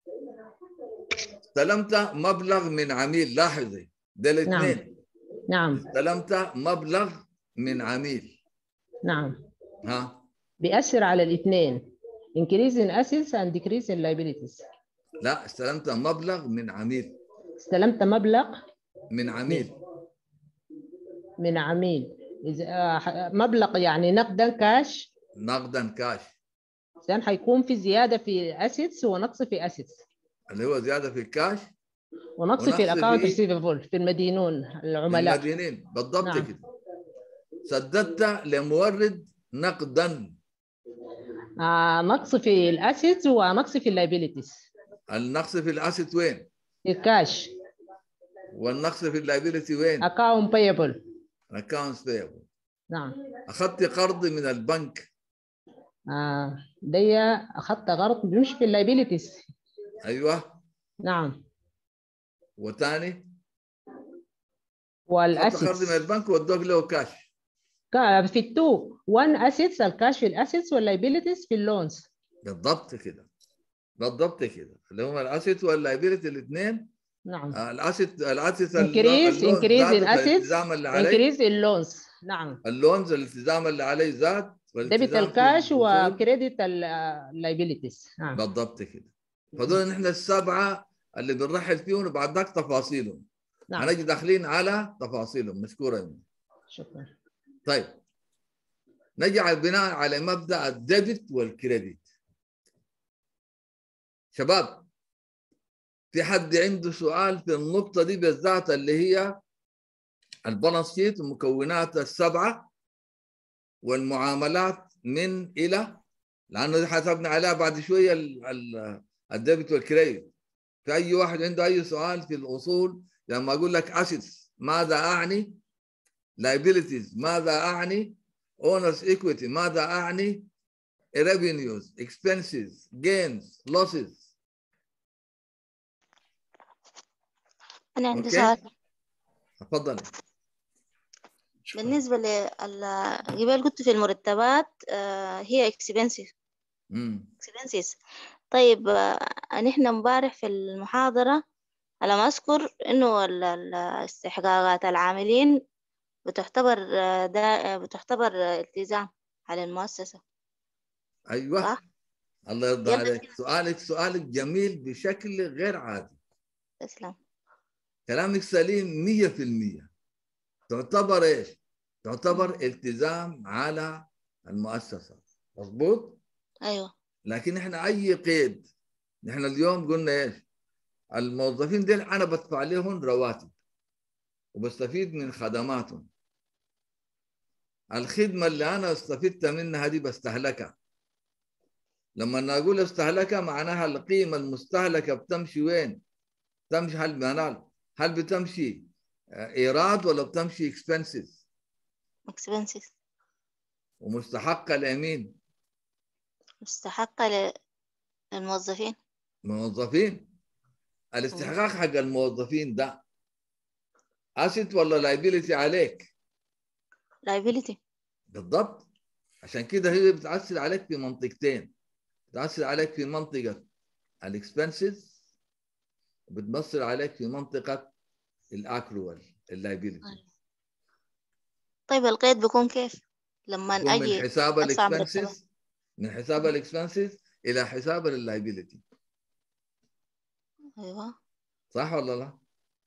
استلمت مبلغ من عميل لاحظي ده الاثنين نعم استلمت مبلغ من عميل نعم ها بيأثر على الاثنين increase in assets and decrease in liabilities لا استلمت مبلغ من عميل استلمت مبلغ من عميل من عميل إذا آه، مبلغ يعني نقدا كاش نقدا كاش إذن حيكون في زيادة في assets ونقص في assets اللي هو زياده في الكاش ونقص ونقص في الاكونت في- ريسيفبل في المدينون العملاء المدينين بالضبط نعم. كده سددت لمورد نقدا آه نقص في الاسيتس ونقص في اللايبيليتيز النقص في الاسيت وين؟ الكاش والنقص في اللايبيلتي وين؟ اكاونت بيبل الاكونتس بيبل نعم اخذت قرض من البنك آه دي اخذت غرض بيمشي في اللايبيليتيز ايوه نعم وثاني اخذت قرض والاسيتس من البنك ودوك له كاش كا- في التو وان اسيتس الكاش في الاسيتس واللايبيليتيز في اللونز بالضبط كده بالضبط كده اللي هم الاسيت واللايبيلتي الاثنين نعم الاسيت الاسيت increase increase in assets الالتزام اللي عليه increase in loans نعم اللونز الالتزام اللي عليه زاد ديبت والالتزام في الكاش الأصول وكريدت اللايبيليتيز نعم بالضبط كده فدول نحن السبعه اللي بنرحل فيهم وبعد ذاك تفاصيلهم نعم. هنجي داخلين على تفاصيلهم مشكوره مني. شكرا طيب نجي على بناء على مبدا الديبت والكريدت شباب في حد عنده سؤال في النقطه دي بالذات اللي هي البالانس شيت ومكوناتها السبعه والمعاملات من الى لانه دي حسبنا عليها بعد شويه ال- ال- الديبت والكريدت في اي واحد عنده اي سؤال في الاصول لما اقول لك اسيتس ماذا اعني؟ liabilities ماذا اعني؟ owners equity ماذا اعني؟ revenues expenses gains losses أنا عندي أوكي. سؤال تفضل بالنسبة لل قبل قلت في المرتبات آه، هي expensive امم expenses طيب آه، نحن امبارح في المحاضرة على ما أذكر إنه ال- ال- استحقاقات العاملين بتعتبر آه، دا آه، بتعتبر آه، التزام على المؤسسة ايوه الله يرضى يلا عليك سؤالك سؤالك جميل بشكل غير عادي تسلم كلامك سليم 100% تعتبر ايش؟ تعتبر التزام على المؤسسه مضبوط؟ أيوة لكن احنا اي قيد نحن اليوم قلنا ايش الموظفين ديل انا بدفع لهم رواتب وبستفيد من خدماتهم الخدمه اللي انا استفدت منها دي بستهلكها لما اقول استهلكها معناها القيمه المستهلكه بتمشي وين؟ تمشي هل منال هل بتمشي ايراد ولا بتمشي اكسبنسز؟ expenses ومستحقه لمين؟ مستحقة ل- للموظفين موظفين الاستحقاق حق الموظفين ده اسيت ولا لايبيلتي عليك liability بالضبط عشان كده هي بتأثر عليك في منطقتين بتأثر عليك في منطقة الاكسبنسز وبتمثل عليك في منطقة الاكروال اللايبيلتي طيب القيد بيكون كيف لما من أجي حساب أدفع مرتبات الاكسبنسز من حساب الاكسبنسز الى حساب اللايبيلتي أيوة صح ولا لا؟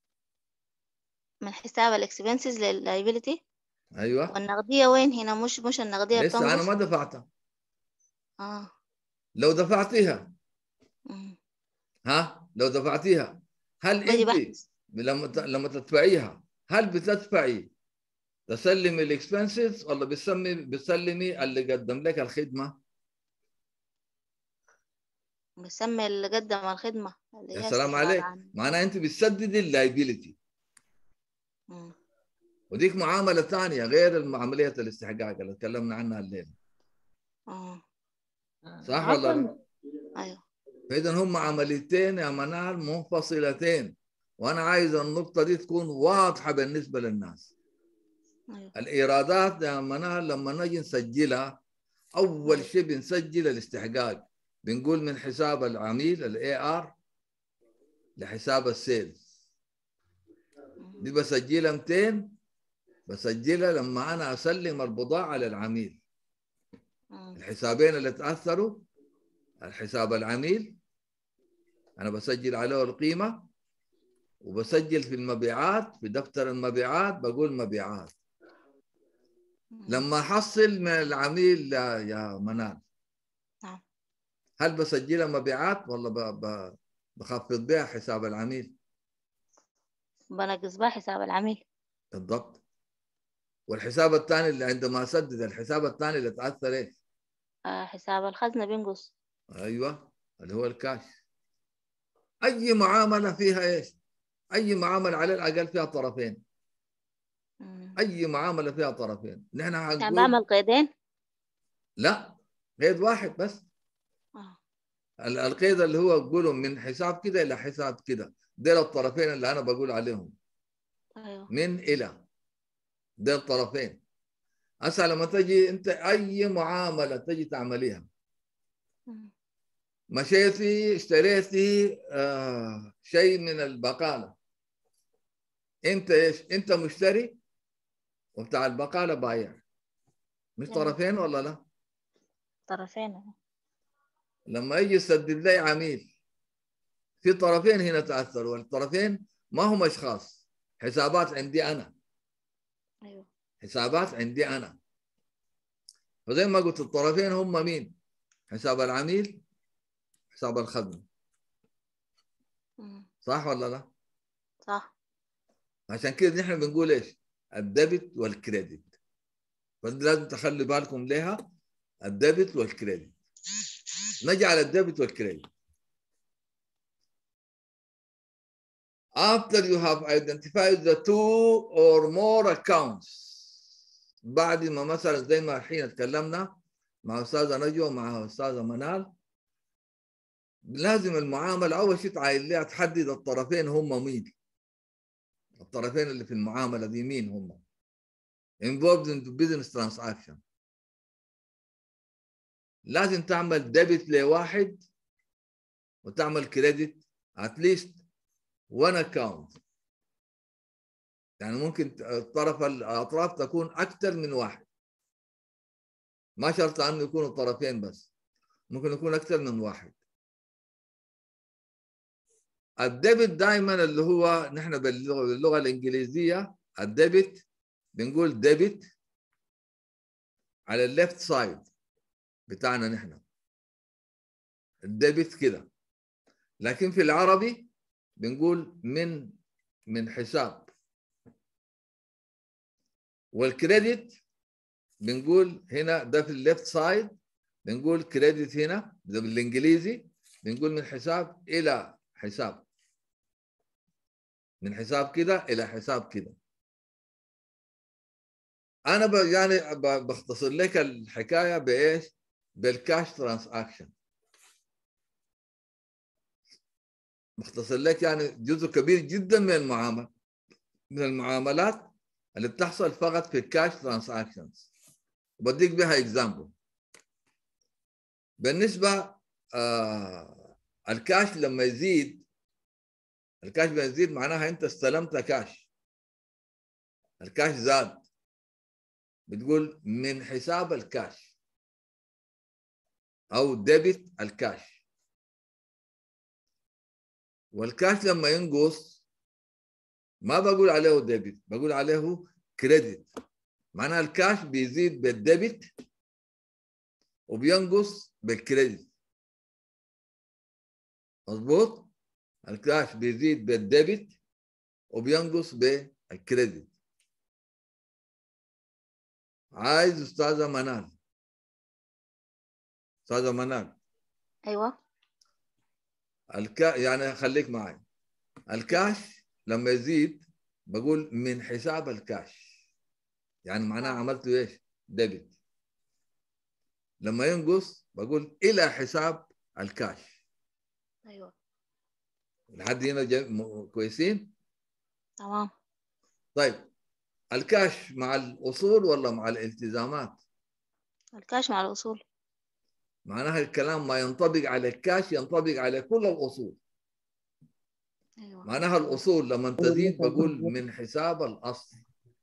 من حساب الاكسبنسز لللايبيلتي ايوه والنقدية وين هنا مش مش النقدية لسه انا بتنقص ما دفعتها آه لو دفعتيها مم. ها لو دفعتيها هل بدي انت بحث لما ت- لما تدفعيها هل بتدفعي تسلمي الاكسبنسز ولا بتسمي بتسلمي اللي قدم لك الخدمه بسمي اللي قدم الخدمة اللي يا هي سلام استحقاق عليك عن معناها انت بتسددي اللايبيلتي مم. وديك معامله ثانيه غير عمليه الاستحقاق اللي تكلمنا عنها الليله آه. صح ولا لا؟ أيوة فاذا هم عمليتين يا منال منفصلتين وانا عايز النقطه دي تكون واضحه بالنسبه للناس أيوة الايرادات يا منال لما نجي نسجلها اول شيء بنسجل الاستحقاق بنقول من حساب العميل الاي ار لحساب السيلز دي بسجلها 200 بسجلها لما انا اسلم البضاعه للعميل مم. الحسابين اللي تاثروا الحساب العميل انا بسجل عليه القيمه وبسجل في المبيعات في دفتر المبيعات بقول مبيعات لما احصل من العميل يا يا منال نعم. هل بسجلها مبيعات ولا ب- ب- بخفض بها حساب العميل بنقص بها حساب العميل بالضبط والحساب الثاني اللي عندما اسدد الحساب الثاني اللي تاثر ايش؟ آه حساب الخزنة بينقص ايوه اللي هو الكاش اي معامله فيها ايش؟ اي معامله على الاقل فيها طرفين مم. اي معامله فيها طرفين نحن يعني حنقول بعمل قيدين لا قيد واحد بس آه. ال- القيد اللي هو قولوا من حساب كده الى حساب كده دول الطرفين اللي انا بقول عليهم أيوة من الى دول الطرفين هسه لما تجي انت اي معامله تجي تعمليها مم. مشيتي اشتريتي آه شيء من البقاله انت ايش انت مشتري وبتاع البقاله بايع مش أيوة. طرفين ولا لا طرفين لما يجي يسدد لي عميل في طرفين هنا تاثروا والطرفين ما هم اشخاص حسابات عندي انا أيوة حسابات عندي انا فزي ما قلت الطرفين هم مين حساب العميل حساب الخدمه مم. صح ولا لا صح عشان كده نحن بنقول ايش الديبت والكريدت فلازم تخلي بالكم لها الديبت والكريدت نجي على الديبت والكريدت after you have identified the two or more accounts بعد ما مثلا زي ما الحين تكلمنا مع استاذه نجوى مع استاذه منال لازم المعامله اول شيء تعاين لها تحدد الطرفين هم مين الطرفين اللي في المعامله دي مين هم involved in the business transaction لازم تعمل ديبت لواحد وتعمل كريدت at least one account يعني ممكن الطرف الاطراف تكون اكثر من واحد ما شرط انه يكونوا طرفين بس ممكن يكون اكثر من واحد الديبت دائما اللي هو نحن باللغه, باللغة الانجليزيه الديبت بنقول ديبت على الليفت سايد بتاعنا نحن الديبت كده لكن في العربي بنقول من من حساب والكريدت بنقول هنا ده في الليفت سايد بنقول كريدت هنا ده بالانجليزي بنقول من حساب الى حساب من حساب كده الى حساب كده انا ب يعني ب- بختصر لك الحكايه بايش؟ بالكاش ترانزاكشن بختصر لك يعني جزء كبير جدا من المعامله من المعاملات اللي بتحصل فقط في الكاش ترانزاكشنز وبديك بها اكزامبل بالنسبه آه الكاش لما يزيد الكاش لما يزيد معناها انت استلمت كاش الكاش زاد بتقول من حساب الكاش او ديبت الكاش والكاش لما ينقص ما بقول عليه ديبت بقول عليه كريدت معناها الكاش بيزيد بالديبت وبينقص بالكريدت مظبوط الكاش بيزيد بالديبت وبينقص بالكريدت عايز استاذه منال استاذه منال ايوه الكا يعني خليك معي الكاش لما يزيد بقول من حساب الكاش يعني معناها عملت ايش؟ ديبت لما ينقص بقول الى حساب الكاش ايوه لحد هنا جا- م- كويسين؟ تمام طيب الكاش مع الاصول ولا مع الالتزامات؟ الكاش مع الاصول معناها الكلام ما ينطبق على الكاش ينطبق على كل الاصول ايوه معناها الاصول لما تزيد بقول من حساب الاصل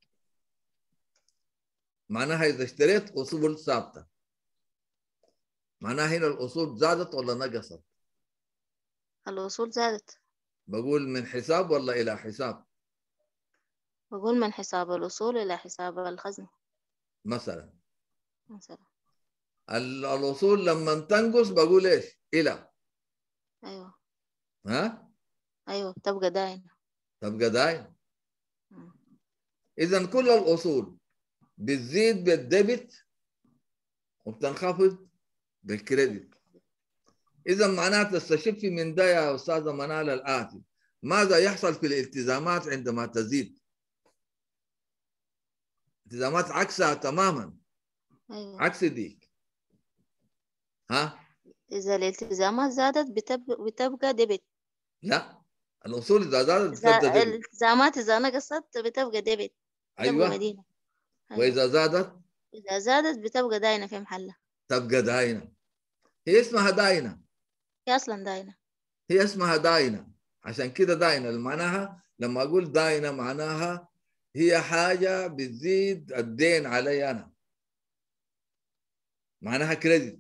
معناها اذا اشتريت اصول ثابته معناها هنا الاصول زادت ولا نقصت الاصول زادت بقول من حساب ولا الى حساب بقول من حساب الاصول الى حساب الخزنة مثلا مثلا ال- الاصول لما تنقص بقول ايش الى ايوه ها ايوه بتبقى داينة تبقى داين اذا كل الاصول بتزيد بالديبت وبتنخفض بالكريدت اذا معناته تستشفي من ده يا استاذه منال الاتي ماذا يحصل في الالتزامات عندما تزيد التزامات عكسها تماما ايوه عكس ديك ها اذا الالتزامات زادت بتبقى, بتبقى ديبت لا الاصول اذا زادت اذا بتبدا ديبت الالتزامات اذا نقصت بتبقى ديبت بتبقى ايوه مدينة أيوة. واذا زادت اذا زادت بتبقى داينة في محلها تبقى داينه هي اسمها داينه هي اصلا داينة هي اسمها داينه عشان كده داينه معناها لما اقول داينه معناها هي حاجه بتزيد الدين علي انا معناها كريدت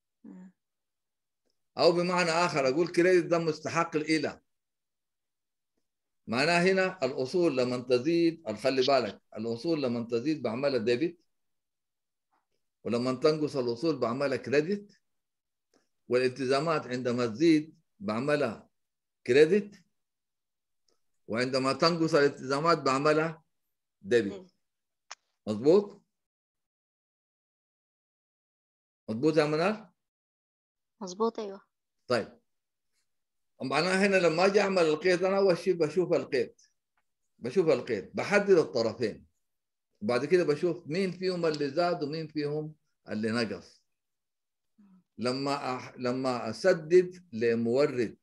او بمعنى اخر اقول كريدت ده مستحق الى معناها هنا الاصول لما تزيد خلي بالك الاصول لما تزيد بعملها ديبت ولما تنقص الاصول بعملها كريدت والالتزامات عندما تزيد بعملها كريدت وعندما تنقص الالتزامات بعملها ديبت مظبوط مظبوط يا منال مظبوط ايوه طيب معناها هنا لما اجي اعمل القيد انا اول شيء بشوف القيد بشوف القيد بحدد الطرفين وبعد كده بشوف مين فيهم اللي زاد ومين فيهم اللي نقص لما أح... لما اسدد لمورد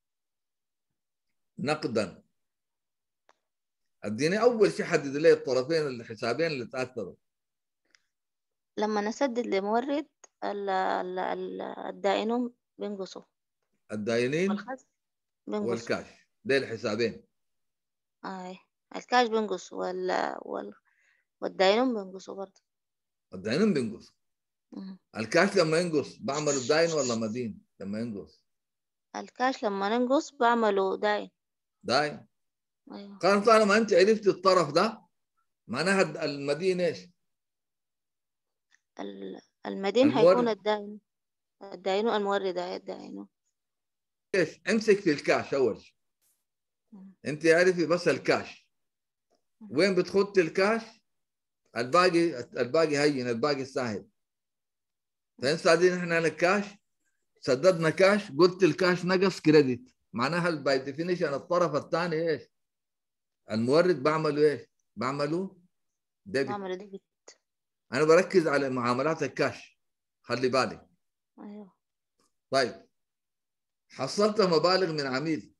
نقدا اديني اول شيء حدد لي الطرفين الحسابين اللي تاثروا لما نسدد لمورد ال- ال- ال- الدائنون بينقصوا الداينين والخزن بينقصوا والكاش ده الحسابين اي الكاش بينقص وال... وال... والدائنون بينقصوا برضه الداينين بينقص مم. الكاش لما ينقص بعمل الداين ولا مدين لما ينقص الكاش لما ننقص بعملوا داين داين ايوه قال طالما انت عرفت الطرف ده معناها المدين ايش؟ ال- المدين المورد. حيكون الدائن الدائنون المورد هي الدائنون ايش امسك في الكاش اول شيء انت عارفي بس الكاش وين بتخط الكاش الباقي الباقي هين الباقي سهل فين ساعدين احنا على الكاش سددنا كاش قلت الكاش نقص كريدت معناها باي ديفينيشن الطرف الثاني ايش المورد بعمله ايش بعمله ديبت بعمل ديبت انا بركز على معاملات الكاش خلي بالك ايوه طيب حصلت مبالغ من عميل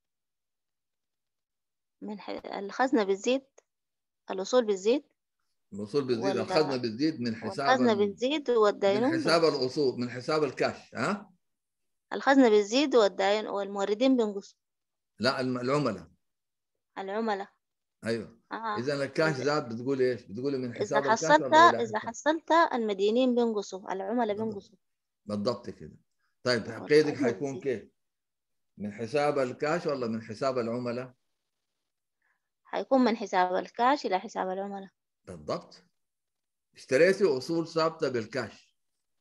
من ح... الخزنة بتزيد الأصول بتزيد الوصول بتزيد ولا- الخزنه بتزيد من حساب الخزنة ال- بتزيد من والداينون حساب بينقصوا. الاصول من حساب الكاش ها الخزنة بتزيد والداين والموردين بينقصوا لا الم- العملاء العملاء ايوه آه. اذا الكاش إذا- زاد بتقولي ايش بتقولي من إذا حساب الكاش حصلت ولا الى إذا حساب حصلت المدينين بينقصوا العملاء بينقصوا بالضبط كده طيب والخزنة قيدك حيكون بتزيد. كيف من حساب الكاش ولا من حساب العملاء حيكون من حساب الكاش إلى حساب العملاء بالضبط اشتريتي اصول ثابته بالكاش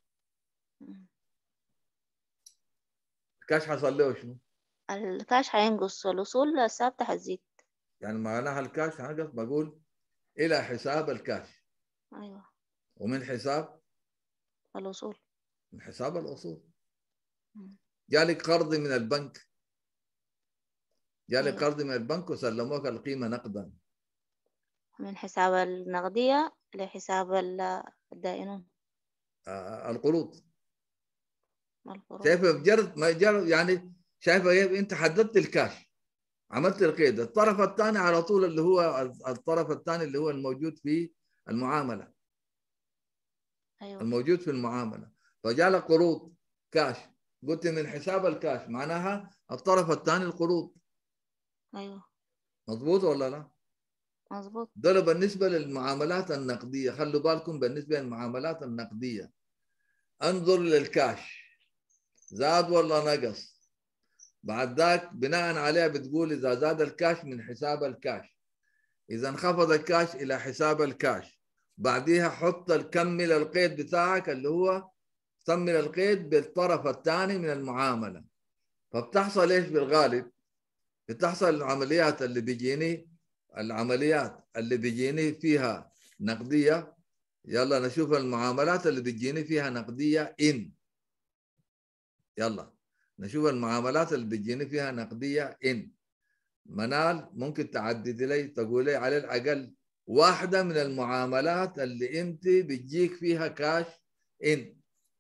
الكاش حصل له شنو؟ الكاش حينقص والأصول الثابتة حتزيد يعني معناها الكاش نقص بقول الى حساب الكاش أيوة ومن حساب الأصول من حساب الاصول جالك قرض من البنك جالك أيوة. قرض من البنك وسلموك القيمه نقدا من حساب النقدية لحساب ال- الدائنون آه القروض القروض شايفه بجرد ما جرد يعني شايفه كيف انت حددت الكاش عملت القيد الطرف الثاني على طول اللي هو الطرف الثاني اللي هو الموجود في المعامله أيوة الموجود في المعامله فجاء لك قروض كاش قلت من حساب الكاش معناها الطرف الثاني القروض أيوة مضبوط ولا لا؟ مظبوط ده بالنسبه للمعاملات النقديه خلوا بالكم بالنسبه للمعاملات النقديه انظر للكاش زاد ولا نقص بعد ذاك بناء عليه بتقول اذا زاد الكاش من حساب الكاش اذا انخفض الكاش الى حساب الكاش بعديها حط كمل القيد بتاعك اللي هو كمل القيد بالطرف الثاني من المعامله فبتحصل ايش بالغالب بتحصل العمليات اللي بيجيني العمليات اللي بيجيني فيها نقديه يلا نشوف المعاملات اللي بتجيني فيها نقديه ان يلا نشوف المعاملات اللي بتجيني فيها نقديه ان منال ممكن تعدد لي تقولي على الاقل واحده من المعاملات اللي انت بتجيك فيها كاش ان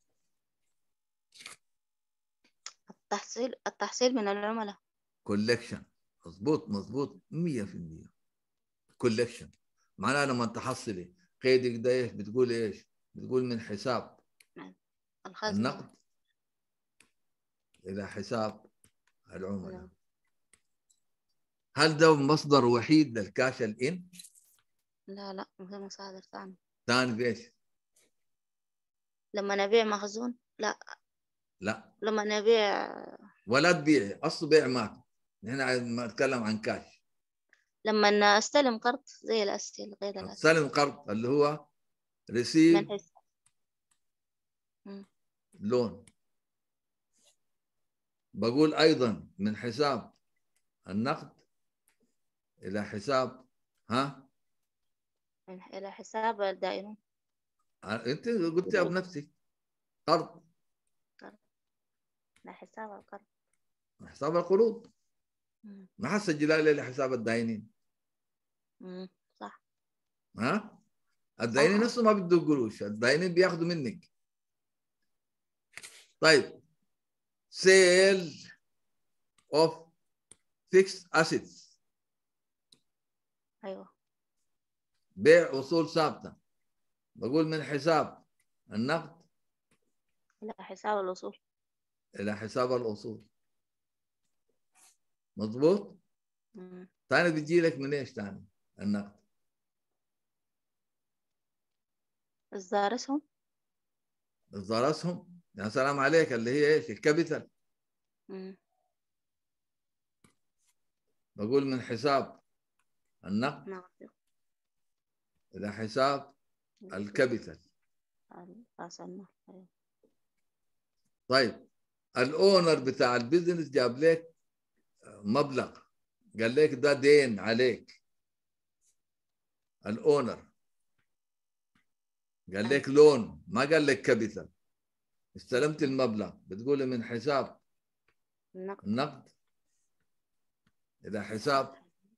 التحصيل التحصيل من العملاء كولكشن مظبوط مظبوط 100% كولكشن معناها لما تحصلي قيدك ده ايش بتقول ايش بتقول من حساب الخزنة النقد الى حساب العملاء هل ده مصدر وحيد للكاش الان لا لا في مصادر ثانية ثاني في ايش لما نبيع مخزون لا لا لما نبيع ولا تبيعي اصل بيع مات نحن نتكلم عن كاش لما استلم قرض زي الأسئلة غير الأسئلة سلم قرض اللي هو ريسيف من حساب مم. لون بقول ايضا من حساب النقد الى حساب ها من إلى حساب الدائنون انت قلتها بنفسك قرض إلى حساب القرض حساب القروض مم. ما حسجلها لي لحساب الداينين مم. صح ها الداينين صح. نفسه ما بيدوا قروش الداينين بياخذوا منك طيب سيل اوف فيكس اسيتس أيوة بيع اصول ثابته بقول من حساب النقد إلى حساب الأصول الى حساب الاصول مظبوط مم. ثاني بيجي لك من ايش ثاني النقد إصدار أسهم اصدار اسهم يا سلام عليك اللي هي ايش الكابيتال مم. بقول من حساب النقد نقد الى حساب الكابيتال رأس المال أيوة طيب الاونر بتاع البيزنس جاب لك مبلغ قال لك ده دين عليك الاونر قال لك لون ما قال لك كابيتال استلمت المبلغ بتقولي من حساب النقد النقد الى حساب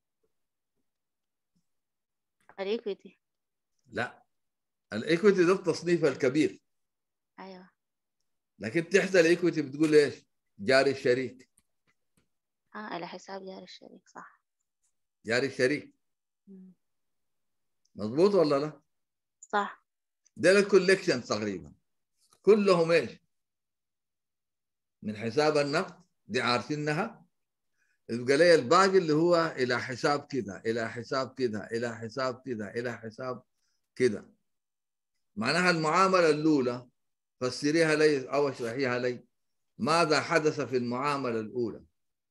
الايكويتي لا الايكويتي ده التصنيف الكبير ايوه لكن تحت الايكويتي بتقول ايش؟ جاري الشريك اه على حساب جار الشريك صح جاري الشريك مضبوط ولا لا؟ صح ده الكوليكشن تقريبا كلهم ايش؟ من حساب النقد دي عارفينها يبقى لي الباقي اللي هو الى حساب كده الى حساب كده الى حساب كده الى حساب كده معناها المعامله الاولى فسريها لي او اشرحيها لي ماذا حدث في المعامله الاولى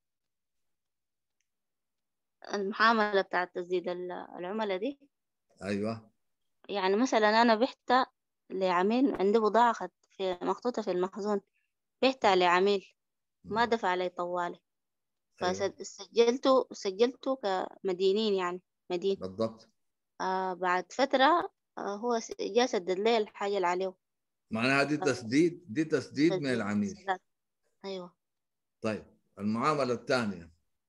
المعاملة بتاعت تسديد ال- العملاء دي ايوه يعني مثلا أنا بحت لعميل عندي بضاعة خد في محطوطة في المخزون بحت لعميل ما دفع لي طوالي فسجلته سجلته كمدينين يعني مدين بالضبط آه بعد فترة آه هو س- جا سدد لي الحاجة اللي عليه معناها دي تسديد دي تسديد من العميل سداد. أيوة طيب المعامله الثانيه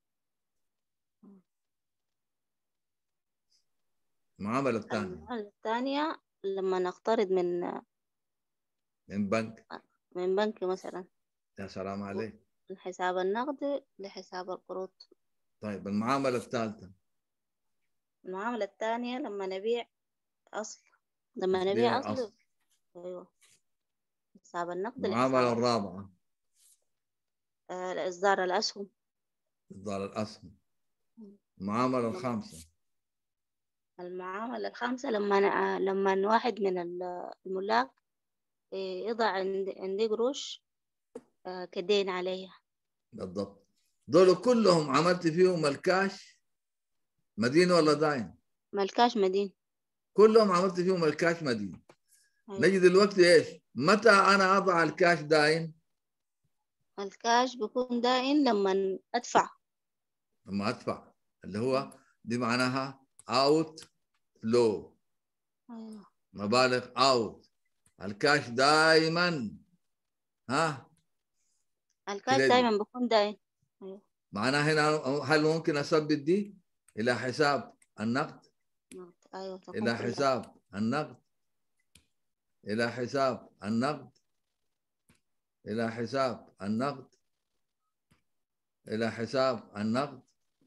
المعامله الثانيه المعاملة الثانية لما نقترض من من بنك من بنك مثلا يا سلام عليك من حساب النقد لحساب القروض طيب المعامله الثالثه المعاملة الثانية لما نبيع أصل لما نبيع نبيع أصل أصل. أيوة حساب النقد المعامله لحساب الرابعه آه، إصدار الأسهم اصدار الاسهم المعامله الخامسه المعاملة الخامسة لما أنا لما واحد من ال- الملاك إيه، يضع عند- عندي قروش آه، كدين عليها بالضبط دول كلهم عملت فيهم الكاش مدين ولا داين ملكاش مدين كلهم عملت فيهم الكاش مدين أيوة. نجي دلوقتي ايش متى انا اضع الكاش داين الكاش بيكون دائن لما أدفع لما ادفع اللي هو دي معناها اوت فلو أيوة. مبالغ اوت الكاش دائما ها الكاش كريدت. دائما بيكون دائن أيوة. معناها هنا هل ممكن اثبت دي الى حساب النقد أيوة تكون الى كلها. حساب النقد الى حساب النقد الى حساب النقد الى حساب النقد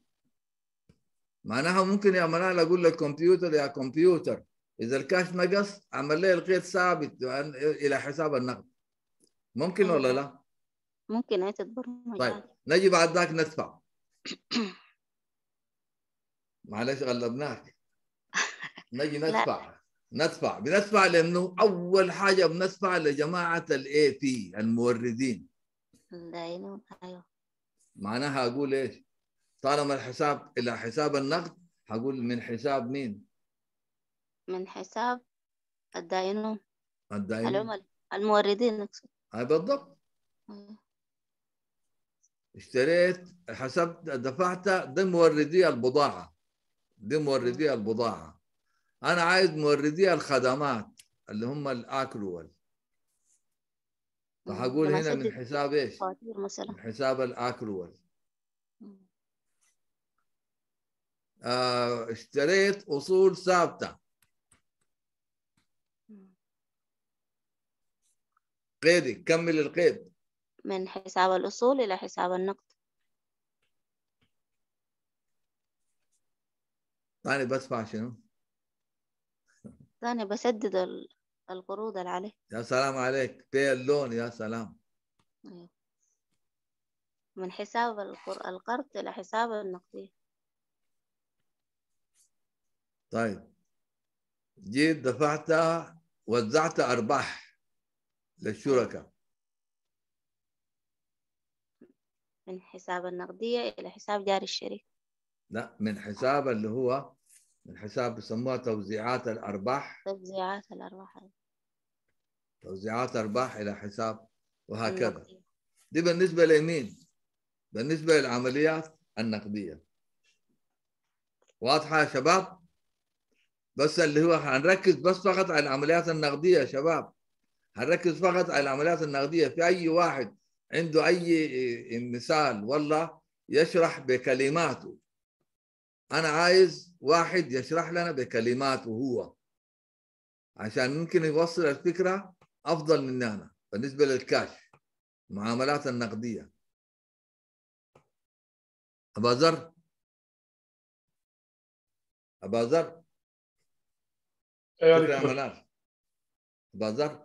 معناها ممكن يا منال اقول لك كمبيوتر يا كمبيوتر اذا الكاش نقص اعمل لي القيد ثابت الى حساب النقد ممكن ولا لا؟ ممكن أي تتبرمج طيب عادي. نجي بعد ذاك ندفع معلش غلبناك نجي لا. ندفع ندفع بندفع لانه اول حاجه بندفع لجماعه الاي بي الموردين داينون أيوة معناها اقول ايش؟ طالما الحساب الى حساب النقد هقول من حساب مين؟ من حساب الداينون الدائنين العملاء الموردين نقصد هاي بالضبط أيوة. اشتريت حسبت دفعت دي موردي البضاعه دي موردي البضاعه انا عايز موردي الخدمات اللي هم الاكرول فهقول لما هنا من أسدد حساب ايش؟ فواتير مثلا من حساب الاكرول آه اشتريت اصول ثابته قيدي كمل القيد من حساب الأصول إلى حساب النقد ثاني بدفع شنو؟ ثاني بسدد ال- القروض اللي عليه يا سلام عليك بي اللون يا سلام أيوة. من حساب القر- القرض إلى حساب النقدية طيب جيت دفعتها وزعت ارباح للشركاء من حساب النقدية إلى حساب جاري الشريك لا من حساب اللي هو من حساب بسموها توزيعات الارباح توزيعات الأرباح توزيعات ارباح الى حساب وهكذا النقدية دي بالنسبه لمين؟ بالنسبه للعمليات النقديه واضحه يا شباب؟ بس اللي هو هنركز بس فقط على العمليات النقديه يا شباب هنركز فقط على العمليات النقديه في اي واحد عنده اي مثال والله يشرح بكلماته انا عايز واحد يشرح لنا بكلماته هو عشان ممكن يوصل الفكره افضل مننا أنا بالنسبه للكاش المعاملات النقديه ابا زر ابا زر أيوة شكرا يا دكتور. منال ابا زر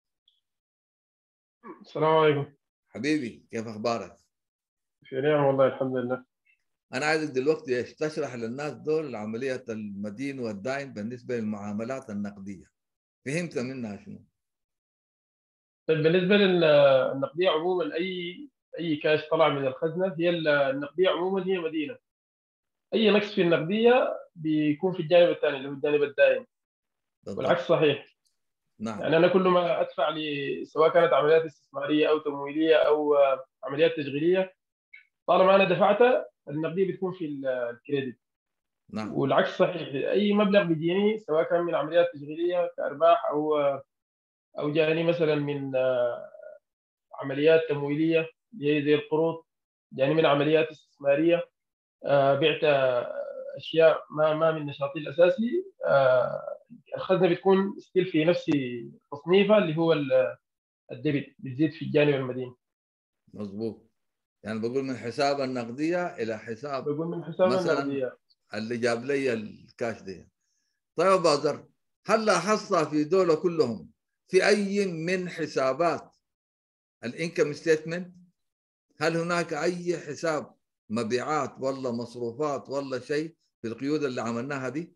السلام عليكم حبيبي كيف اخبارك؟ في نعم والله الحمد لله انا عايزك دلوقتي ايش تشرح للناس دول عمليه المدين والداين بالنسبه للمعاملات النقديه فهمت منها شنو؟ طيب بالنسبه للنقديه عموما اي اي كاش طلع من الخزنه هي النقديه عموما هي مدينه اي نقص في النقديه بيكون في الجانب الثاني اللي هو الجانب الدائم والعكس صحيح نعم يعني انا كل ما ادفع لي سواء كانت عمليات استثماريه او تمويليه او آه، عمليات تشغيليه طالما انا دفعتها النقديه بتكون في ال- الكريدت نعم والعكس صحيح اي مبلغ بيجيني سواء كان من عمليات تشغيليه كارباح او او جاني مثلا من آه، عمليات تمويليه اللي هي زي القروض جاني من عمليات استثماريه آه، بعت آه، اشياء ما ما من نشاطي الاساسي آه، الخزنه بتكون ستيل في نفس تصنيفها اللي هو ال- الديبت بتزيد في الجانب المدين مظبوط يعني بقول من حساب النقديه الى حساب بقول من حساب مثلا النقديه اللي جاب لي الكاش دي طيب أبو بدر هل لاحظت في دول كلهم في اي من حسابات الانكم ستيتمنت هل هناك اي حساب مبيعات ولا مصروفات ولا شيء في القيود اللي عملناها دي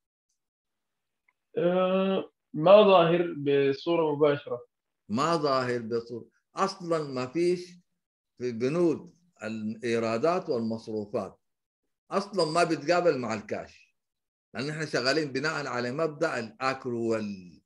آه، ما ظاهر بصوره مباشره ما ظاهر بصورة اصلا ما فيش في بنود الايرادات والمصروفات اصلا ما بيتقابل مع الكاش لان احنا شغالين بناء على مبدا الاكرو وال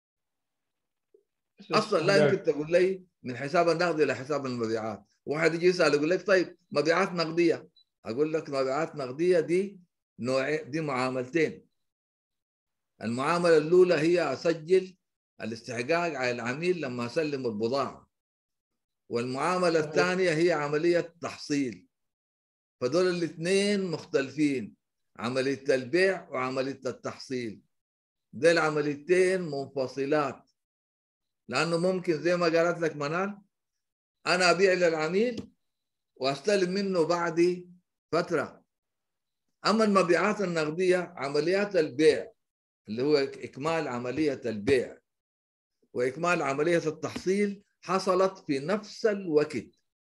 اصلا لا يمكن تقول لي من حساب النقدي الى حساب المبيعات واحد يجي يسال يقول لك طيب مبيعات نقديه اقول لك مبيعات نقديه دي نوع دي معاملتين المعامله الاولى هي اسجل الاستحقاق على العميل لما اسلم البضاعه والمعامله الثانيه هي عمليه تحصيل فدول الاثنين مختلفين عمليه البيع وعمليه التحصيل دي العمليتين منفصلات لانه ممكن زي ما قالت لك منال انا ابيع للعميل واستلم منه بعد فتره اما المبيعات النقديه عمليات البيع اللي هو اكمال عمليه البيع واكمال عمليه التحصيل حصلت في نفس الوقت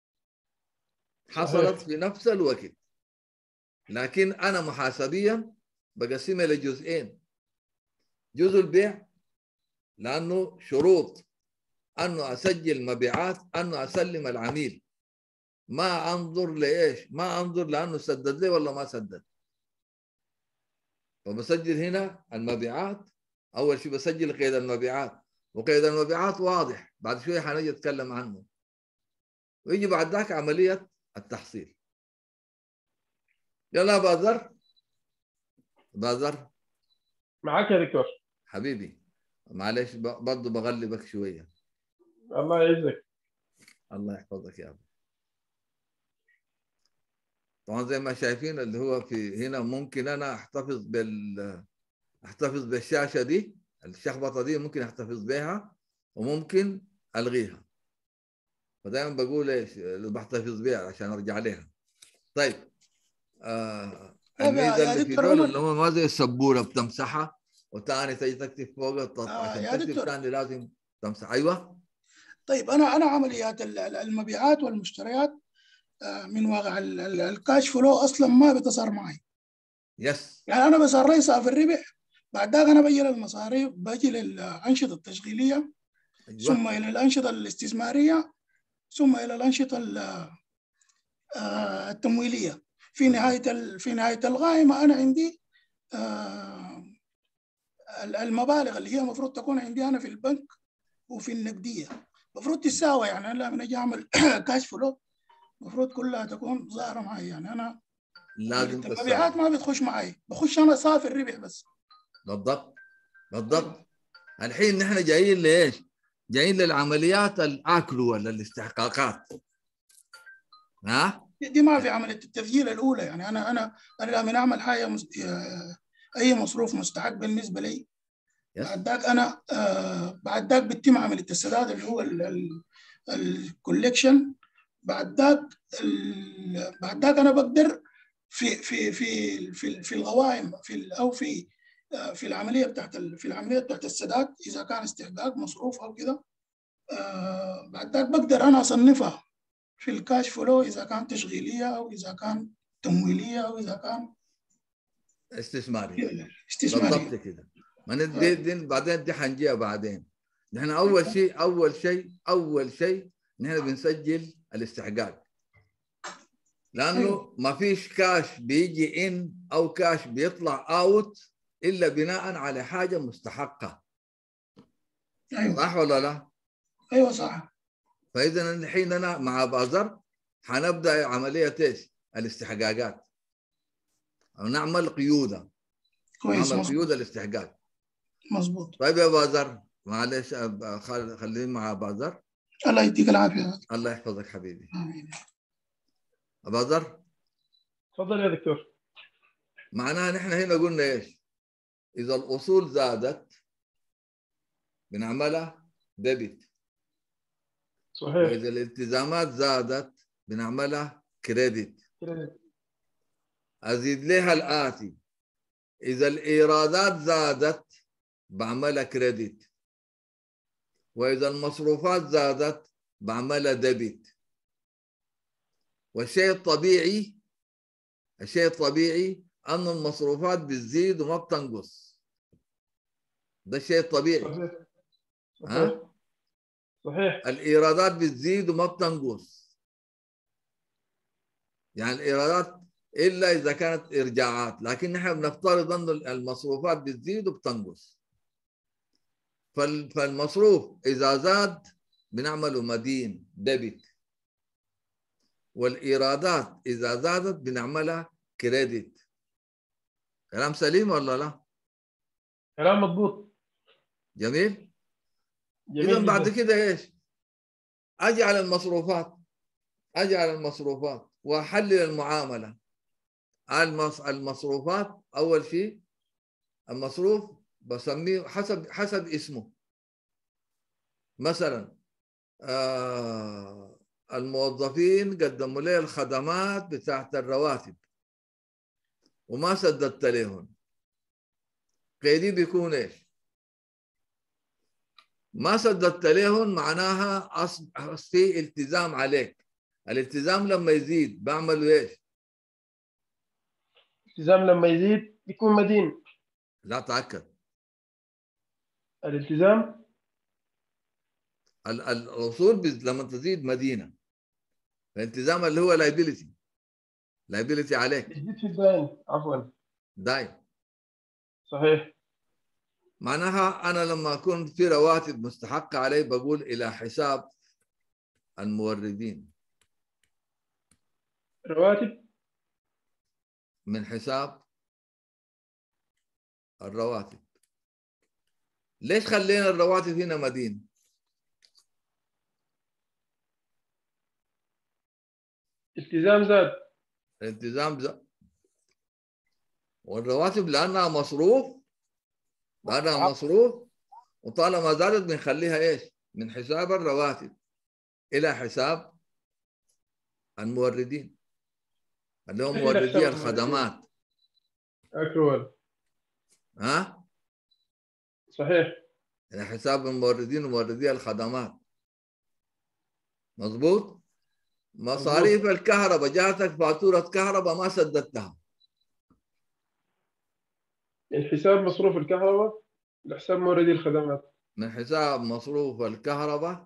حصلت صحيح. في نفس الوقت لكن انا محاسبيا بقسمها لجزئين جزء البيع لانه شروط انه اسجل مبيعات انه اسلم العميل ما انظر لايش ما انظر لانه سدد لي ولا ما سدد فبسجل هنا المبيعات اول شيء بسجل قيد المبيعات وقيد المبيعات واضح بعد شويه حنجي اتكلم عنه ويجي بعد ذاك عمليه التحصيل يلا بازر بازر معك يا دكتور حبيبي معلش ب- برضه بغلبك شويه الله يعزك الله يحفظك يا ابو طبعا زي ما شايفين اللي هو في هنا ممكن انا احتفظ بال احتفظ بالشاشه دي الشخبطه دي ممكن احتفظ بها وممكن الغيها فدائما بقول ايش اللي بحتفظ بها عشان ارجع لها طيب آه طيب يا- الميزه يا اللي في دكتور دول عمر. اللي هم ما زي السبوره بتمسحها وثاني تجي تكتب فوق التط- آه، عشان يا تكتب دكتور. ثاني لازم تمسح ايوه طيب انا انا عمليات ال- ال- المبيعات والمشتريات آه، من واقع ال- ال- الكاش فلو اصلا ما بتصار معي يس يعني انا بصار لي صافي الربح بعد ذاك انا بجي للمصاريف بجي للانشطه التشغيليه ثم الى الانشطه الاستثماريه ثم الى الانشطه ال- آه، التمويليه في نهايه ال- في نهايه القائمه انا عندي آه، ال- المبالغ اللي هي المفروض تكون عندي انا في البنك وفي النقديه المفروض تساوي يعني انا لما اجي اعمل كاش فلو المفروض كلها تكون ظاهره معي يعني انا لازم المبيعات تساوي ما بتخش معي بخش انا صافي الربح بس بالضبط بالضبط الحين نحن جايين لايش؟ جايين للعمليات الاكلو ولا الاستحقاقات ها؟ دي ما في عمليه التسجيل الاولى يعني انا انا انا لما اعمل حاجه مس... اي مصروف مستحق بالنسبه لي بعد ذاك انا آه بعد ذاك بيتم عمليه السداد اللي هو الكوليكشن بعد ذاك ال- بعد ذاك انا بقدر في في في في في القوائم في ال- او في آه، في العمليه بتاعت ال- في العمليه بتاعت السداد اذا كان استحقاق مصروف او كده آه، بعد ذاك بقدر انا اصنفها في الكاش فلو اذا كان تشغيليه او اذا كان تمويليه او اذا كان استثماري استثماري. بالضبط كده ما ندي دي بعدين دي حنجيها بعدين نحن اول شيء اول شيء اول شيء نحن بنسجل الاستحقاق لانه ما فيش كاش بيجي ان او كاش بيطلع اوت الا بناء على حاجه مستحقه ايوه صح ولا لا؟ ايوه صح فاذا الحين انا مع بازر حنبدا عمليه ايش؟ الاستحقاقات أو نعمل قيوده كويس نعمل مظبوط قيود الاستحقاق مظبوط طيب يا بازر معلش أب- خل- خلينا مع بازر الله يديك العافيه الله يحفظك حبيبي آمين. بازر تفضل يا دكتور معناها نحن هنا قلنا ايش؟ اذا الاصول زادت بنعملها ديبت صحيح واذا الالتزامات زادت بنعملها كريدت ازيد لها الاتي اذا الايرادات زادت بعملها كريدت واذا المصروفات زادت بعملها ديبت والشيء الطبيعي الشيء الطبيعي أن المصروفات بتزيد وما بتنقص ده الشيء الطبيعي صحيح ها؟ صحيح الإيرادات بتزيد وما بتنقص يعني الإيرادات إلا إذا كانت إرجاعات لكن نحن بنفترض أن المصروفات بتزيد وبتنقص فال- فالمصروف إذا زاد بنعمله مدين ديبت والإيرادات إذا زادت بنعملها كريدت كلام سليم ولا لا؟ كلام مضبوط جميل؟ جميل إذا بعد جداً. كده إيش؟ أجي على المصروفات أجي على المصروفات وأحلل المعاملة المص... المصروفات أول شيء المصروف بسميه حسب حسب اسمه مثلا آه الموظفين قدموا لي الخدمات بتاعت الرواتب وما سددت لهم قيدي بيكون ايش؟ ما سددت لهم معناها أص- في التزام عليك الالتزام لما يزيد بعملوا ايش؟ الالتزام لما يزيد يكون مدين لا تاكد الالتزام ال- ال- الاصول بز- لما تزيد مدينه الالتزام اللي هو لايبيلتي لايبيلتي عليك يزيد في الدين عفوا داين صحيح معناها انا لما اكون في رواتب مستحقه علي بقول الى حساب الموردين رواتب من حساب الرواتب ليش خلينا الرواتب هنا مدين التزام زاد الالتزام ز... والرواتب لانها مصروف لانها مصروف وطالما زادت بنخليها ايش؟ من حساب الرواتب الى حساب الموردين اللي هم إلى موردي حساب الخدمات اكرول ها؟ صحيح الى حساب الموردين وموردي الخدمات مظبوط؟ مصاريف الكهرباء جاتك فاتورة كهرباء ما سددتها الحساب مصروف الكهرباء لحساب موردي الخدمات من حساب مصروف الكهرباء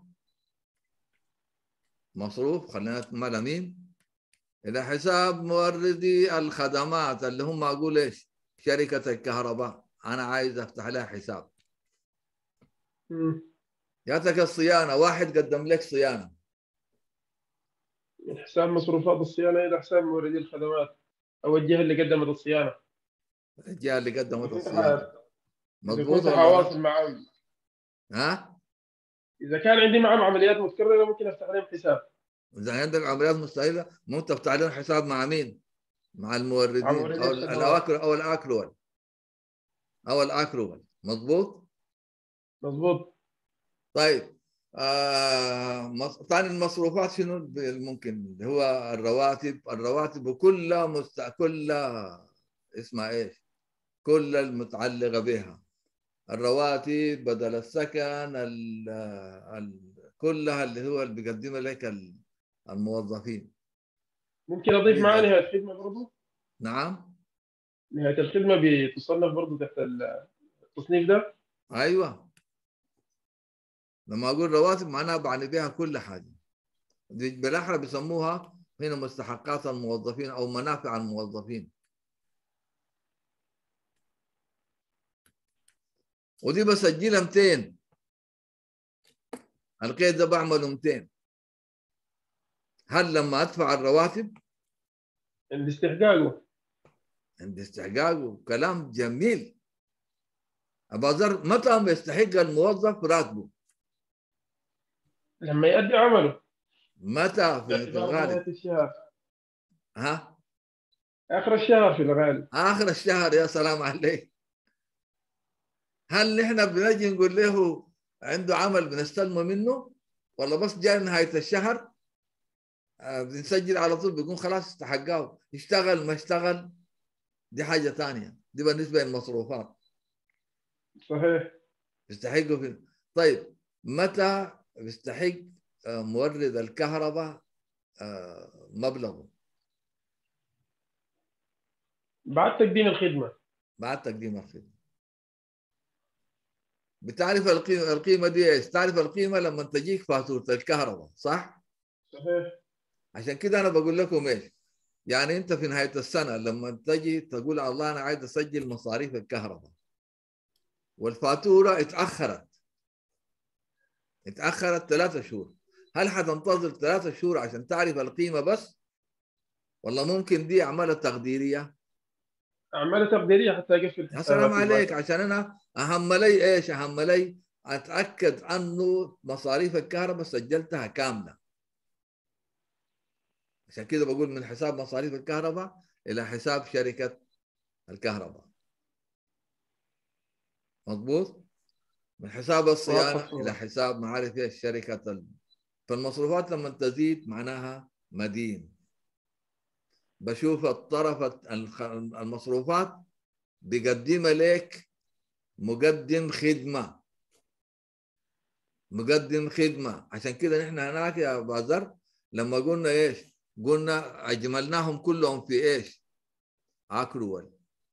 مصروف خلينا نكملها ميم إلى حساب موردي الخدمات اللي هم أقول إيش شركة الكهرباء أنا عايز أفتح لها حساب مم. جاتك الصيانه واحد قدم لك صيانه من حساب مصروفات الصيانة إلى حساب موردي الخدمات أو الجهة اللي قدمت الصيانة الجهه اللي قدمت في الصيانه تحا- مضبوط في ولا تواصل لا؟ معهم ها إذا كان عندي معهم عمليات متكررة ممكن أفتح عليهم حساب اذا عندك عمليات مستحيله ممكن تفتح لهم حساب مع مين؟ مع الموردين مع موردي او الخدمات. الاكل او الاكرول او الاكرول مضبوط؟ مضبوط طيب آه مص- ثاني المصروفات شنو ب- ممكن اللي هو الرواتب الرواتب كلها مست... كلها اسمها ايش؟ كلها المتعلقه بها الرواتب بدل السكن ال... ال... كلها اللي هو اللي بيقدمها لك ال- الموظفين ممكن أضيف معاه إذا- نهاية الخدمة برضو نعم نهاية الخدمة بتصنف برضو تحت التصنيف ده ايوه لما اقول رواتب معناها بعني بها كل حاجه دي بالاحرى بيسموها هنا مستحقات الموظفين او منافع الموظفين ودي بسجلها 200 القيد ده بعمله 200 هل لما ادفع الرواتب عند استحقاقه عند استحقاقه كلام جميل ابو ذر متى يستحق الموظف راتبه لما يؤدي عمله متى في في باعتبار الغالب نهاية الشهر ها آخر الشهر في الغالب اخر الشهر يا سلام عليك هل نحن بنجي نقول له عنده عمل بنستلمه منه ولا بس جاي نهايه الشهر آه، بنسجل على طول بيكون خلاص استحقاه اشتغل ما اشتغل دي حاجه ثانيه دي بالنسبه للمصروفات صحيح بيستحقوا في طيب متى بيستحق آه، مورد الكهرباء آه، مبلغه بعد تقديم الخدمة بعد تقديم الخدمه بتعرف القيمه القيمه دي ايش؟ تعرف القيمه لما تجيك فاتوره الكهرباء صح؟ صحيح عشان كده انا بقول لكم ايش؟ يعني انت في نهايه السنه لما تجي تقول الله انا عايز اسجل مصاريف الكهرباء والفاتوره اتاخرت اتاخرت ثلاثة شهور هل حتنتظر ثلاثة شهور عشان تعرف القيمه بس؟ ولا ممكن دي اعمال تقديريه؟ أعمال تقديرية حتى أقفل يا حسابات سلام عليك البنك. عشان انا اهم لي ايش؟ اهم لي اتاكد انه مصاريف الكهرباء سجلتها كامله. عشان كده بقول من حساب مصاريف الكهرباء الى حساب شركه الكهرباء. مضبوط؟ من حساب الصيانه واضح. الى حساب ما عارف ايش شركه ال... فالمصروفات لما تزيد معناها مدين. بشوف الطرف الخ- المصروفات بيقدمها لك مقدم خدمه مقدم خدمه عشان كده نحن هناك يا ابو ذر لما قلنا ايش؟ قلنا اجملناهم كلهم في ايش؟ اكرول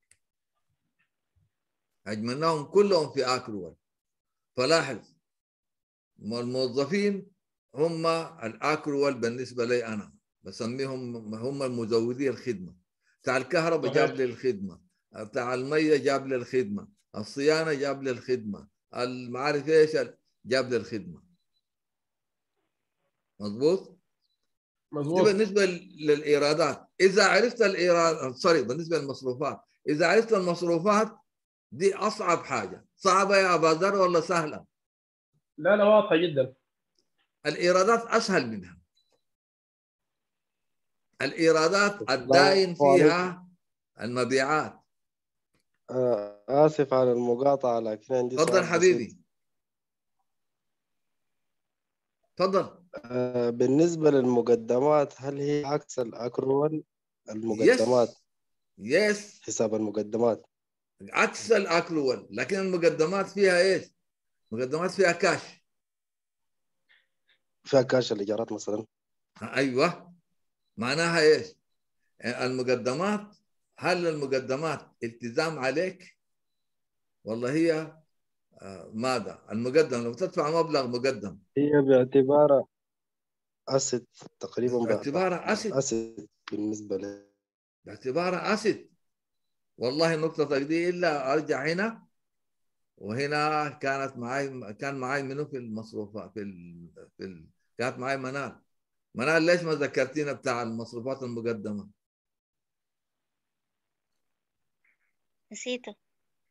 اجملناهم كلهم في اكرول فلاحظ الموظفين هم الاكرول بالنسبه لي انا بسميهم هم المزودي الخدمه بتاع الكهرباء صحيح. جاب لي الخدمه بتاع الميه جاب لي الخدمه الصيانه جاب لي الخدمه المعارف ايش جاب لي الخدمه مظبوط دي مظبوط بالنسبه للايرادات اذا عرفت الايراد سوري بالنسبه للمصروفات اذا عرفت المصروفات دي اصعب حاجه صعبه يا ابا ذر ولا سهله لا لا واضحة جدا الايرادات اسهل منها الايرادات الداين فيها المبيعات آه، آسف على المقاطعة لكن عندي تفضل سؤال بسيط. حبيبي تفضل آه، بالنسبة للمقدمات هل هي عكس الأكرول المقدمات يس حساب المقدمات عكس الاكرول لكن المقدمات فيها ايش؟ مقدمات فيها كاش فيها كاش الإيجارات مثلا ايوه معناها ايش؟ المقدمات هل المقدمات التزام عليك؟ والله هي آه، ماذا؟ المقدم لو تدفع مبلغ مقدم هي باعتبارها أسد تقريبا باعتبارها أسد. أسد بالنسبة لي باعتبارها اسد والله نقطتك دي الا ارجع هنا وهنا كانت معي كان معي منو في المصروفات في ال... في ال... كانت معي منال منال ليش ما ذكرتينا بتاع المصروفات المقدمه؟ نسيته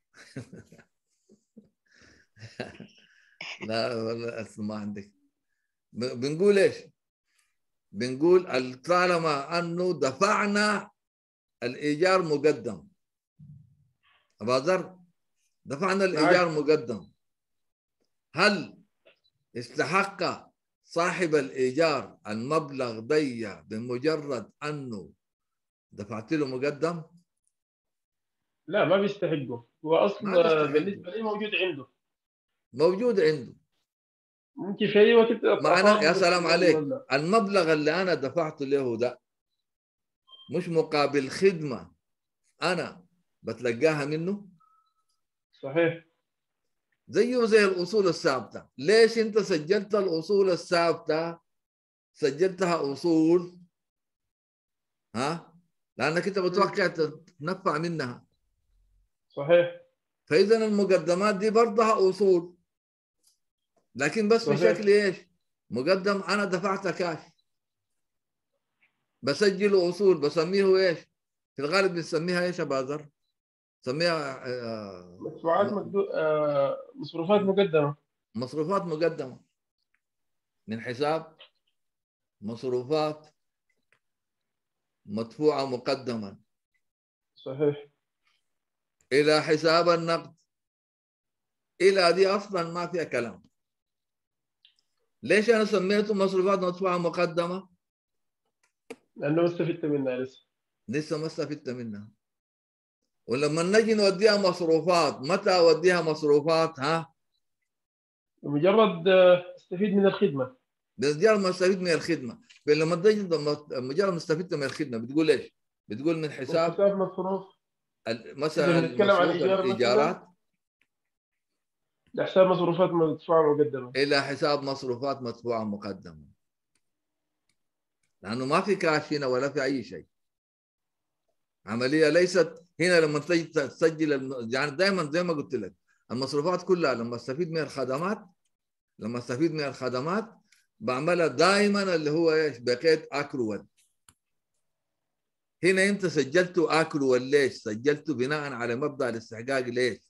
لا والله أصل ما عندك ب- بنقول ايش؟ بنقول ال- طالما انه دفعنا الايجار مقدم ابا ذر دفعنا الايجار مقدم هل استحق صاحب الايجار المبلغ دي بمجرد انه دفعت له مقدم؟ لا ما بيستحقوا هو اصلا ما بيستحقوا. بالنسبه لي موجود عنده موجود عنده ممكن في اي وقت معنا يا سلام عليك المبلغ. المبلغ اللي انا دفعته له ده مش مقابل خدمه انا بتلقاها منه صحيح زيه زي الاصول الثابته ليش انت سجلت الاصول الثابته سجلتها اصول ها لانك انت متوقع تتنفع منها صحيح فاذا المقدمات دي برضها اصول لكن بس صحيح. بشكل ايش؟ مقدم انا دفعت كاش بسجل اصول بسميه ايش؟ في الغالب بنسميها ايش يا بازر؟ نسميها آه، مدفوعات مقدو... آه مصروفات مقدمه مصروفات مقدمه من حساب مصروفات مدفوعه مقدما صحيح الى حساب النقد الى دي اصلا ما فيها كلام ليش انا سميته مصروفات مدفوعه مقدمه؟ لانه ما استفدت منها لسه لسه ما استفدت منها ولما نجي نوديها مصروفات متى اوديها مصروفات ها؟ مجرد آه، استفيد من الخدمه مجرد ما استفيد من الخدمه لما تجي مجرد ما استفدت من الخدمه بتقول ايش؟ بتقول من حساب حساب مصروف ال- مثلا إذا بنتكلم عن مصروف إيجار مثلاً، الايجارات لحساب مصروفات مدفوعه مقدمه الى حساب مصروفات مدفوعه مقدمه لانه ما في كاش هنا ولا في اي شيء عمليه ليست هنا لما تجي تسجل الم- يعني دائما زي ما قلت لك المصروفات كلها لما استفيد من الخدمات لما استفيد من الخدمات بعملها دائما اللي هو ايش بقيت اكرول هنا انت سجلته اكرول ليش؟ سجلته بناء على مبدا الاستحقاق ليش؟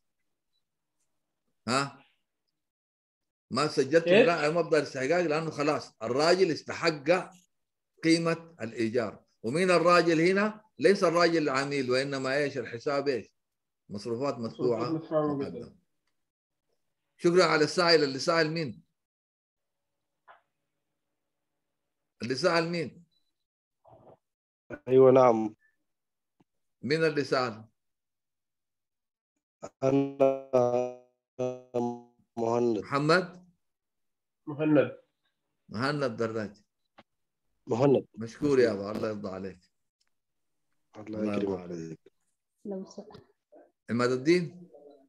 ها؟ ما سجلت إيه؟ بناء على مبدا الاستحقاق لانه خلاص الراجل استحق قيمه الايجار ومين الراجل هنا؟ ليس الراجل العميل وانما ايش؟ الحساب ايش؟ مصروفات مدفوعه مدفوعة مقدمه شكرا على السائل اللي سائل مين؟ اللي سأل مين؟ ايوه نعم مين اللي سأل؟ انا مهند محمد؟ مهند مهند دراج مهند مشكور يا ابا الله يرضى عليك الله الله يرضى يكرمك عليك لو سأل عماد الدين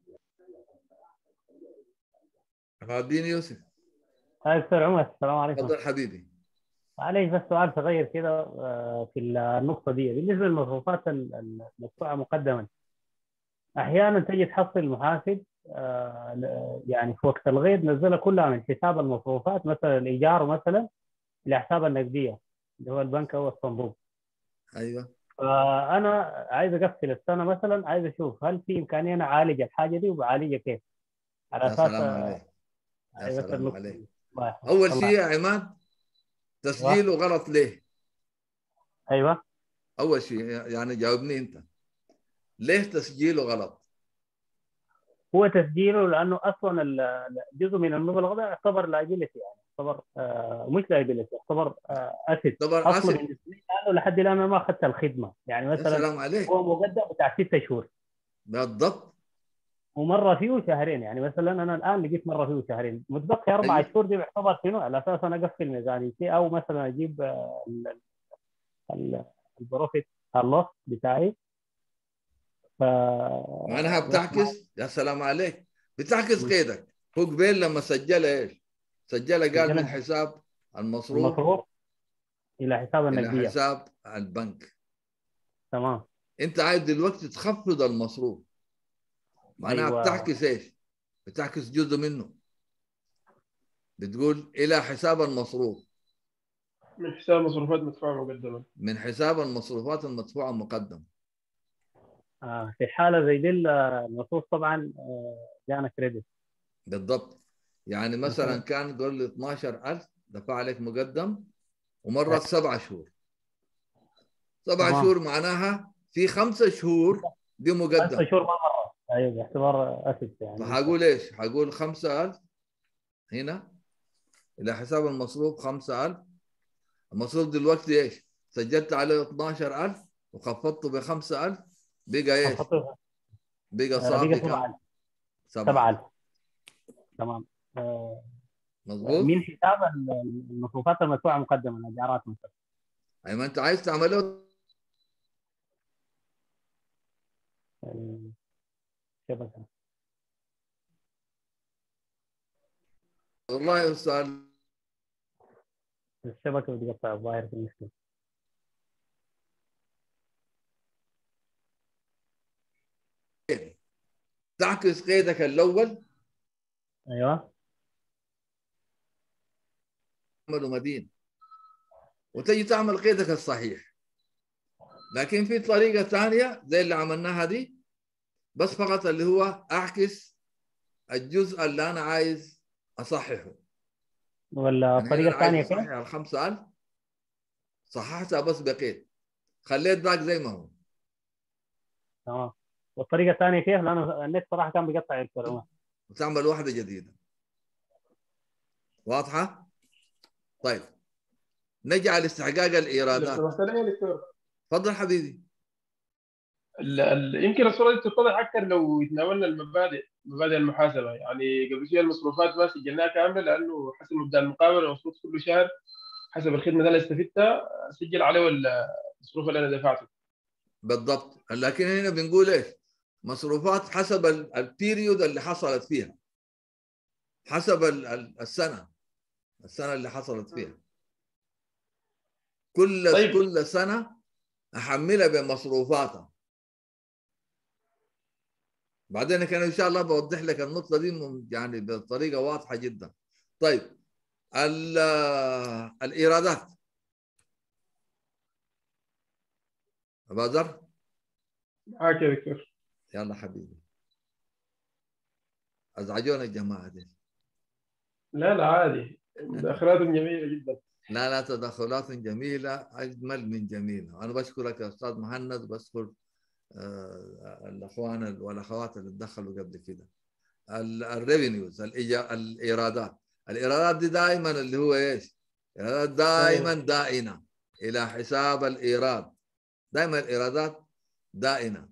عماد الدين يوسف هاي دكتور عمر السلام عليكم تفضل حبيبي معليش بس سؤال صغير كده آه، في النقطة دي بالنسبة للمصروفات ال- المدفوعة مقدما أحيانا تجي تحصل المحاسب آه، ل- يعني في وقت الغيب نزلها كلها من حساب المصروفات مثلا الإيجار مثلا إلى حساب النقدية اللي هو البنك أو الصندوق ايوه فأنا عايز أقفل السنة مثلا عايز أشوف هل في إمكانية أنا أعالج الحاجة دي وبعالجها كيف؟ على يا أساس سلام آه، عليك يا أيوة سلام النقطة عليك دي. الله يحفظك. اول الله شيء يا عماد تسجيله غلط ليه؟ ايوه اول شيء يعني جاوبني انت ليه تسجيله غلط؟ هو تسجيله لانه اصلا ال- ال- جزء من المبلغ ده يعتبر لايبيلتي يعني يعتبر آه مش لايبيلتي يعتبر آه اسيد يعتبر اصلا asset. بالنسبه لي لانه لحد الان انا ما اخذت الخدمه يعني يا مثلا سلام عليك هو مقدم بتاع ست شهور بالضبط ومره فيه شهرين يعني مثلا انا الان لقيت مره فيه شهرين متبقي اربع أيوة. شهور دي بيعتبر شنو على اساس انا اقفل ميزانيتي او مثلا اجيب آه، ال- ال- البروفيت اللوس بتاعي ف معناها بتعكس يا سلام عليك بتعكس قيدك هو قبيل لما سجلها ايش؟ سجلها قال سجلها. من حساب المصروف المصروف الى حساب الى النقديه حساب البنك تمام انت عايز دلوقتي تخفض المصروف معناها أيوة. بتعكس ايش؟ بتعكس جزء منه بتقول الى حساب المصروف من حساب مصروفات مدفوعة مقدما من حساب المصروفات المدفوعه مقدم آه في حاله زي دي المصروف طبعا آه، جانا كريدت بالضبط يعني مثلا كان قول لي 12000 دفع عليك مقدم ومرت سبعة شهور سبعة تمام. شهور معناها في خمسة شهور دي مقدم خمسة شهور ما مرة ايوه باعتبار اسد يعني فحقول ايش؟ حقول 5000 هنا الى حساب المصروف 5000 المصروف دلوقتي ايش؟ سجلت عليه 12000 وخفضته ب 5000 بقى ايش؟ خفضته. بقى آه، صافي بقى كم؟ 7000 سبعة 7000 تمام آه، مظبوط؟ من حساب ال- المصروفات المدفوعه مقدما الايجارات مثلا اي ما انت عايز تعمله الشبكه والله يا استاذ الشبكه بتقطع الظاهر في المشكله تعكس قيدك الاول ايوه محمد ومدين وتجي تعمل قيدك الصحيح لكن في طريقة ثانية زي اللي عملناها دي بس فقط اللي هو أعكس الجزء اللي أنا عايز أصححه ولا يعني الطريقه أنا عايز الثانيه كيف؟ أصحح الخمسة ألف صححتها بس بقيت خليت ذاك زي ما هو تمام والطريقه الثانيه كيف؟ لانه النت صراحه كان بيقطع الكرامات وتعمل واحدة جديدة واضحة؟ طيب نجعل استحقاق الإيرادات لو سمحت لي يا دكتور تفضل حبيبي ال- ال- يمكن الصورة دي تتضح أكثر لو يتناولنا المبادئ مبادئ المحاسبة يعني قبل شوية المصروفات ما سجلناها كاملة لأنه حسب مبدأ المقابلة المفروض كل شهر حسب الخدمة اللي استفدتها أسجل عليه المصروف اللي أنا دفعته بالضبط لكن هنا بنقول ايش مصروفات حسب ال- البيريود اللي حصلت فيها حسب ال- ال- السنه السنه اللي حصلت فيها كل طيب. كل سنه احملها بمصروفاتها بعدين كان ان شاء الله بوضح لك النقطه دي من- يعني بطريقه واضحه جدا طيب ال- الايرادات بدر معاك يا دكتور يلا حبيبي ازعجونا الجماعه دي لا لا عادي مداخلاتهم جميلة جدا لا لا تدخلات جميله اجمل من جميله وانا بشكرك يا استاذ مهند بشكر آه، الاخوان والاخوات اللي تدخلوا قبل كده الريفينيوز الايرادات الايرادات دي دائما اللي هو ايش؟ ايرادات دائما دائنه الى حساب الايراد دائما الايرادات دائنه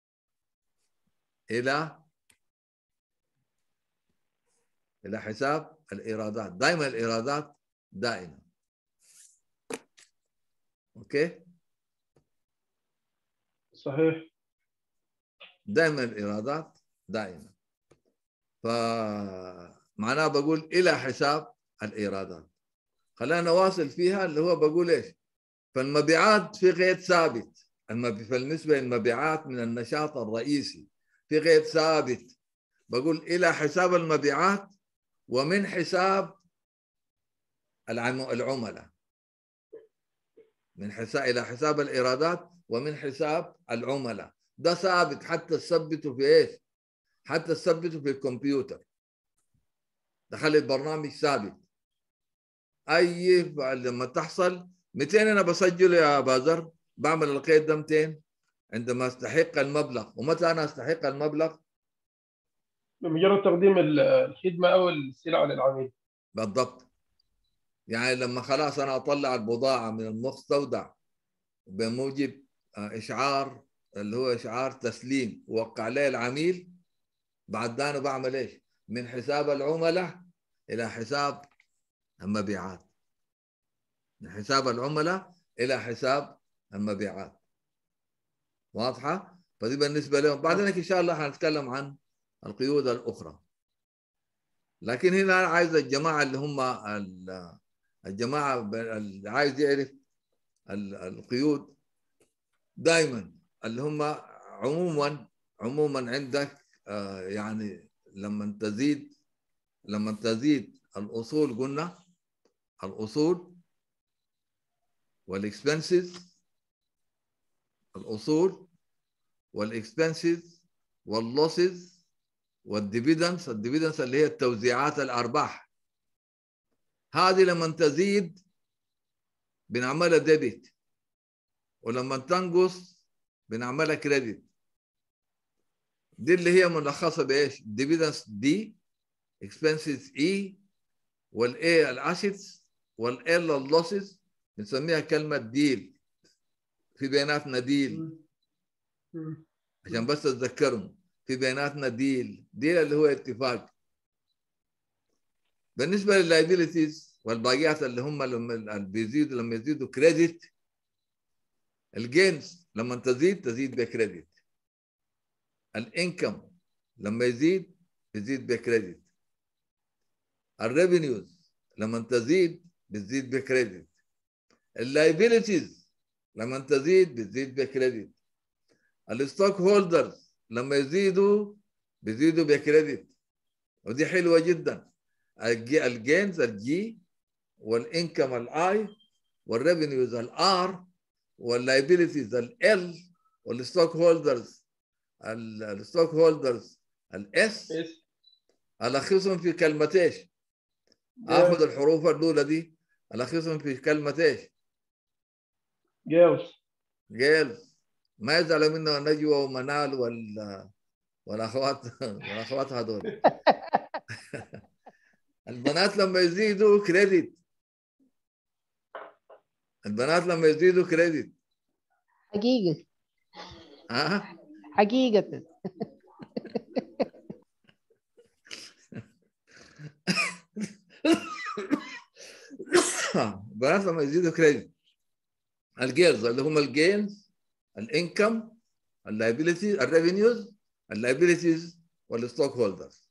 الى الى حساب الايرادات دائما الايرادات دائنه اوكي صحيح دائما الايرادات دائما فمعناه بقول الى حساب الايرادات خلينا نواصل فيها اللي هو بقول ايش فالمبيعات في قيد ثابت المب... بالنسبه للمبيعات من النشاط الرئيسي في قيد ثابت بقول الى حساب المبيعات ومن حساب العم... العملاء من حساب الى حساب الايرادات ومن حساب العملاء ده ثابت حتى تثبته في ايش؟ حتى تثبته في الكمبيوتر دخل البرنامج ثابت اي لما تحصل 200 انا بسجله يا بازر بعمل القيد ده 200 عندما استحق المبلغ ومتى انا استحق المبلغ بمجرد تقديم ال- الخدمة أو السلعة للعميل بالضبط يعني لما خلاص انا اطلع البضاعه من المستودع بموجب آه، اشعار اللي هو اشعار تسليم ووقع عليه العميل بعد ده انا بعمل ايش؟ من حساب العملاء الى حساب المبيعات من حساب العملاء الى حساب المبيعات واضحه؟ فدي بالنسبه لهم بعدين ان شاء الله حنتكلم عن القيود الاخرى لكن هنا أنا عايز الجماعه اللي هم ال- الجماعه ب- اللي عايز يعرف ال- القيود دائما اللي هم عموما عموما عندك آه، يعني لما تزيد لما تزيد الاصول قلنا الاصول والاكسبنسز الاصول والاكسبنسز واللوسز والديفيدنس الديفيدنس اللي هي التوزيعات الارباح هذه لما تزيد بنعملها ديبت ولما تنقص بنعملها كريدت دي اللي هي ملخصه بايش؟ ديفيدنس دي اكسبنسز اي والاي الاسيتس والال اللوسز بنسميها كلمه ديل في بيناتنا ديل عشان بس تتذكرهم في بيناتنا ديل ديل اللي هو اتفاق بالنسبه لللايبيليتيز والباقيات اللي هم لما اللي بيزيدوا لما يزيدوا كريدت الجينز لما تزيد تزيد بكريدت الانكم لما يزيد يزيد بكريدت الريفينيوز لما تزيد بتزيد بكريدت اللايبيليتيز لما تزيد بتزيد بكريدت الستوك هولدرز لما يزيدوا بيزيدوا بكريدت ودي حلوه جدا الجينز الجي والانكم الاي والريفينيوز الار واللايبيليتيز ال والستوك هولدرز الستوك هولدرز الاس الخصهم في كلمه ايش؟ اخذ الحروف الاولى دي الخصهم في كلمه ايش؟ جيلز جيلز ما يزعل منه نجوى ومنال وال والاخوات والاخوات هذول البنات لما يزيدوا كريدت البنات لما يزيدوا كريدت حقيقة ها حقيقة البنات لما يزيدوا كريدت الجيرز اللي هم الجينز الانكم اللايبيليتي الريفينيوز اللايبيليتيز والستوك هولدرز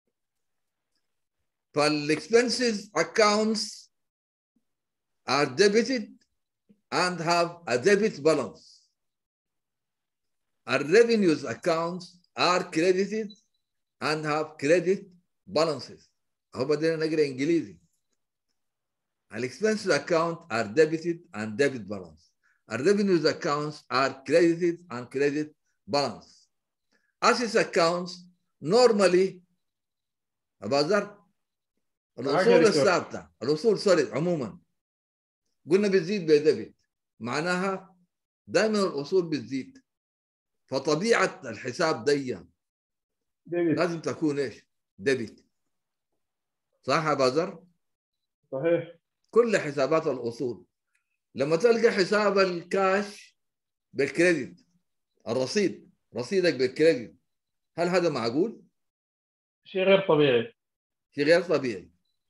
فالاكسبنسز accounts are debited and have a debit balance. Our revenues accounts are credited and have credit balances. هو بدينا نقرا انجليزي. expenses account are debited and debit balance. Our revenues accounts are credited and credit balance. Assets accounts normally أبازر الأصول الثابتة الأصول سوري عموما قلنا بتزيد بدبت معناها دائما الأصول بتزيد فطبيعة الحساب دي لازم تكون ايش؟ ديبت صح يا بازر؟ صحيح كل حسابات الأصول لما تلقى حساب الكاش بالكريدت الرصيد رصيدك بالكريدت هل هذا معقول؟ شيء غير طبيعي شيء غير طبيعي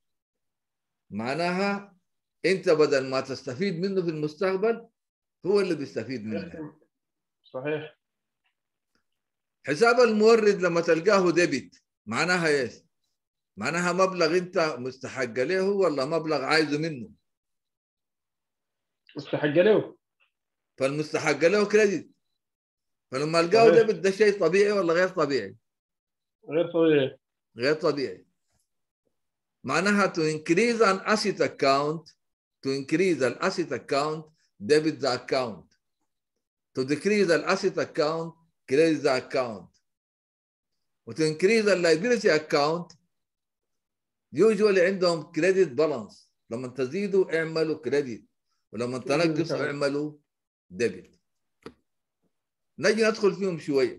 معناها انت بدل ما تستفيد منه في المستقبل هو اللي بيستفيد منه صحيح حساب المورد لما تلقاه ديبت معناها ايش؟ معناها مبلغ انت مستحق له ولا مبلغ عايزه منه؟ مستحق له فالمستحق له كريدت فلما القاه ديبت ده شيء طبيعي ولا غير طبيعي؟ غير طبيعي غير طبيعي معناها to increase an asset account to increase an asset account debit the account to decrease an asset account credit the account و to increase the liability account usually عندهم credit balance لما تزيدوا اعملوا كريدت ولما تنقصوا اعملوا ديبت نجي ندخل فيهم شويه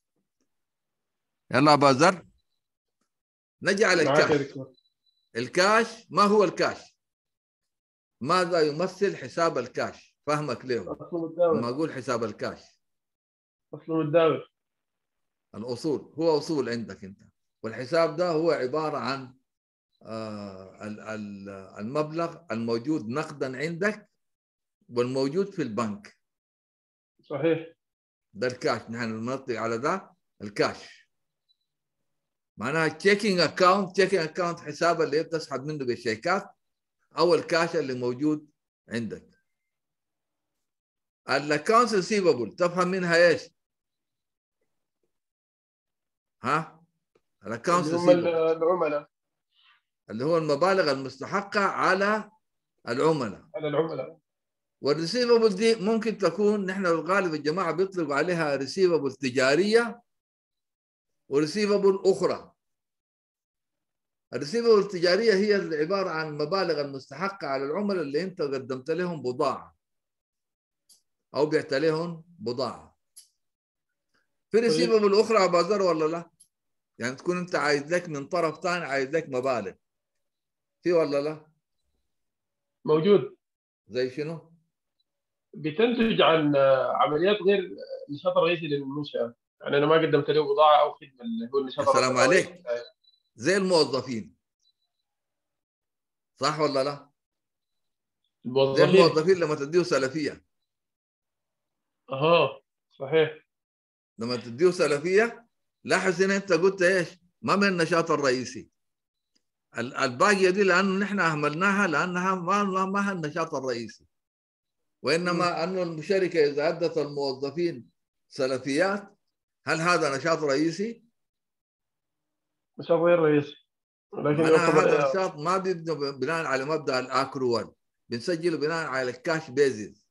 يلا بازر نجي على الكاش الكاش ما هو الكاش ماذا يمثل حساب الكاش فهمك ليه لما اقول حساب الكاش اصله متداول الاصول هو اصول عندك انت والحساب ده هو عباره عن آه المبلغ الموجود نقدا عندك والموجود في البنك صحيح ده الكاش نحن ننطق على ده الكاش معناها تشيكينج اكاونت تشيكينج اكاونت حساب اللي بتسحب منه بالشيكات او الكاش اللي موجود عندك الاكونت ريسيفبل تفهم منها ايش؟ ها؟ الاكونتس اللي هم ال- العملاء اللي هو المبالغ المستحقه على العملاء على العملاء والريسيفبل دي ممكن تكون نحن الغالب الجماعه بيطلقوا عليها ريسيفبل تجاريه وريسيفبل اخرى الريسيفبل التجاريه هي اللي عباره عن المبالغ المستحقه على العملاء اللي انت قدمت لهم بضاعه او بعت لهم بضاعه في ريسيفبل اخرى بازار ولا لا؟ يعني تكون انت عايز لك من طرف ثاني عايز لك مبالغ في ولا لا؟ موجود زي شنو؟ بتنتج عن آه، عمليات غير النشاط الرئيسي للمنشأة يعني أنا ما قدمت له بضاعة أو خدمة اللي هو النشاط السلام الرئيسي. عليك زي الموظفين صح ولا لا؟ زي الموظفين الموظفين لما تديه سلفيه أها صحيح لما تديه سلفيه لاحظ هنا انت قلت ايش؟ ما من النشاط الرئيسي ال- الباقيه دي لانه نحن اهملناها لانها ما ما ما هي النشاط الرئيسي وانما انه الشركه اذا ادت الموظفين سلفيات هل هذا نشاط رئيسي؟ نشاط غير رئيسي ولكن معناها يعتبر هذا النشاط ما بيبنى بناء على مبدا الاكروال بنسجله بناء على الكاش بيزز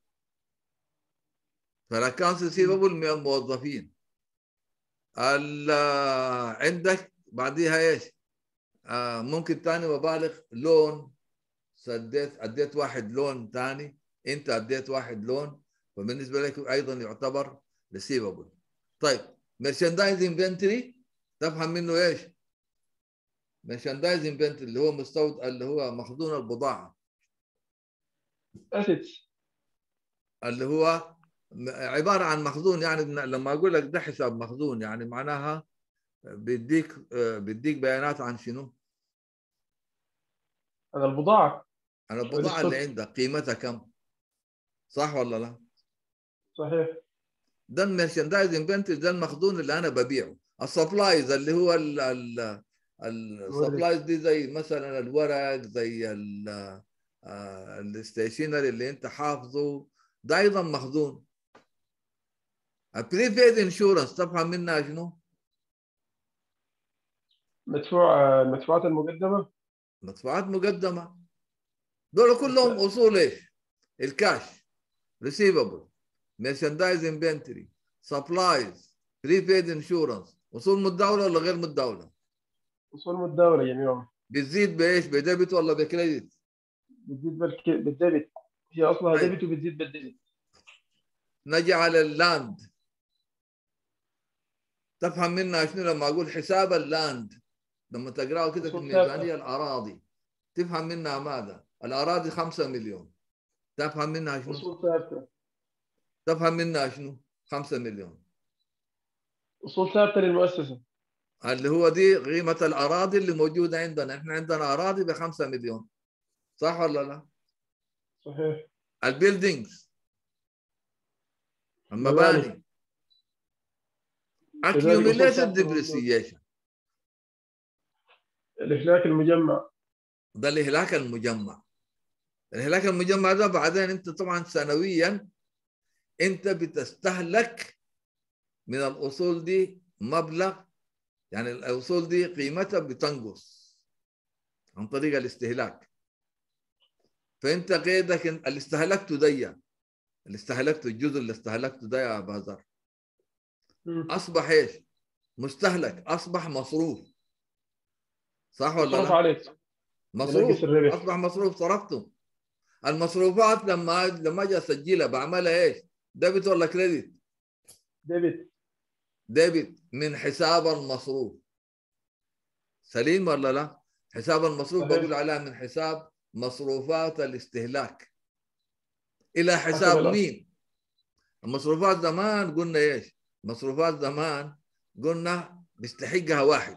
فالاكونت ريسيفبل من الموظفين ال- عندك بعديها ايش؟ آه ممكن ثاني مبالغ لون سديت اديت واحد لون ثاني انت اديت واحد لون فبالنسبه لك ايضا يعتبر ريسيفبل طيب مرشندايز انفنتوري تفهم منه ايش؟ مرشندايز انفنتوري اللي هو مستود اللي هو مخزون البضاعه اسيتس اللي هو م- عباره عن مخزون يعني بن- لما اقول لك ده حساب مخزون يعني معناها بيديك آه، بيديك بيانات عن شنو؟ عن البضاعة عن البضاعه اللي الستوك. عندك قيمتها كم؟ صح ولا لا؟ صحيح ده المرشندايز انفنتوري ده المخزون اللي انا ببيعه السبلايز اللي هو ال ال السبلايز دي زي مثلا الورق زي ال- آه، الستيشنري اللي انت حافظه ده ايضا مخزون البريفيد انشورنس تفهم منها شنو؟ مدفوع المدفوعات المقدمة مدفوعات مقدمه دول كلهم اصول ايش؟ الكاش ريسيفبل مرشندايز انفنتوري سبلايز بريفيد انشورنس اصول متداوله ولا غير متداوله؟ أصول متداولة جميعهم بتزيد بايش؟ بديبت ولا بكريدت؟ بتزيد بالك... بالديبت هي أصلها طيب. ديبت وبتزيد بالديبت نجي على اللاند تفهم منها شنو لما اقول حساب اللاند لما تقراه كده في أصول الميزانيه الاراضي تفهم منها ماذا؟ الاراضي 5 مليون تفهم منها شنو؟ أصول ثابتة تفهم منها شنو؟ 5 مليون أصول ثابتة للمؤسسة اللي هو دي قيمه الاراضي اللي موجوده عندنا احنا عندنا اراضي ب 5 مليون صح ولا لا؟ صحيح البيلدينجز المباني. المباني كذلك accumulated أصول ثابتة depreciation الإهلاك المجمع ده الاهلاك المجمع الاهلاك المجمع ده بعدين انت طبعا سنويا انت بتستهلك من الاصول دي مبلغ يعني الاصول دي قيمتها بتنقص عن طريق الاستهلاك فانت قيدك إن- اللي استهلكته ده اللي استهلكته الجزء اللي استهلكته ده يا بازار اصبح ايش؟ مستهلك اصبح مصروف صح ولا مصروف لا؟ عليك مصروف ينقص الربح. اصبح مصروف صرفته المصروفات لما لما اجي اسجلها بعملها ايش؟ ديبت ولا كريدت؟ ديبت ديبت من حساب المصروف سليم ولا لا؟ حساب المصروف صحيح. بقول عليها من حساب مصروفات الاستهلاك الى حسب حساب الأصل. مين؟ المصروفات زمان قلنا ايش؟ مصروفات زمان قلنا بيستحقها واحد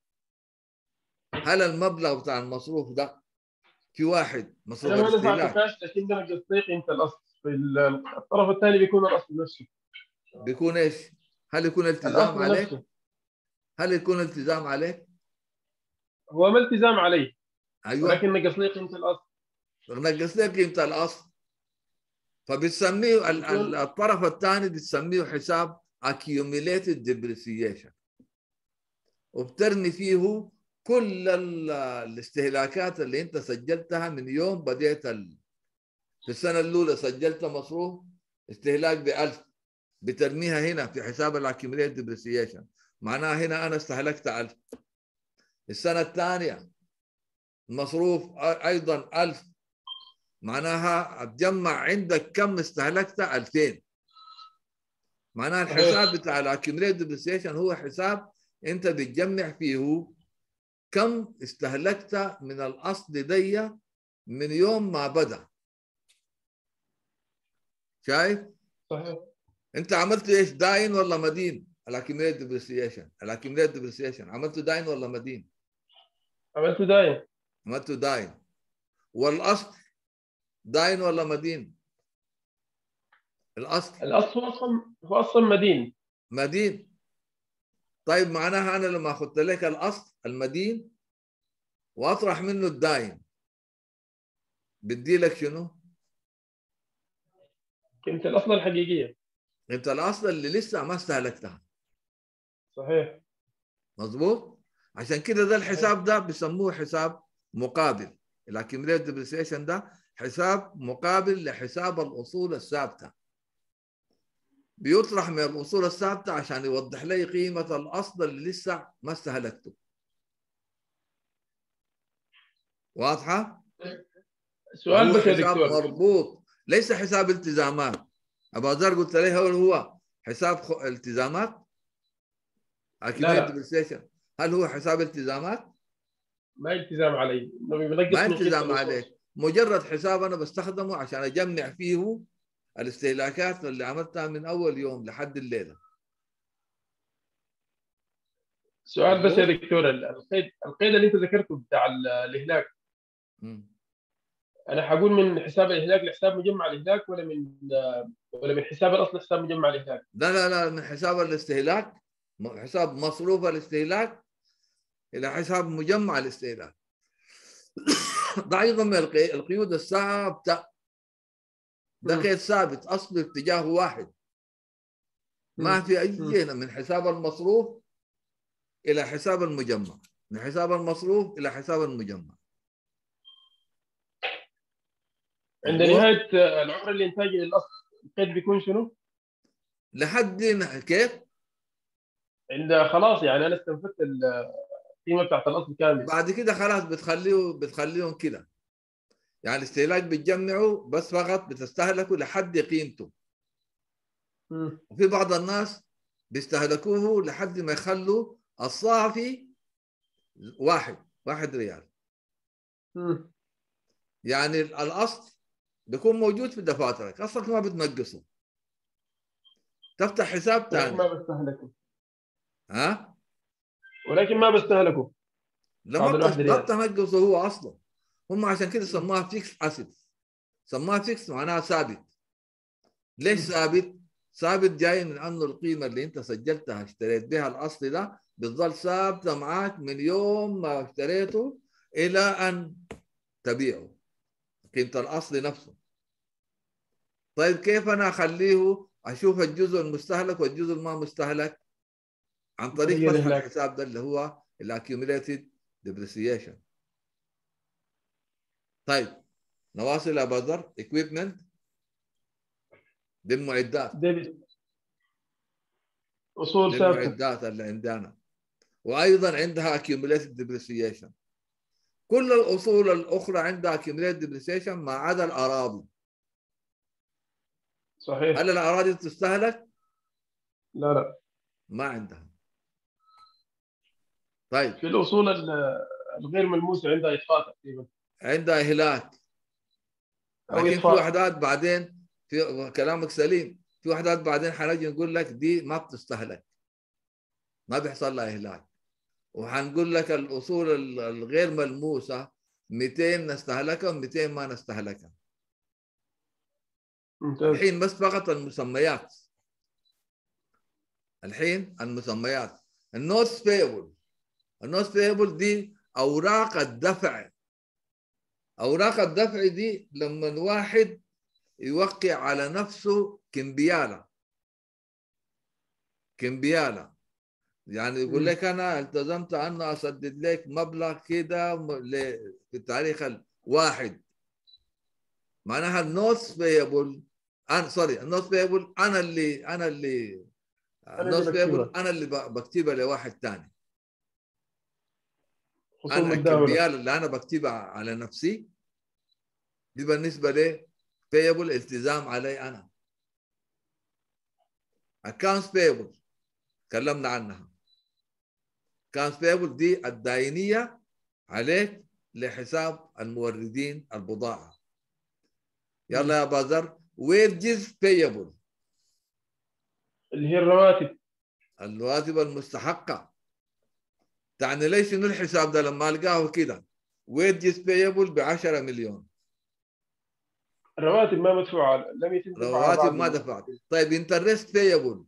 هل المبلغ بتاع المصروف ده في واحد مصروف أنا ما دفعت الاستهلاك كاش لكن ده نقص قيمة الأصل في ال- الطرف الثاني بيكون الأصل نفسه بيكون ايش؟ هل يكون التزام الأصل عليك؟ نفسه هل يكون التزام عليك؟ هو ما التزام عليه ايوه ولكن نقص لي قيمة الأصل نقص لك قيمه الاصل فبتسميه ال- ال- الطرف الثاني بتسميه حساب accumulated depreciation وبترمي فيه كل ال- الاستهلاكات اللي انت سجلتها من يوم بديت ال... في السنه الاولى سجلت مصروف استهلاك ب 1000 بترميها هنا في حساب الاكيوميليت ديبريسيشن معناها هنا انا استهلكت 1000 السنه الثانيه مصروف أ- ايضا 1000 معناها تجمع عندك كم استهلكت 2000 معناها الحساب بتاع الاكيوميليت ديبريسيشن هو حساب انت بتجمع فيه كم استهلكت من الاصل دي من يوم ما بدا شايف؟ صحيح انت عملت ايش داين ولا مدين؟ الاكيوميليت ديبريسيشن الاكيوميليت ديبريسيشن عملته داين ولا مدين؟ عملته داين عملته داين والاصل داين ولا مدين؟ الاصل الاصل هو اصلا هو اصلا مدين مدين طيب معناها انا لما اخذت لك الاصل المدين واطرح منه الداين بدي لك شنو؟ قيمه الاصل الحقيقيه انت الاصل اللي لسه ما استهلكتها صحيح مظبوط عشان كده ده الحساب ده بيسموه حساب مقابل الاكيوميليت ديبريسيشن ده حساب مقابل لحساب الاصول الثابته بيطرح من الاصول الثابته عشان يوضح لي قيمه الاصل اللي لسه ما استهلكته واضحه؟ سؤال هو بس يا حساب دكتور مربوط ليس حساب التزامات ابو ذر قلت له هل هو حساب خ- التزامات؟ اكيميليت لا. ديبريسيشن هل هو حساب التزامات؟ ما التزام علي انه بينقص ما من قيمة التزام الأصول. عليك مجرد حساب انا بستخدمه عشان اجمع فيه الاستهلاكات اللي عملتها من اول يوم لحد الليله سؤال بس يا دكتور ال- القيد القيد اللي انت ذكرته بتاع ال- الاهلاك مم. انا حقول من حساب الاهلاك لحساب مجمع الاهلاك ولا من ولا من حساب الاصل لحساب مجمع الاهلاك لا لا لا من حساب الاستهلاك م- حساب مصروف الاستهلاك الى حساب مجمع الاستهلاك ده ايضا من القي- القيود الثابته ده مم. قيد ثابت اصله اتجاه واحد ما مم. في اي مم. هنا من حساب المصروف الى حساب المجمع من حساب المصروف الى حساب المجمع عند مظبوط؟ نهايه العمر الانتاجي للاصل القيد بيكون شنو؟ لحد ن- كيف؟ عند خلاص يعني انا استنفدت القيمه بتاعت الاصل كامل بعد كده خلاص بتخليه بتخليهم كده يعني الاستهلاك بتجمعه بس فقط بتستهلكه لحد قيمته مم. وفي بعض الناس بيستهلكوه لحد ما يخلوا الصافي واحد واحد ريال مم. يعني الاصل بيكون موجود في دفاترك اصلك ما بتنقصه تفتح حساب ولكن ثاني ما بستهلكه ها ولكن ما بستهلكه لما هذا الواحد بت- ريال. ما بتنقصه هو اصلا هم عشان كده سموها فيكس اسيد سموها فيكس معناها ثابت ليش ثابت؟ ثابت جاي من انه القيمه اللي انت سجلتها اشتريت بها الاصل ده بتظل ثابته معاك من يوم ما اشتريته الى ان تبيعه قيمه الاصل نفسه طيب كيف انا اخليه اشوف الجزء المستهلك والجزء الما مستهلك عن طريق طريقة فتح الإهلاك. الحساب ده اللي هو الاكيوميليتد ديبريسيشن طيب نواصل ابو ذر اكويبمنت دي المعدات ديبت اصول دي ثابته المعدات اللي عندنا وايضا عندها accumulated depreciation كل الاصول الاخرى عندها accumulated depreciation ما عدا الاراضي صحيح هل الاراضي تستهلك؟ لا لا ما عندها طيب في الاصول ال- الغير ملموسه عندها اطفاء تقريبا عندها اهلاك أو لكن في إطفاء. وحدات بعدين في كلامك سليم في وحدات بعدين حنجي نقول لك دي ما بتستهلك ما بيحصل لها اهلاك وحنقول لك الاصول ال- الغير ملموسه 200 نستهلكها و200 ما نستهلكها ممتاز الحين بس فقط المسميات الحين المسميات النوتس بيبل النوتس بيبل دي اوراق الدفع اوراق الدفع دي لما واحد يوقع على نفسه كمبياله كمبياله يعني يقول لك انا التزمت ان اسدد لك مبلغ كده م- ل- في التاريخ الواحد معناها النوتس بيبل انا سوري النوتس بيبل انا اللي انا اللي اللي النوتس بيبل بكتبها. انا اللي ب- بكتبها لواحد ثاني خصوم انا الدولة الكميات اللي انا بكتبها على نفسي دي بالنسبه لي بيبل التزام علي انا accounts payable تكلمنا عنها accounts payable دي الداينيه عليك لحساب الموردين البضاعه يلا يا بازر wages payable اللي هي الرواتب الرواتب المستحقه تعني ليش شنو الحساب ده لما القاه كده wages payable ب 10 مليون الرواتب ما مدفوعة لم يتم دفعها رواتب بعد ما ال- دفعت طيب انترست payable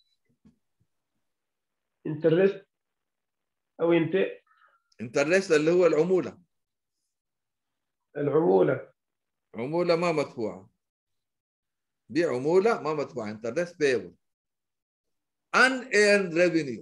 انترست او انت انترست اللي هو العموله العمولة عموله ما مدفوعه دي عموله ما مدفوعه انترست payable unearned revenue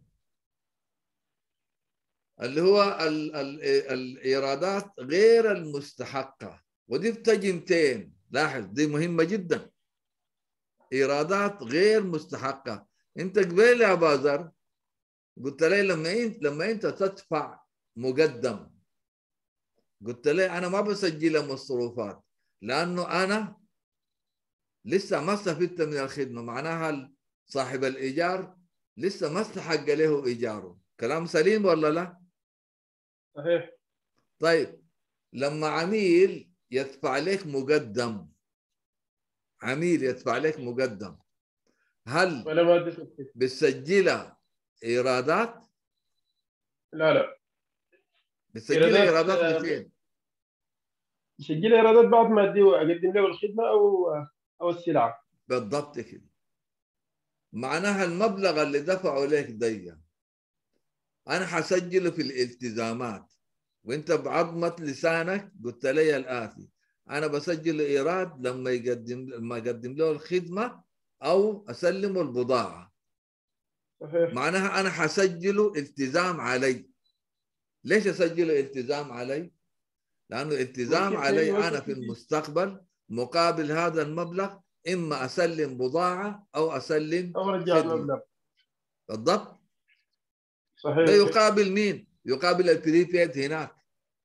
اللي هو ال ال الايرادات غير المستحقه ودي بتجي 200 لاحظ دي مهمه جدا ايرادات غير مستحقه انت قبل يا بازر قلت لي لما انت لما انت تدفع مقدم قلت لي انا ما بسجل مصروفات لانه انا لسه ما استفدت من الخدمه معناها صاحب الايجار لسه ما استحق له ايجاره كلام سليم ولا لا؟ صحيح طيب لما عميل يدفع لك مقدم عميل يدفع لك مقدم هل ولا ما دفعت بتسجلها ايرادات؟ لا لا بتسجلها إيرادات، ايرادات آه، من فين؟ يسجل ايرادات بعد ما اديه اقدم له الخدمة او او السلعة بالضبط كده معناها المبلغ اللي دفعه لك دي انا حسجله في الالتزامات وانت بعظمة لسانك قلت لي الآتي أنا بسجل إيراد لما يقدم لما أقدم له الخدمة أو أسلمه البضاعة صحيح معناها أنا حسجله التزام علي ليش أسجله التزام علي؟ لأنه التزام ممكن علي تاني أنا وقت في تجي. المستقبل مقابل هذا المبلغ إما أسلم بضاعة أو أسلم او رجع خدمة. المبلغ بالضبط صحيح ده يقابل مين؟ يقابل البريبيد هناك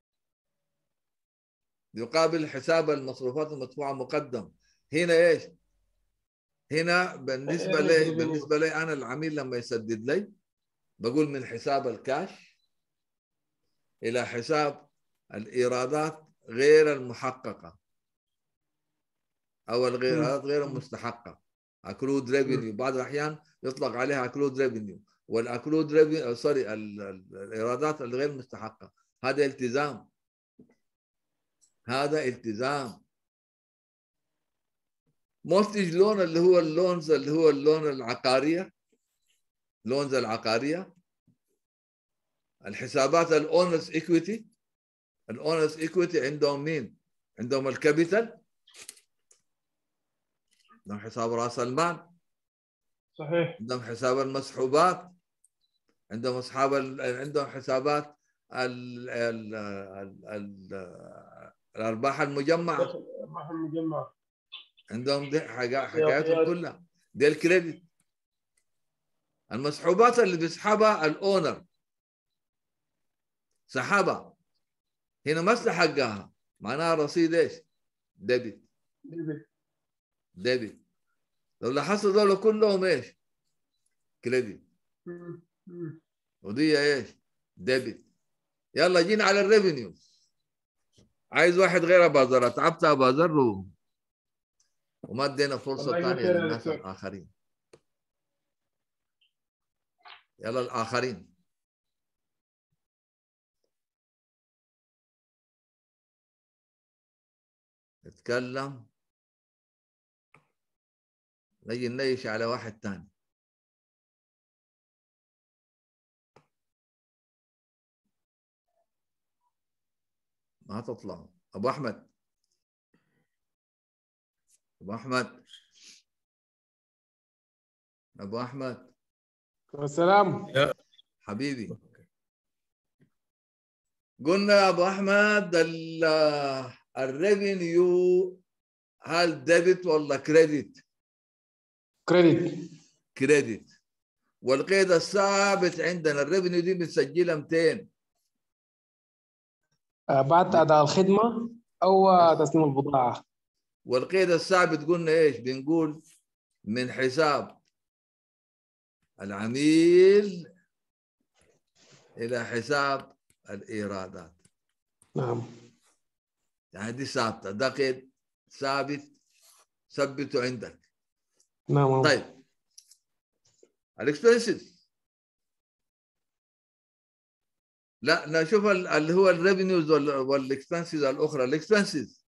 يقابل حساب المصروفات المدفوعة مقدم هنا ايش؟ هنا بالنسبة إيه، لي revenue. بالنسبة لي أنا العميل لما يسدد لي بقول من حساب الكاش إلى حساب الإيرادات غير المحققة أو الإيرادات غير المستحقة accrued revenue بعض الأحيان يطلق عليها accrued revenue والاكلود ريفي سوري ال- ال- الايرادات الغير مستحقه هذا التزام هذا التزام مورتج لون اللي هو اللونز اللي هو اللون العقاريه لونز العقاريه الحسابات الاونرز ايكويتي الاونرز ايكويتي عندهم مين؟ عندهم الكابيتال عندهم حساب راس المال صحيح عندهم حساب المسحوبات عندهم اصحاب ال- عندهم حسابات ال ال ال ال الارباح المجمعه دخل الارباح المجمعة عندهم دي حاجا- حكاياتهم احتياطيات. كلها دي الكريدت المسحوبات اللي بيسحبها الاونر سحبها هنا ما استحقها معناها رصيد ايش؟ ديبت ديبت. ديبت لو لاحظت دول كلهم ايش؟ كريدت مم. مم. ودي ايش؟ ديبت يلا جينا على الريفينيو عايز واحد غير بازر تعبت يا بازر و... وما ادينا فرصه الله ثانيه يغفر يا للناس دكتور. الاخرين يلا الاخرين نتكلم نجي ننيش على واحد ثاني ما تطلعوا ابو احمد ابو احمد ابو احمد السلام يا حبيبي قلنا يا ابو احمد الريفينيو هل ديبت ولا كريدت؟ كريدت كريدت والقيد الثابت عندنا الريفينيو دي بنسجلها 200 آه، بعد اداء الخدمه او آه، تسليم البضاعه والقيد الثابت قلنا ايش؟ بنقول من حساب العميل الى حساب الايرادات نعم يعني دي ثابته ده قيد ثابت ثبته عندك نعم طيب الاكسبنسز لا نشوف ال- اللي هو الريفينيوز والاكسبنسز الاخرى الاكسبنسز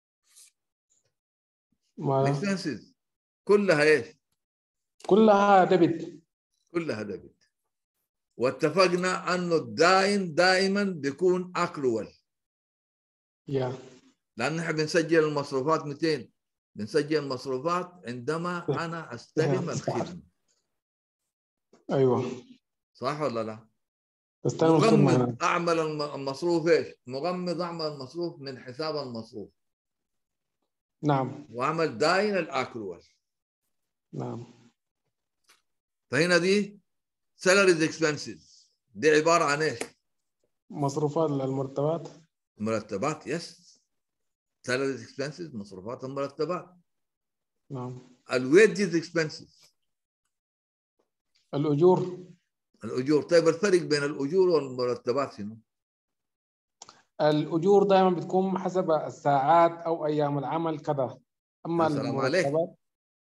ما الاكسبنسز كلها ايش؟ كلها ديبت كلها ديبت واتفقنا انه الداين دائما بيكون اكرول يا لان احنا بنسجل المصروفات 200 بنسجل المصروفات عندما انا استلم الخدمه ايوه صح ولا لا؟ تستلم الخدمه هنا مغمض اعمل الم- المصروف ايش؟ مغمض اعمل المصروف من حساب المصروف نعم واعمل داين الاكرول نعم فهنا دي سالاريز اكسبنسز دي عباره عن ايش؟ مصروفات المرتبات مرتبات يس سالاريز اكسبنسز مصروفات المرتبات نعم الويجز اكسبنسز الاجور الاجور طيب الفرق بين الاجور والمرتبات شنو؟ الاجور دائما بتكون حسب الساعات او ايام العمل كذا اما يا سلام عليك. المرتبات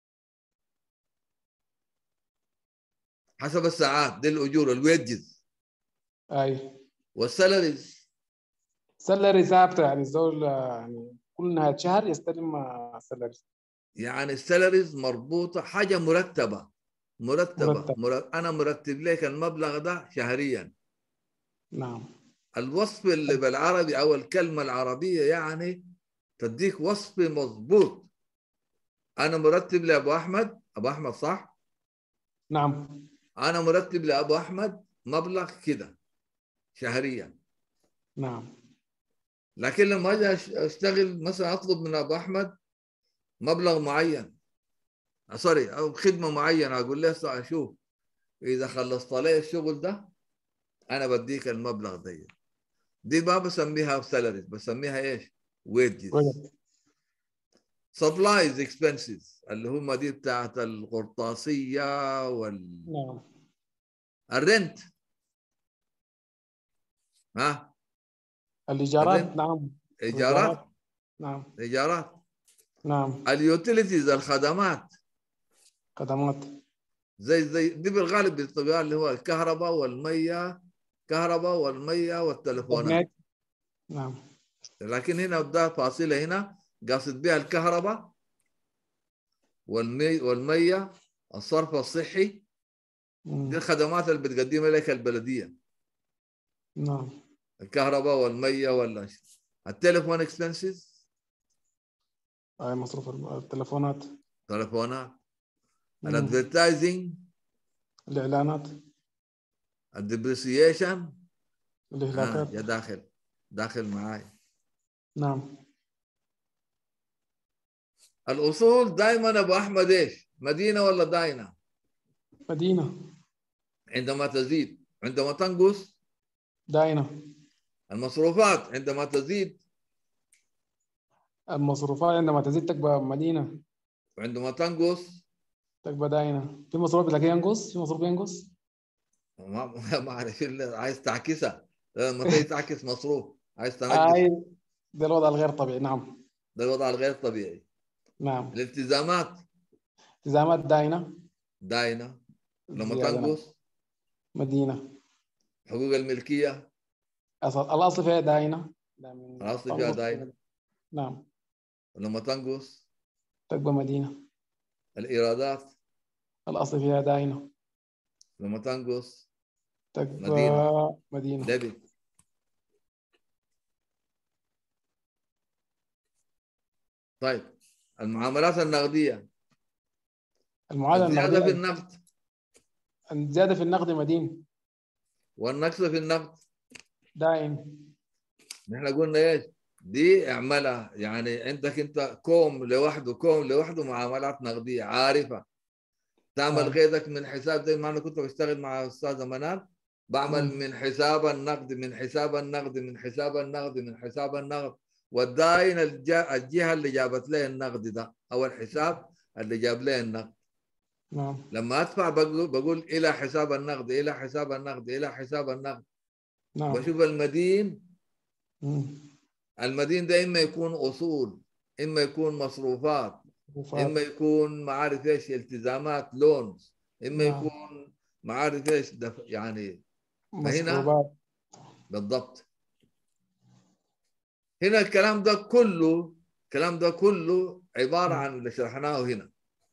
حسب الساعات دي الاجور الويجز اي والسالاريز سلري ثابته يعني الزول آه، يعني كل نهايه شهر يستلم آه، سلري يعني السالاريز مربوطه حاجه مرتبه مرتبه مرتب. مرتب. انا مرتب لك المبلغ ده شهريا نعم الوصف اللي بالعربي او الكلمه العربيه يعني تديك وصف مضبوط انا مرتب لابو احمد ابو احمد صح نعم انا مرتب لابو احمد مبلغ كده شهريا نعم لكن لما اجي أش- اشتغل مثلا اطلب من ابو احمد مبلغ معين آه، سوري او خدمه معينه اقول له "اسمع، شوف اذا خلصت لي الشغل ده انا بديك المبلغ ده دي ما بسميها سالاريز بسميها ايش؟ ويجز سبلايز اكسبنسز اللي هم دي بتاعت القرطاسيه وال نعم الرنت ها الايجارات الرنت. نعم ايجارات نعم ايجارات نعم اليوتيليتيز الخدمات خدمات زي زي دي بالغالب بالطبيعه اللي هو الكهرباء والميه كهرباء والميه والتلفونات إنترنت. نعم لكن هنا ده فاصله هنا قاصد بها الكهرباء والمي والميه الصرف الصحي مم. دي الخدمات اللي بتقدمها لك البلديه نعم الكهرباء والميه ولا التليفون اكسبنسز اي مصروف التلفونات تلفونات مم. الادفرتايزنج الاعلانات الديبريسيشن الاهلاكات يا داخل داخل معاي نعم الاصول دائما ابو احمد ايش؟ مدينه ولا داينه؟ مدينه عندما تزيد عندما تنقص داينه المصروفات عندما تزيد المصروفات عندما تزيد تبقى مدينه وعندما تنقص تبقى داينه في مصروف بتلاقيه ينقص في مصروف ينقص ما ما اعرف إلا عايز تعكسها لما تيجي تعكس مصروف عايز تنقص اي ده الوضع الغير طبيعي نعم ده الوضع الغير طبيعي نعم الالتزامات التزامات داينه داينه لما زيادة. تنقص مدينه حقوق الملكيه أصل الاصل فيها داينه ده من الاصل فيها داينه نعم ولما تنقص تبقى مدينه الايرادات الاصل فيها داينه لما تنقص تبقى مدينة. مدينه ديبت طيب المعاملات النقديه المعادله الزياده في النقديه النقد الزياده في النقد مدين والنقص في النقد دائم نحن قلنا ايش؟ دي اعملها يعني عندك انت كوم لوحده كوم لوحده معاملات نقديه عارفه تعمل آه. غيرك من حساب زي ما انا كنت بشتغل مع استاذه منال بعمل مم. من حساب النقد من حساب النقد من حساب النقد من حساب النقد والداين الج- الجهه اللي جابت لي النقد ده او الحساب اللي جاب لي النقد نعم لما ادفع بقول, بقول الى حساب النقد الى حساب النقد الى حساب النقد نعم بشوف المدين مم. المدين ده اما يكون اصول اما يكون مصروفات مصروفات. اما يكون ما عارف ايش التزامات لونز اما نعم. يكون ما عارف ايش دف... يعني فهنا مصروفات بالضبط هنا الكلام ده كله الكلام ده كله عباره عن اللي شرحناه هنا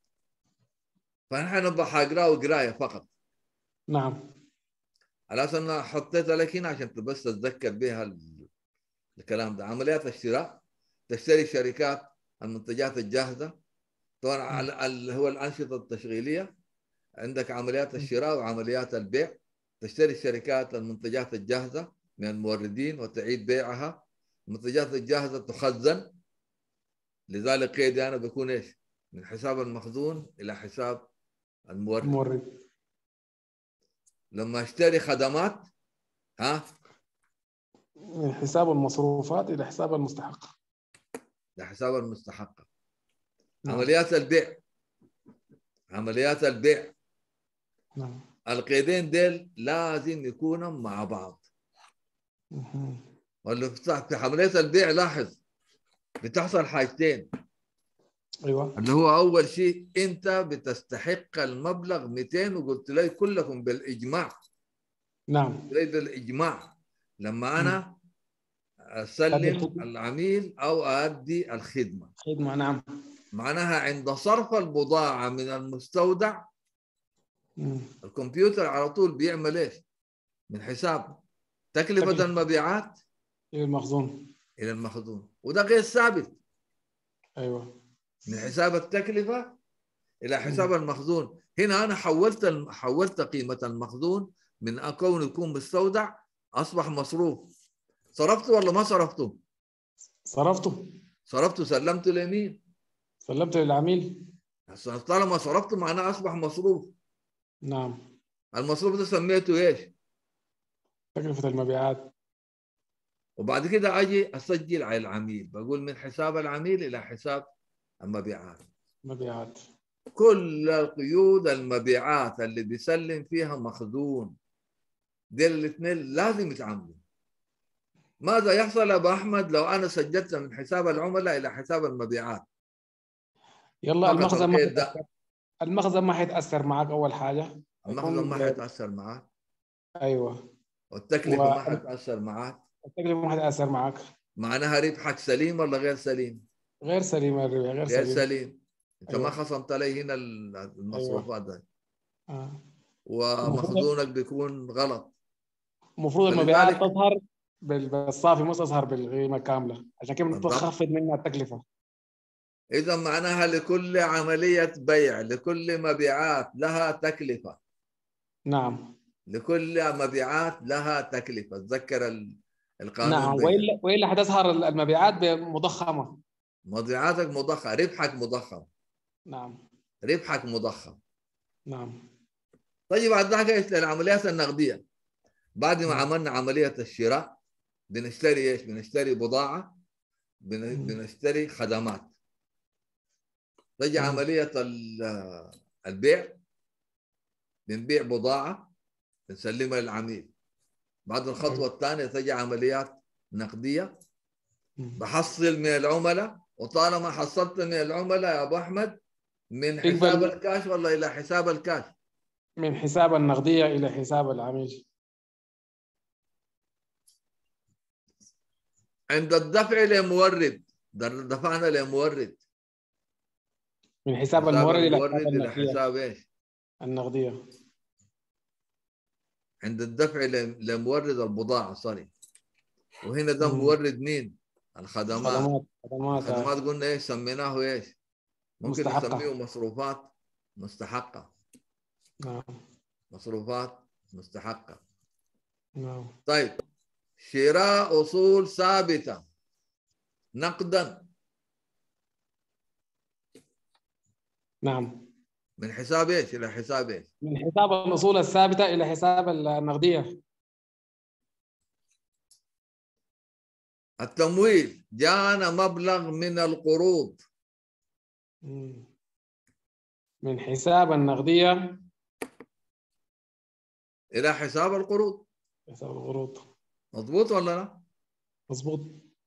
فنحن نبقى حقراه قرايه فقط نعم على اساس انا حطيتها لك هنا عشان بس تتذكر بها ال- الكلام ده عمليات الشراء تشتري شركات المنتجات الجاهزه طبعا على- اللي هو الانشطه التشغيليه عندك عمليات الشراء وعمليات البيع تشتري الشركات المنتجات الجاهزه من الموردين وتعيد بيعها المنتجات الجاهزه تخزن لذلك قيدي انا بيكون ايش؟ من حساب المخزون الى حساب المورد مورد لما اشتري خدمات ها من حساب المصروفات الى حساب المستحق لحساب المستحقة نعم. عمليات البيع عمليات البيع نعم القيدين ديل لازم يكونوا مع بعض مهم. واللي في في عملية البيع لاحظ بتحصل حاجتين ايوه اللي هو أول شيء أنت بتستحق المبلغ 200 وقلت لي كلكم بالإجماع نعم قلت لي بالإجماع لما أنا أسلم الخدمة. العميل أو أؤدي الخدمة خدمه نعم معناها عند صرف البضاعة من المستودع مم. الكمبيوتر على طول بيعمل ايش؟ من حساب تكلفة تكلفة. المبيعات الى المخزون إلى المخزون وده غير ثابت ايوه من حساب التكلفة إلى حساب المخزون هنا أنا حولت الم- حولت قيمة المخزون من كون يكون مستودع أصبح مصروف صرفته ولا ما صرفته؟ صرفته صرفته سلمته لمين؟ سلمته للعميل هسه طالما صرفته معناه أصبح مصروف نعم المصروف ده سميته ايش؟ تكلفه المبيعات وبعد كده اجي اسجل على العميل بقول من حساب العميل الى حساب المبيعات مبيعات كل القيود المبيعات اللي بيسلم فيها مخزون ديل الاثنين لازم يتعاملوا ماذا يحصل يا ابو احمد لو انا سجلت من حساب العملاء الى حساب المبيعات يلا فقط المخزن ما القيد ده. حيتأثر المخزن ما حيتاثر معك اول حاجه المخزن ما يكون- حيتاثر معك ايوه والتكلفه و- ما حتاثر معك التكلفه ما حتاثر معك معناها ربحك سليم ولا غير سليم؟ غير سليم الربح غير غير سليم سليم انت ما أيوة. خصمت لي هنا المصروفات ده آه. ومخزونك بيكون غلط المفروض فلذلك- المبيعات تظهر بال- بالصافي مش تظهر بالقيمه كامله عشان كده بالضبط. بتخفض منها التكلفه اذا معناها لكل عمليه بيع لكل مبيعات لها تكلفه نعم لكل مبيعات لها تكلفه تذكر ال- القانون نعم ده. والا والا حتظهر المبيعات مضخمه مبيعاتك مضخم ربحك مضخم نعم ربحك مضخم نعم طيب بعد ذاك ايش العمليات النقديه بعد ما عملنا عمليه الشراء بنشتري ايش بنشتري بضاعه بن- بنشتري خدمات تجي مم. عمليه ال- البيع بنبيع بضاعه بنسلمها للعميل بعد الخطوه الثانيه تجي عمليات نقديه بحصل من العملاء وطالما حصلت من العملاء يا ابو احمد من يقبل- حساب الكاش ولا الى حساب الكاش من حساب النقديه الى حساب العميل عند الدفع لمورد در- دفعنا لمورد من حساب حساب المورد الى المورد حساب الى النقديه حساب ايش؟ النقديه عند الدفع ل- لمورد البضاعه سوري وهنا ده مم. مورد مين؟ الخدمات خدمات خدمات آه. الخدمات قلنا ايش سميناه ايش؟ ممكن مستحقة. نسميه مصروفات مستحقه نعم مصروفات مستحقة نعم طيب شراء أصول ثابتة نقدا نعم من حساب ايش إلى حساب ايش؟ من حساب الأصول الثابتة إلى حساب النقدية التمويل جانا مبلغ من القروض مم. من حساب النقدية إلى حساب القروض حساب القروض مضبوط ولا لا؟ مظبوط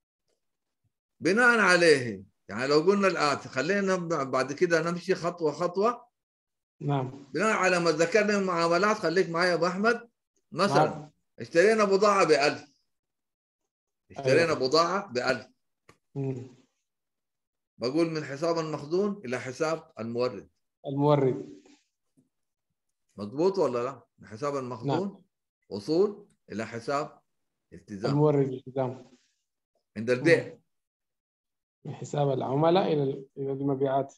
بناء عليه يعني لو قلنا الآتي خلينا بعد كده نمشي خطوة خطوة نعم بناء على ما ذكرنا من معاملات خليك معي يا أبو أحمد مثلا نعم. اشترينا بضاعة بألف اشترينا أيوة. بضاعة بألف مم. بقول من حساب المخزون إلى حساب المورد المورد مضبوط ولا لا؟ من حساب المخزون وصول إلى حساب التزام المورد الالتزام عند البيع من حساب العملاء إلى إلى المبيعات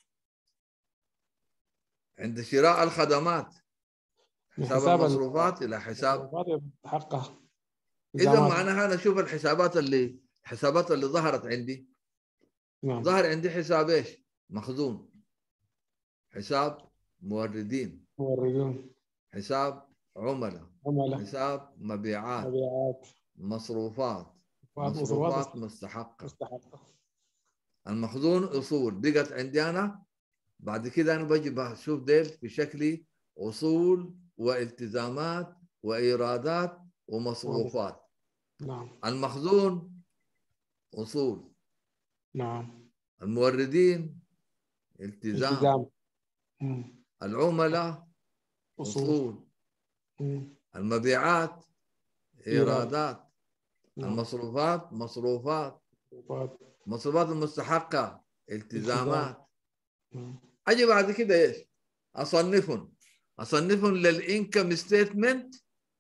عند شراء الخدمات من حساب حساب المصروفات إلى حساب حقها إذا معناها أنا أشوف الحسابات اللي الحسابات اللي ظهرت عندي نعم ظهر عندي حساب إيش؟ مخزون حساب موردين موردون حساب عملاء عملاء حساب مبيعات مبيعات مصروفات مصروفات مصروفات مستحقة مستحقة المخزون أصول بقت عندي أنا بعد كده أنا بجي بشوف ديل في شكل أصول والتزامات وإيرادات ومصروفات نعم المخزون أصول نعم الموردين التزام التزام مم. العملاء أصول. أصول مم. المبيعات إيرادات نعم. المصروفات مصروفات مصروفات. مصروفات المستحقة التزامات نعم. أجي بعد كده إيش أصنفهم أصنفهم للإنكم ستيتمنت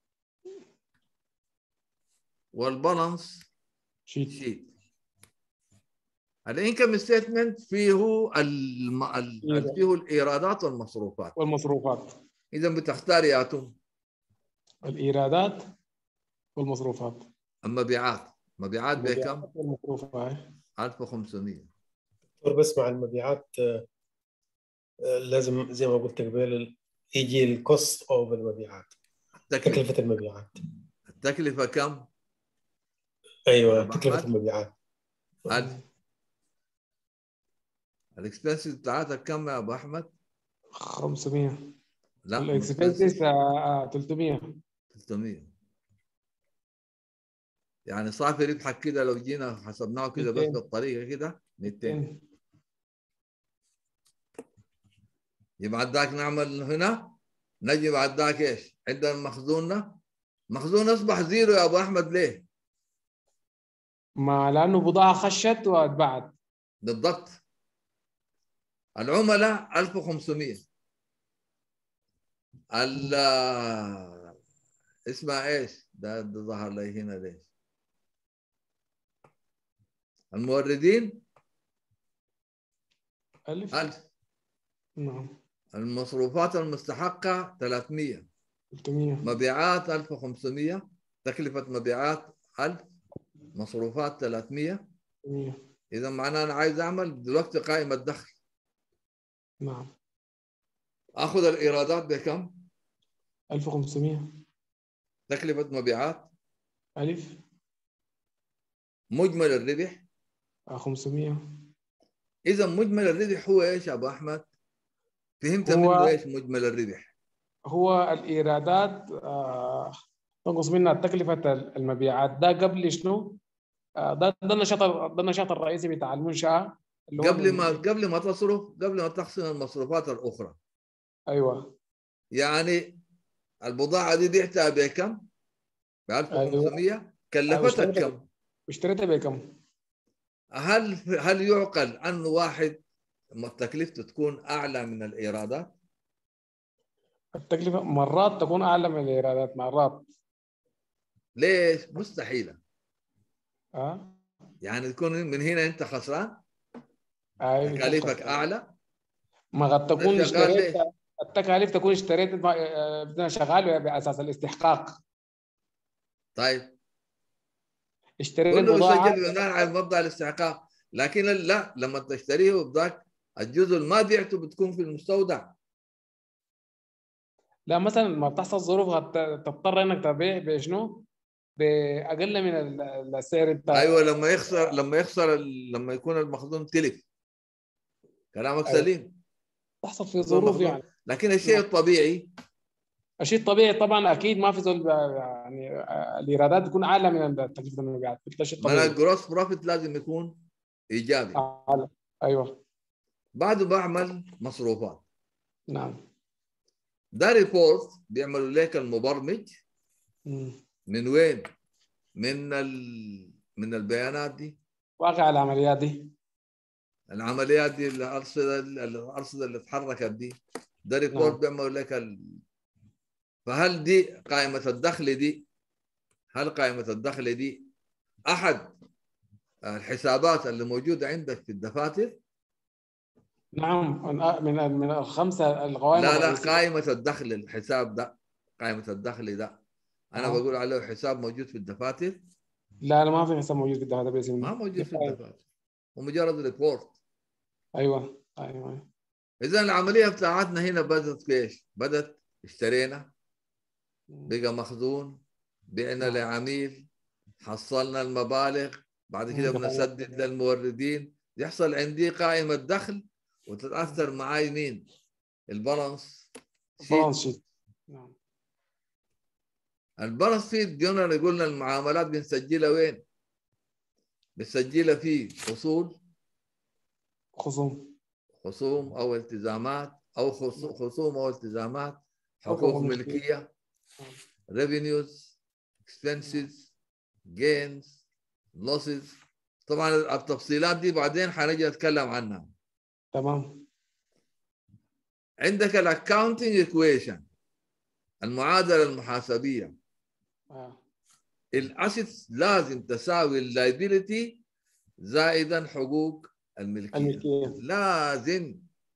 والبالانس شيت شيت الانكم ستيتمنت فيه الم... ال... فيه الايرادات والمصروفات والمصروفات اذا بتختار يا توم الإيرادات والمصروفات المبيعات مبيعات بكم المبيعات والمصروفات 1500 دكتور بس مع المبيعات آه، آه، لازم زي ما قلت قبل يجي الكوست اوف المبيعات تكلفة المبيعات التكلفة كم؟ ايوه أبو تكلفة أحمد؟ المبيعات 1000 الاكسبنسز بتاعتك كم يا ابو احمد؟ 500 لا الاكسبنسز 300 300 يعني صافي ربحك كده لو جينا حسبناه كده بس 200. بالطريقه كده 200 يبقى ذاك نعمل هنا نجي بعد ذاك ايش؟ عندنا مخزوننا مخزون اصبح زيرو يا ابو احمد ليه؟ ما لأنه بضاعة خشت واتباعت بالضبط العملاء 1500 ال اسمها ايش؟ ده, ده ظهر لي هنا ليش؟ الموردين ألف 1000 نعم المصروفات المستحقة 300 300 مبيعات 1500 تكلفة مبيعات 1000 مصروفات 300 300 إذا معناه أنا عايز أعمل دلوقتي قائمة دخل نعم آخذ الإيرادات بكم؟ 1500 تكلفة مبيعات ألف مجمل الربح 500 إذا مجمل الربح هو إيش يا أبو أحمد؟ فهمت هو- منه إيش مجمل الربح؟ هو الإيرادات آه، تنقص منها تكلفة المبيعات ده قبل شنو؟ آه، ده ده النشاط ده النشاط الرئيسي بتاع المنشأة اللي هو قبل من- ما قبل ما تصرف قبل ما تحصل المصروفات الأخرى أيوه يعني البضاعة دي بعتها بكم؟ ب 1500 كلفتك اشتريتها- كم؟ اشتريتها بكم؟ هل هل يعقل أن واحد تكلفته تكون أعلى من الإيرادات؟ التكلفة مرات تكون أعلى من الإيرادات مرات ليش؟ مستحيلة أه؟ يعني تكون من هنا أنت خسران أيوة تكاليفك أعلى ما قد تكون شغال اشتريت ليه؟ التكاليف تكون اشتريت انت آه، بدنا شغال باساس الاستحقاق طيب اشتريت كله البضاعه يسجل بناء على مبدا الاستحقاق لكن لا لما تشتريه بذاك الجزء اللي ما بعته بتكون في المستودع لا مثلا ما بتحصل ظروف هت- تضطر انك تبيع بشنو؟ باقل من ال- السعر انت ايوه لما يخسر لما يخسر ال- لما يكون المخزون تلف كلامك أيوة. سليم تحصل في ظروف المخزون. يعني لكن الشيء الطبيعي الشيء الطبيعي طبعا اكيد ما في زول يعني آه، الايرادات تكون اعلى من تكلفه المبيعات ده شيء معناها طبيعي الجروس بروفيت لازم يكون ايجابي أعلى. ايوه بعده بعمل مصروفات نعم ده ريبورت بيعملوا لك المبرمج مم. من وين؟ من ال... من البيانات دي واقع العمليات دي العمليات دي الارصده الارصده اللي اتحركت دي ده ريبورت نعم. بيعملوا لك ال... فهل دي قائمه الدخل دي هل قائمه الدخل دي احد الحسابات اللي موجوده عندك في الدفاتر نعم من من من الخمسه القوائم لا لا الرئيسية. قائمه الدخل الحساب ده قائمه الدخل ده انا آه. بقول عليه حساب موجود في الدفاتر لا لا ما في حساب موجود في الداتا بيس ما موجود في الدفاتر ومجرد ريبورت ايوه ايوه اذا العمليه بتاعتنا هنا بدات في ايش؟ بدات اشترينا بقى مخزون بعنا لعميل حصلنا المبالغ بعد كده مم. بنسدد للموردين يحصل عندي قائمه دخل وتتاثر معاي مين؟ البالانس بالانس شيت نعم البالانس شيت جونا قلنا المعاملات بنسجلها وين؟ بنسجلها في اصول خصوم خصوم او التزامات او خص- خصوم او التزامات حقوق حقوق ملكية. ملكيه revenues expenses gains losses طبعا التفصيلات دي بعدين حنجي نتكلم عنها تمام عندك الاكاونتنج ايكويشن المعادله المحاسبيه آه. الاسيتس لازم تساوي اللايبيليتي زائدا حقوق الملكيه الملكيه لازم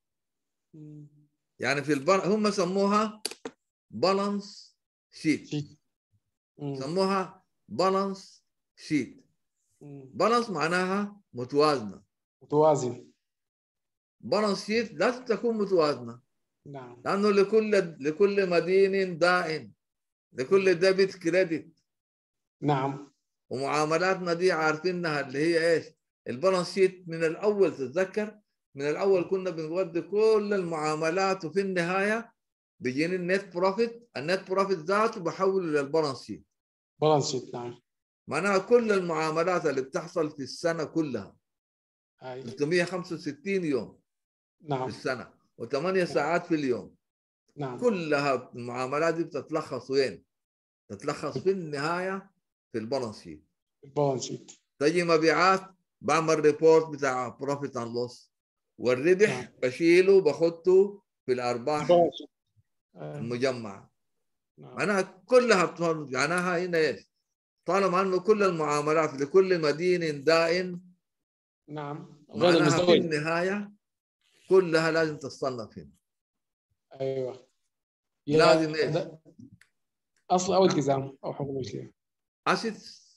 يعني في البر... هم سموها بالانس شيت سموها بالانس شيت بالانس معناها متوازنه متوازن بالانس شيت لازم تكون متوازنه نعم لانه لكل لكل مدين دائن لكل ديبت كريدت نعم ومعاملاتنا دي عارفينها اللي هي ايش البالانس شيت من الاول تتذكر من الاول كنا بنودي كل المعاملات وفي النهايه بيجيني النت بروفيت النت بروفيت ذاته بحوله للبالانس شيت بالانس شيت نعم معناها كل المعاملات اللي بتحصل في السنه كلها أي. 365 يوم نعم في السنه و8 ساعات في اليوم نعم كلها المعاملات دي بتتلخص وين؟ تتلخص في النهايه في البالانس شيت البالانس شيت تجي مبيعات بعمل ريبورت بتاع بروفيت اند لوس والربح بشيله بخطه في الارباح المجمعه معناها كلها بتهون معناها هنا ايش؟ طالما انه كل المعاملات لكل مدين دائن نعم غير معناها في المزدوج النهايه كلها لازم تصنف هنا ايوه لازم ايش؟ ده اصل او التزام او حقوق ملكيه assets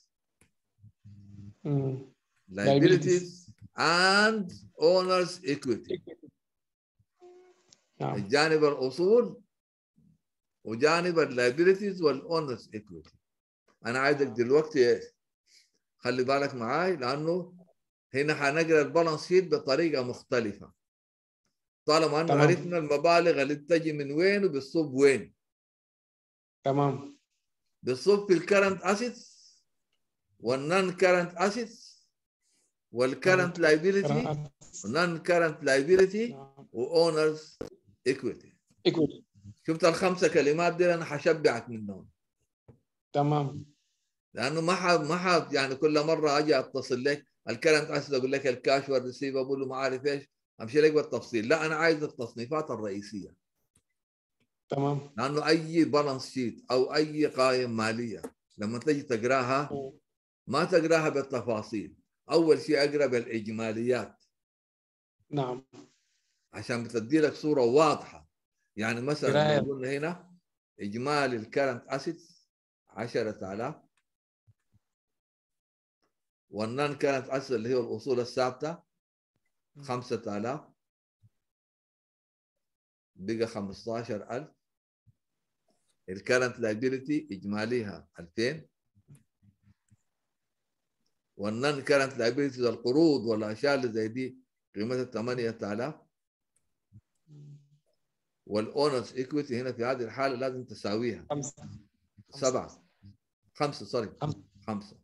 مم. liabilities and owners equity نعم الجانب الاصول وجانب اللايبيلتيز والاونرز ايكويتي انا عايزك دلوقتي ايش خلي بالك معاي لانه هنا حنقرا البالانس شيت بطريقه مختلفه طالما انه تمام. عرفنا المبالغ اللي بتجي من وين وبتصب وين تمام بتصب في الكرنت اسيتس والنون كرنت اسيتس والكرنت لايبيلتي والنون كرنت لايبيلتي واونرز ايكويتي ايكويتي شفت الخمسه كلمات دي انا حشبعك منهم تمام لانه ما ح... ما ح... يعني كل مره اجي اتصل لك الكرنت اسيد اقول لك الكاش والريسيفبل وما عارف ايش امشي لك بالتفصيل لا انا عايز التصنيفات الرئيسيه تمام لانه اي بالانس شيت او اي قائمه ماليه لما تجي تقراها ما تقراها بالتفاصيل اول شيء اقرا بالاجماليات نعم عشان بتدي لك صوره واضحه يعني مثلا قراية. لو قلنا هنا اجمالي الكرنت اسيتس 10000 والنون كانت اسيتس اللي هي الاصول الثابته 5000 بقى 15000 الكرنت لايبيليتي اجماليها 2000 والنون كرنت لايبيليتي القروض والاشياء اللي زي دي قيمتها 8000 والاونرز ايكويتي هنا في هذه الحاله لازم تساويها خمسة سبعه خمسه سوري خمسه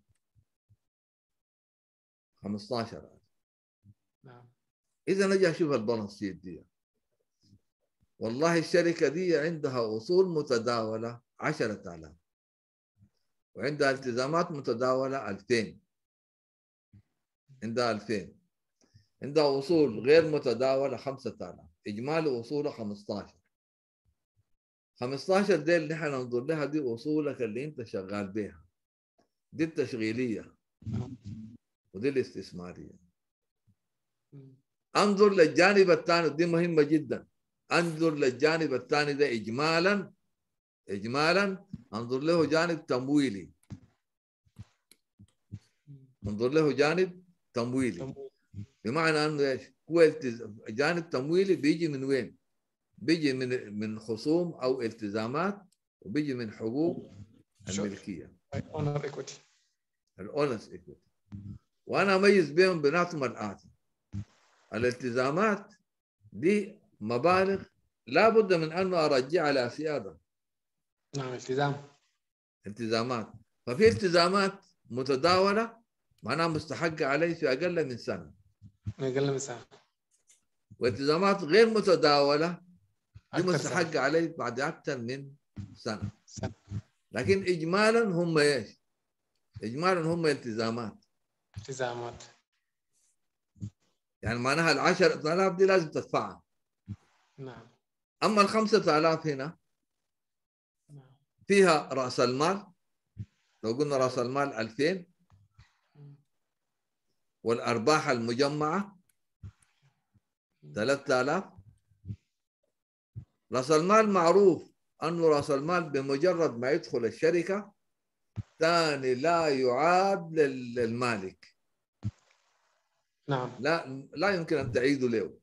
15 نعم اذا نجي اشوف البالانس شيت دي والله الشركه دي عندها اصول متداوله 10000 وعندها التزامات متداوله 2000 عندها 2000 عندها اصول غير متداوله 5000 اجمالي اصولها 15 15 دي اللي نحن ننظر لها دي اصولك اللي انت شغال بيها دي التشغيليه ودي الاستثماريه انظر للجانب الثاني دي مهمه جدا انظر للجانب الثاني ده اجمالا اجمالا انظر له جانب تمويلي انظر له جانب تمويلي بمعنى انه ايش؟ هو التز... جانب تمويلي بيجي من وين؟ بيجي من من خصوم او التزامات وبيجي من حقوق الملكيه اونر ايكويتي الاونس ايكويتي وانا اميز بينهم بيناتهم الاتي الالتزامات دي مبالغ لابد من انه ارجعها لاسياده نعم التزام التزامات ففي التزامات متداوله معناها مستحقه علي في اقل من سنه اقل من سنه والتزامات غير متداوله دي أكثر مستحقه علي بعد اكثر من سنه لكن اجمالا هم ايش؟ اجمالا هم التزامات التزامات يعني معناها ال 10000 دي لازم تدفعها نعم اما ال 5000 هنا فيها راس المال لو قلنا راس المال 2000 والارباح المجمعه 3000 راس المال معروف انه راس المال بمجرد ما يدخل الشركه ثاني لا يعاد لل- للمالك نعم لا لا يمكن ان تعيده له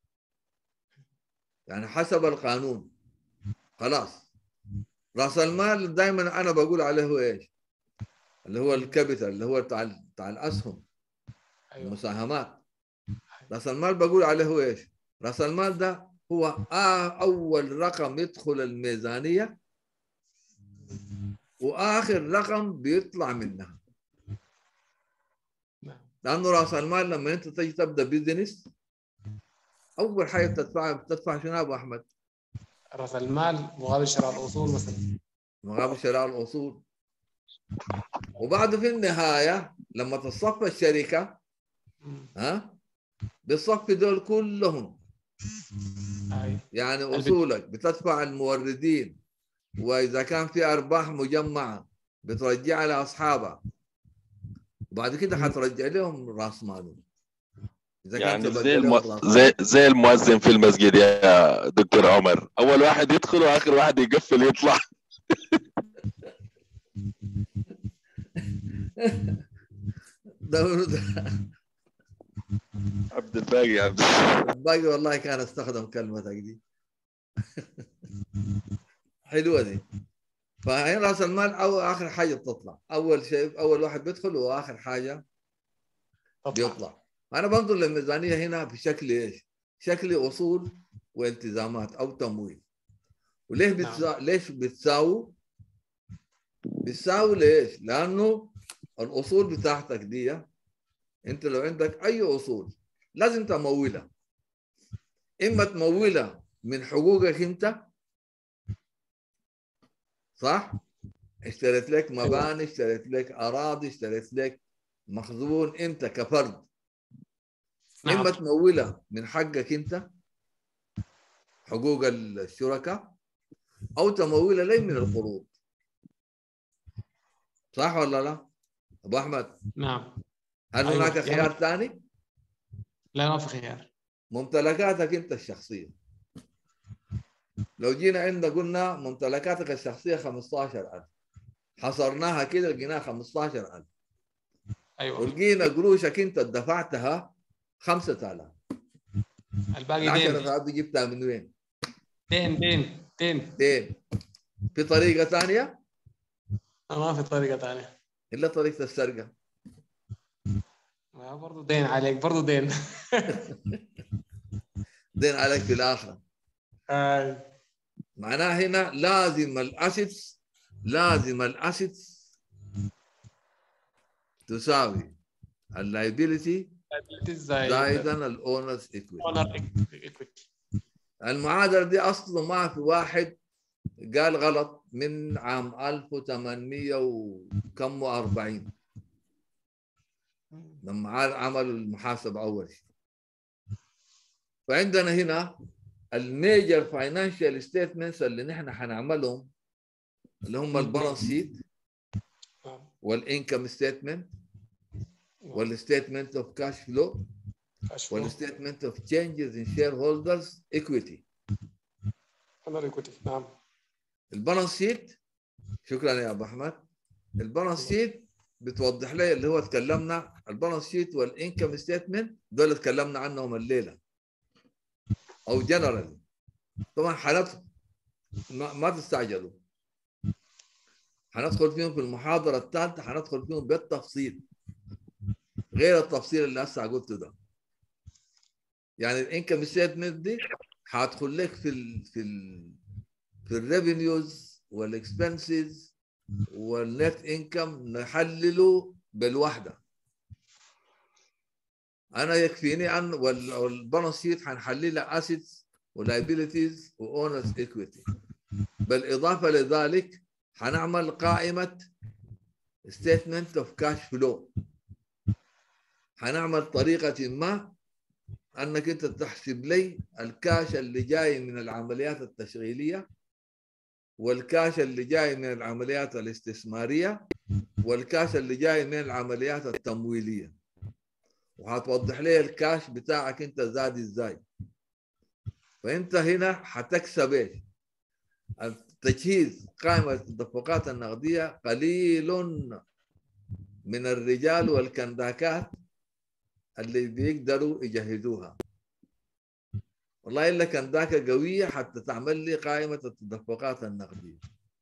يعني حسب القانون خلاص راس المال دائما انا بقول عليه هو ايش؟ اللي هو الكابيتال اللي هو بتاع ال- بتاع الاسهم المساهمات راس المال بقول عليه هو ايش؟ راس المال ده هو آه اول رقم يدخل الميزانيه واخر رقم بيطلع منها لانه راس المال لما انت تجي تبدا بزنس اول حاجه بتدفعها بتدفع شنو يا ابو احمد؟ راس المال مقابل شراء الاصول مثلا مقابل شراء الاصول وبعد في النهايه لما تصفى الشركه ها بتصفي دول كلهم يعني اصولك بتدفع الموردين واذا كان في ارباح مجمعه بترجعها لاصحابها وبعد كده حترجع لهم راس مالهم اذا كان يعني تبقى زي لهم الم... رأس مال. زي زي المؤذن في المسجد يا دكتور عمر اول واحد يدخل واخر واحد يقفل يطلع ده ده عبد الباقي عبد الباقي والله كان استخدم كلمتك دي حلوه دي فهنا راس المال او اخر حاجه بتطلع اول شيء اول واحد بيدخل واخر حاجه بيطلع انا بنظر للميزانيه هنا بشكل ايش؟ شكل اصول والتزامات او تمويل وليه بتسا... ليش بتساووا؟ بتساوي ليش؟ لانه الاصول بتاعتك دي انت لو عندك اي اصول لازم تمولها اما تمولها من حقوقك انت صح؟ اشتريت لك مباني اشتريت لك اراضي اشتريت لك مخزون انت كفرد نعم. اما تمولها من حقك انت حقوق الشركاء او تمولها لي من القروض صح ولا لا؟ ابو احمد نعم هل أيوة. هناك يعني- خيار ثاني؟ لا ما في خيار ممتلكاتك انت الشخصيه لو جينا عندنا قلنا ممتلكاتك الشخصيه 15000 حصرناها كده لقيناها 15000 ايوه ولقينا قروشك انت دفعتها 5000 الباقي ال دين 10000 دي جبتها من وين؟ دين دين دين دين في طريقه ثانيه ما في طريقه ثانيه الا طريقه السرقه ما برضه دين عليك برضه دين دين عليك في الاخره آي. معناها هنا لازم الاسيتس لازم الاسيتس تساوي اللايبيليتي زائدا الاونرز ايكويتي المعادله دي اصلا ما في واحد قال غلط من عام 1800 وكم و40 لما عملوا المحاسبه اول شيء فعندنا هنا الميجر فاينانشال ستيتمنتس اللي نحن حنعملهم اللي هم البالانس شيت والانكم ستيتمنت والستيتمنت اوف كاش فلو والستيتمنت اوف تشينجز ان شير هولدرز ايكويتي نعم البالانس شيت شكرا يا ابو احمد البالانس شيت بتوضح لي اللي هو تكلمنا البالانس شيت والانكم ستيتمنت دول تكلمنا عنهم الليله او جنرال طبعا حندخل ما, ما تستعجلوا حندخل فيهم في المحاضره الثالثه حندخل فيهم بالتفصيل غير التفصيل اللي هسه قلته ده يعني الانكم ستيتمنت دي حادخل لك في ال في ال في الريفينيوز والاكسبنسز والنت انكم نحلله بالوحده انا يكفيني عن والبالانس شيت حنحللها اسيتس ولايبيليتيز واونرز ايكويتي بالاضافه لذلك حنعمل قائمه ستيتمنت اوف كاش فلو حنعمل طريقه ما انك انت تحسب لي الكاش اللي جاي من العمليات التشغيليه والكاش اللي جاي من العمليات الاستثماريه والكاش اللي جاي من العمليات التمويليه وهتوضح لي الكاش بتاعك انت زاد ازاي فانت هنا حتكسب ايش تجهيز قائمه التدفقات النقديه قليل من الرجال والكنداكات اللي بيقدروا يجهزوها والله الا كنداكه قويه حتى تعمل لي قائمه التدفقات النقديه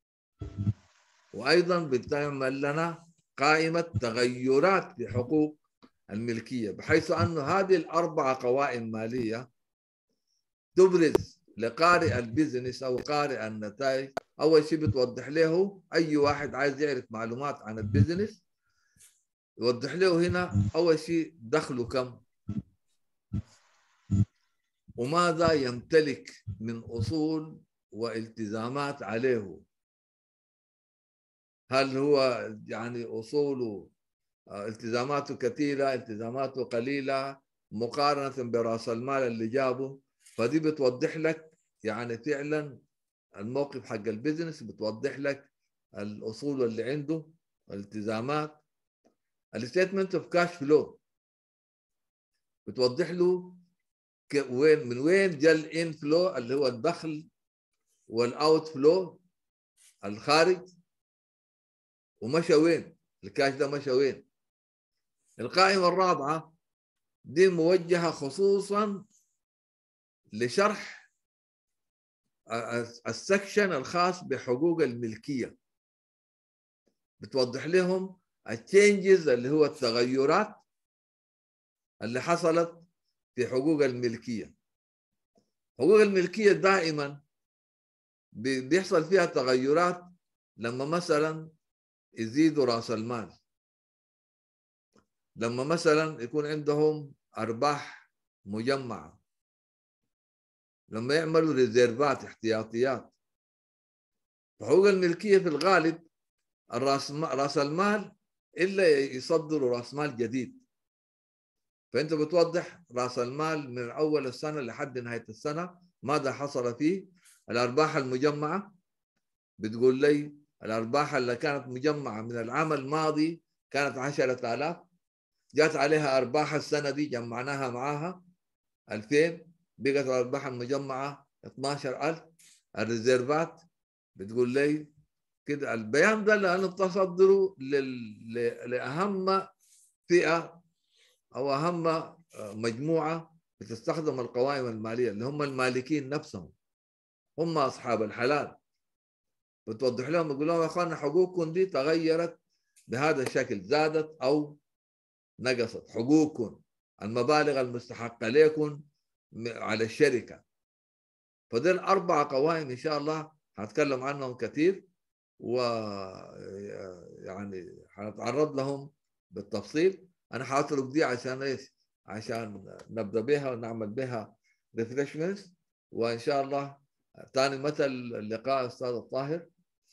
وايضا بتعمل لنا قائمه تغيرات في حقوق الملكيه بحيث انه هذه الاربعه قوائم ماليه تبرز لقارئ البزنس او قارئ النتائج اول شيء بتوضح له اي واحد عايز يعرف معلومات عن البزنس يوضح له هنا اول شيء دخله كم وماذا يمتلك من اصول والتزامات عليه هل هو يعني اصوله التزاماته كثيره التزاماته قليله مقارنه براس المال اللي جابه فدي بتوضح لك يعني فعلا الموقف حق البزنس بتوضح لك الاصول اللي عنده الالتزامات الستيتمنت اوف كاش فلو بتوضح له وين من وين جاء الان فلو اللي هو الدخل والاوت فلو الخارج ومشى وين الكاش ده مشى وين القائمة الرابعة دي موجهة خصوصا لشرح السكشن الخاص بحقوق الملكية بتوضح لهم التشينجز اللي هو التغيرات اللي حصلت في حقوق الملكية حقوق الملكية دائما بيحصل فيها تغيرات لما مثلا يزيدوا راس المال لما مثلا يكون عندهم أرباح مجمعة لما يعملوا ريزيرفات احتياطيات حقوق الملكية في الغالب الراس راس المال إلا يصدروا راس مال جديد فأنت بتوضح راس المال من أول السنة لحد نهاية السنة ماذا حصل فيه الأرباح المجمعة بتقول لي الأرباح اللي كانت مجمعة من العام الماضي كانت عشرة آلاف جات عليها أرباح السنة دي جمعناها معاها 2000 بقت الأرباح المجمعة 12000 الريزيرفات بتقول لي كده البيان ده لانه تصدروا لل- ل- لاهم فئه او اهم مجموعه بتستخدم القوائم الماليه اللي هم المالكين نفسهم هم اصحاب الحلال بتوضح لهم بتقول لهم يا اخوانا حقوقكم دي تغيرت بهذا الشكل زادت او نقصت حقوقكم المبالغ المستحقه لكم م- على الشركه فدي الاربع قوائم ان شاء الله هتكلم عنهم كثير و يعني هنتعرض لهم بالتفصيل انا حاترك دي عشان ايش؟ عشان نبدا بها ونعمل بها ريفرشمنتس وان شاء الله ثاني متى اللقاء استاذ الطاهر؟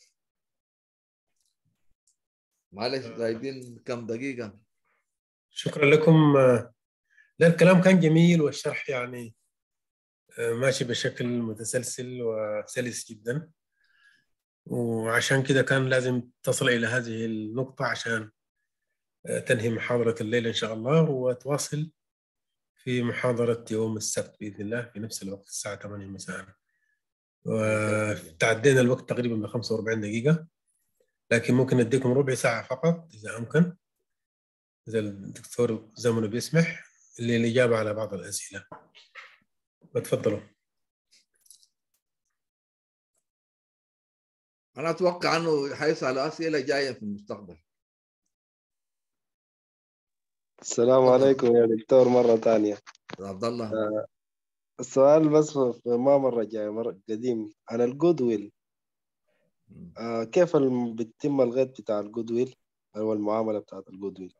معلش زايدين كم دقيقه شكرا لكم آه، لا الكلام كان جميل والشرح يعني آه، ماشي بشكل متسلسل وسلس جدا وعشان كده كان لازم تصل إلى هذه النقطة عشان آه، تنهي محاضرة الليلة إن شاء الله وتواصل في محاضرة يوم السبت بإذن الله في نفس الوقت الساعة 8 مساء وتعدينا الوقت تقريبا ب 45 دقيقة لكن ممكن نديكم ربع ساعة فقط إذا أمكن إذا الدكتور زمنه بيسمح للإجابة على بعض الأسئلة وتفضلوا انا اتوقع انه حيسال اسئله جايه في المستقبل السلام عليكم يا دكتور مرة ثانية عبد الله آه، السؤال بس في- ما مرة جاي مرة قديم عن الجود ويل آه كيف الم- بتتم الغيط بتاع الجود ويل أو المعاملة بتاعت الجود ويل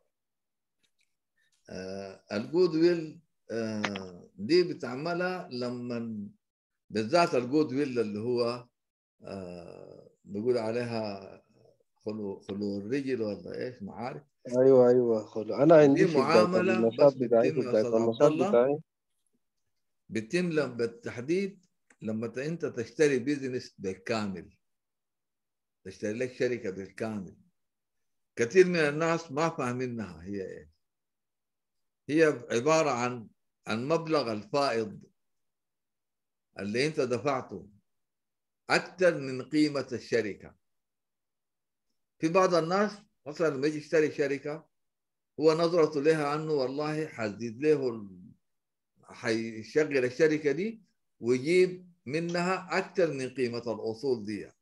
آه الجود ويل آه دي بتعملها لما بالذات الجود ويل اللي هو آه بيقول عليها خلو خلو الرجل ولا ايش ما عارف أيوة أيوة خلو أنا عندي دي في بداية معامله النشاط بس بتاعي في بتتم يا بداية استاذ عبد النشاط الله بتاعي بتتم لما- بالتحديد لما ت- انت تشتري بيزنس بالكامل تشتري لك شركه بالكامل كثير من الناس ما فاهمينها هي ايه هي عباره عن عن مبلغ الفائض اللي انت دفعته اكثر من قيمه الشركه في بعض الناس مثلا لما يجي يشتري شركه هو نظرته لها انه والله حزيد له ال- حيشغل الشركه دي ويجيب منها اكثر من قيمه الاصول دي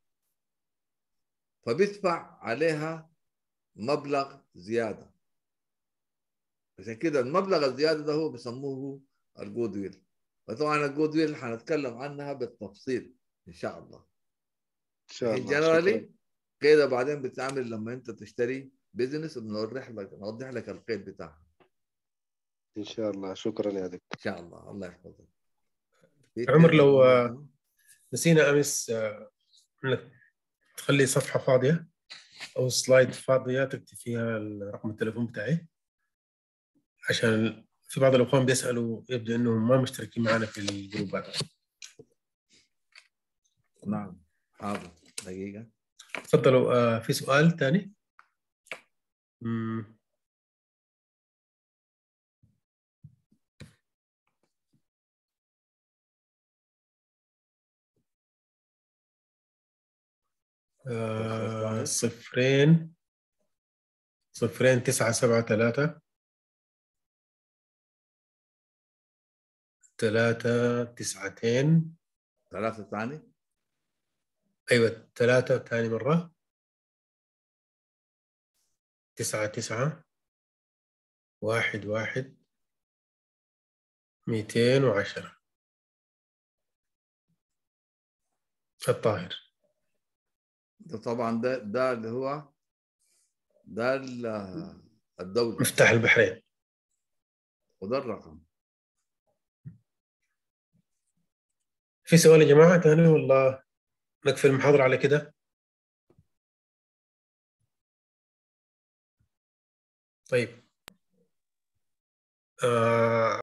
فبيدفع عليها مبلغ زياده عشان كده المبلغ الزياده ده هو بيسموه الجود ويل فطبعا الجود ويل حنتكلم عنها بالتفصيل ان شاء الله إن شاء الله جنرالي شكرا كده بعدين بتعمل لما انت تشتري بزنس بنوضح لك نوضح لك القيد بتاعها إن شاء الله شكرا يا دكتور ان شاء الله الله يحفظك في عمر تاني لو يا آه، نسينا أمس آه، إنك تخلي صفحة فاضية أو سلايد فاضية تكتب فيها رقم التليفون بتاعي عشان في بعض الأخوان بيسألوا يبدو إنهم ما مشتركين معنا في الجروبات نعم حاضر دقيقة تفضلوا آه، في سؤال ثاني مم. آه، صفرين صفرين تسعة سبعة ثلاثة ثلاثة تسعتين ثلاثة ثاني أيوة ثلاثة ثاني مرة تسعة تسعة واحد واحد ميتين وعشرة الطاهر ده طبعا ده ده اللي هو ده ال- الدولة مفتاح البحرين وده الرقم في سؤال يا جماعة ثاني ولا نكفي المحاضرة على كده طيب آه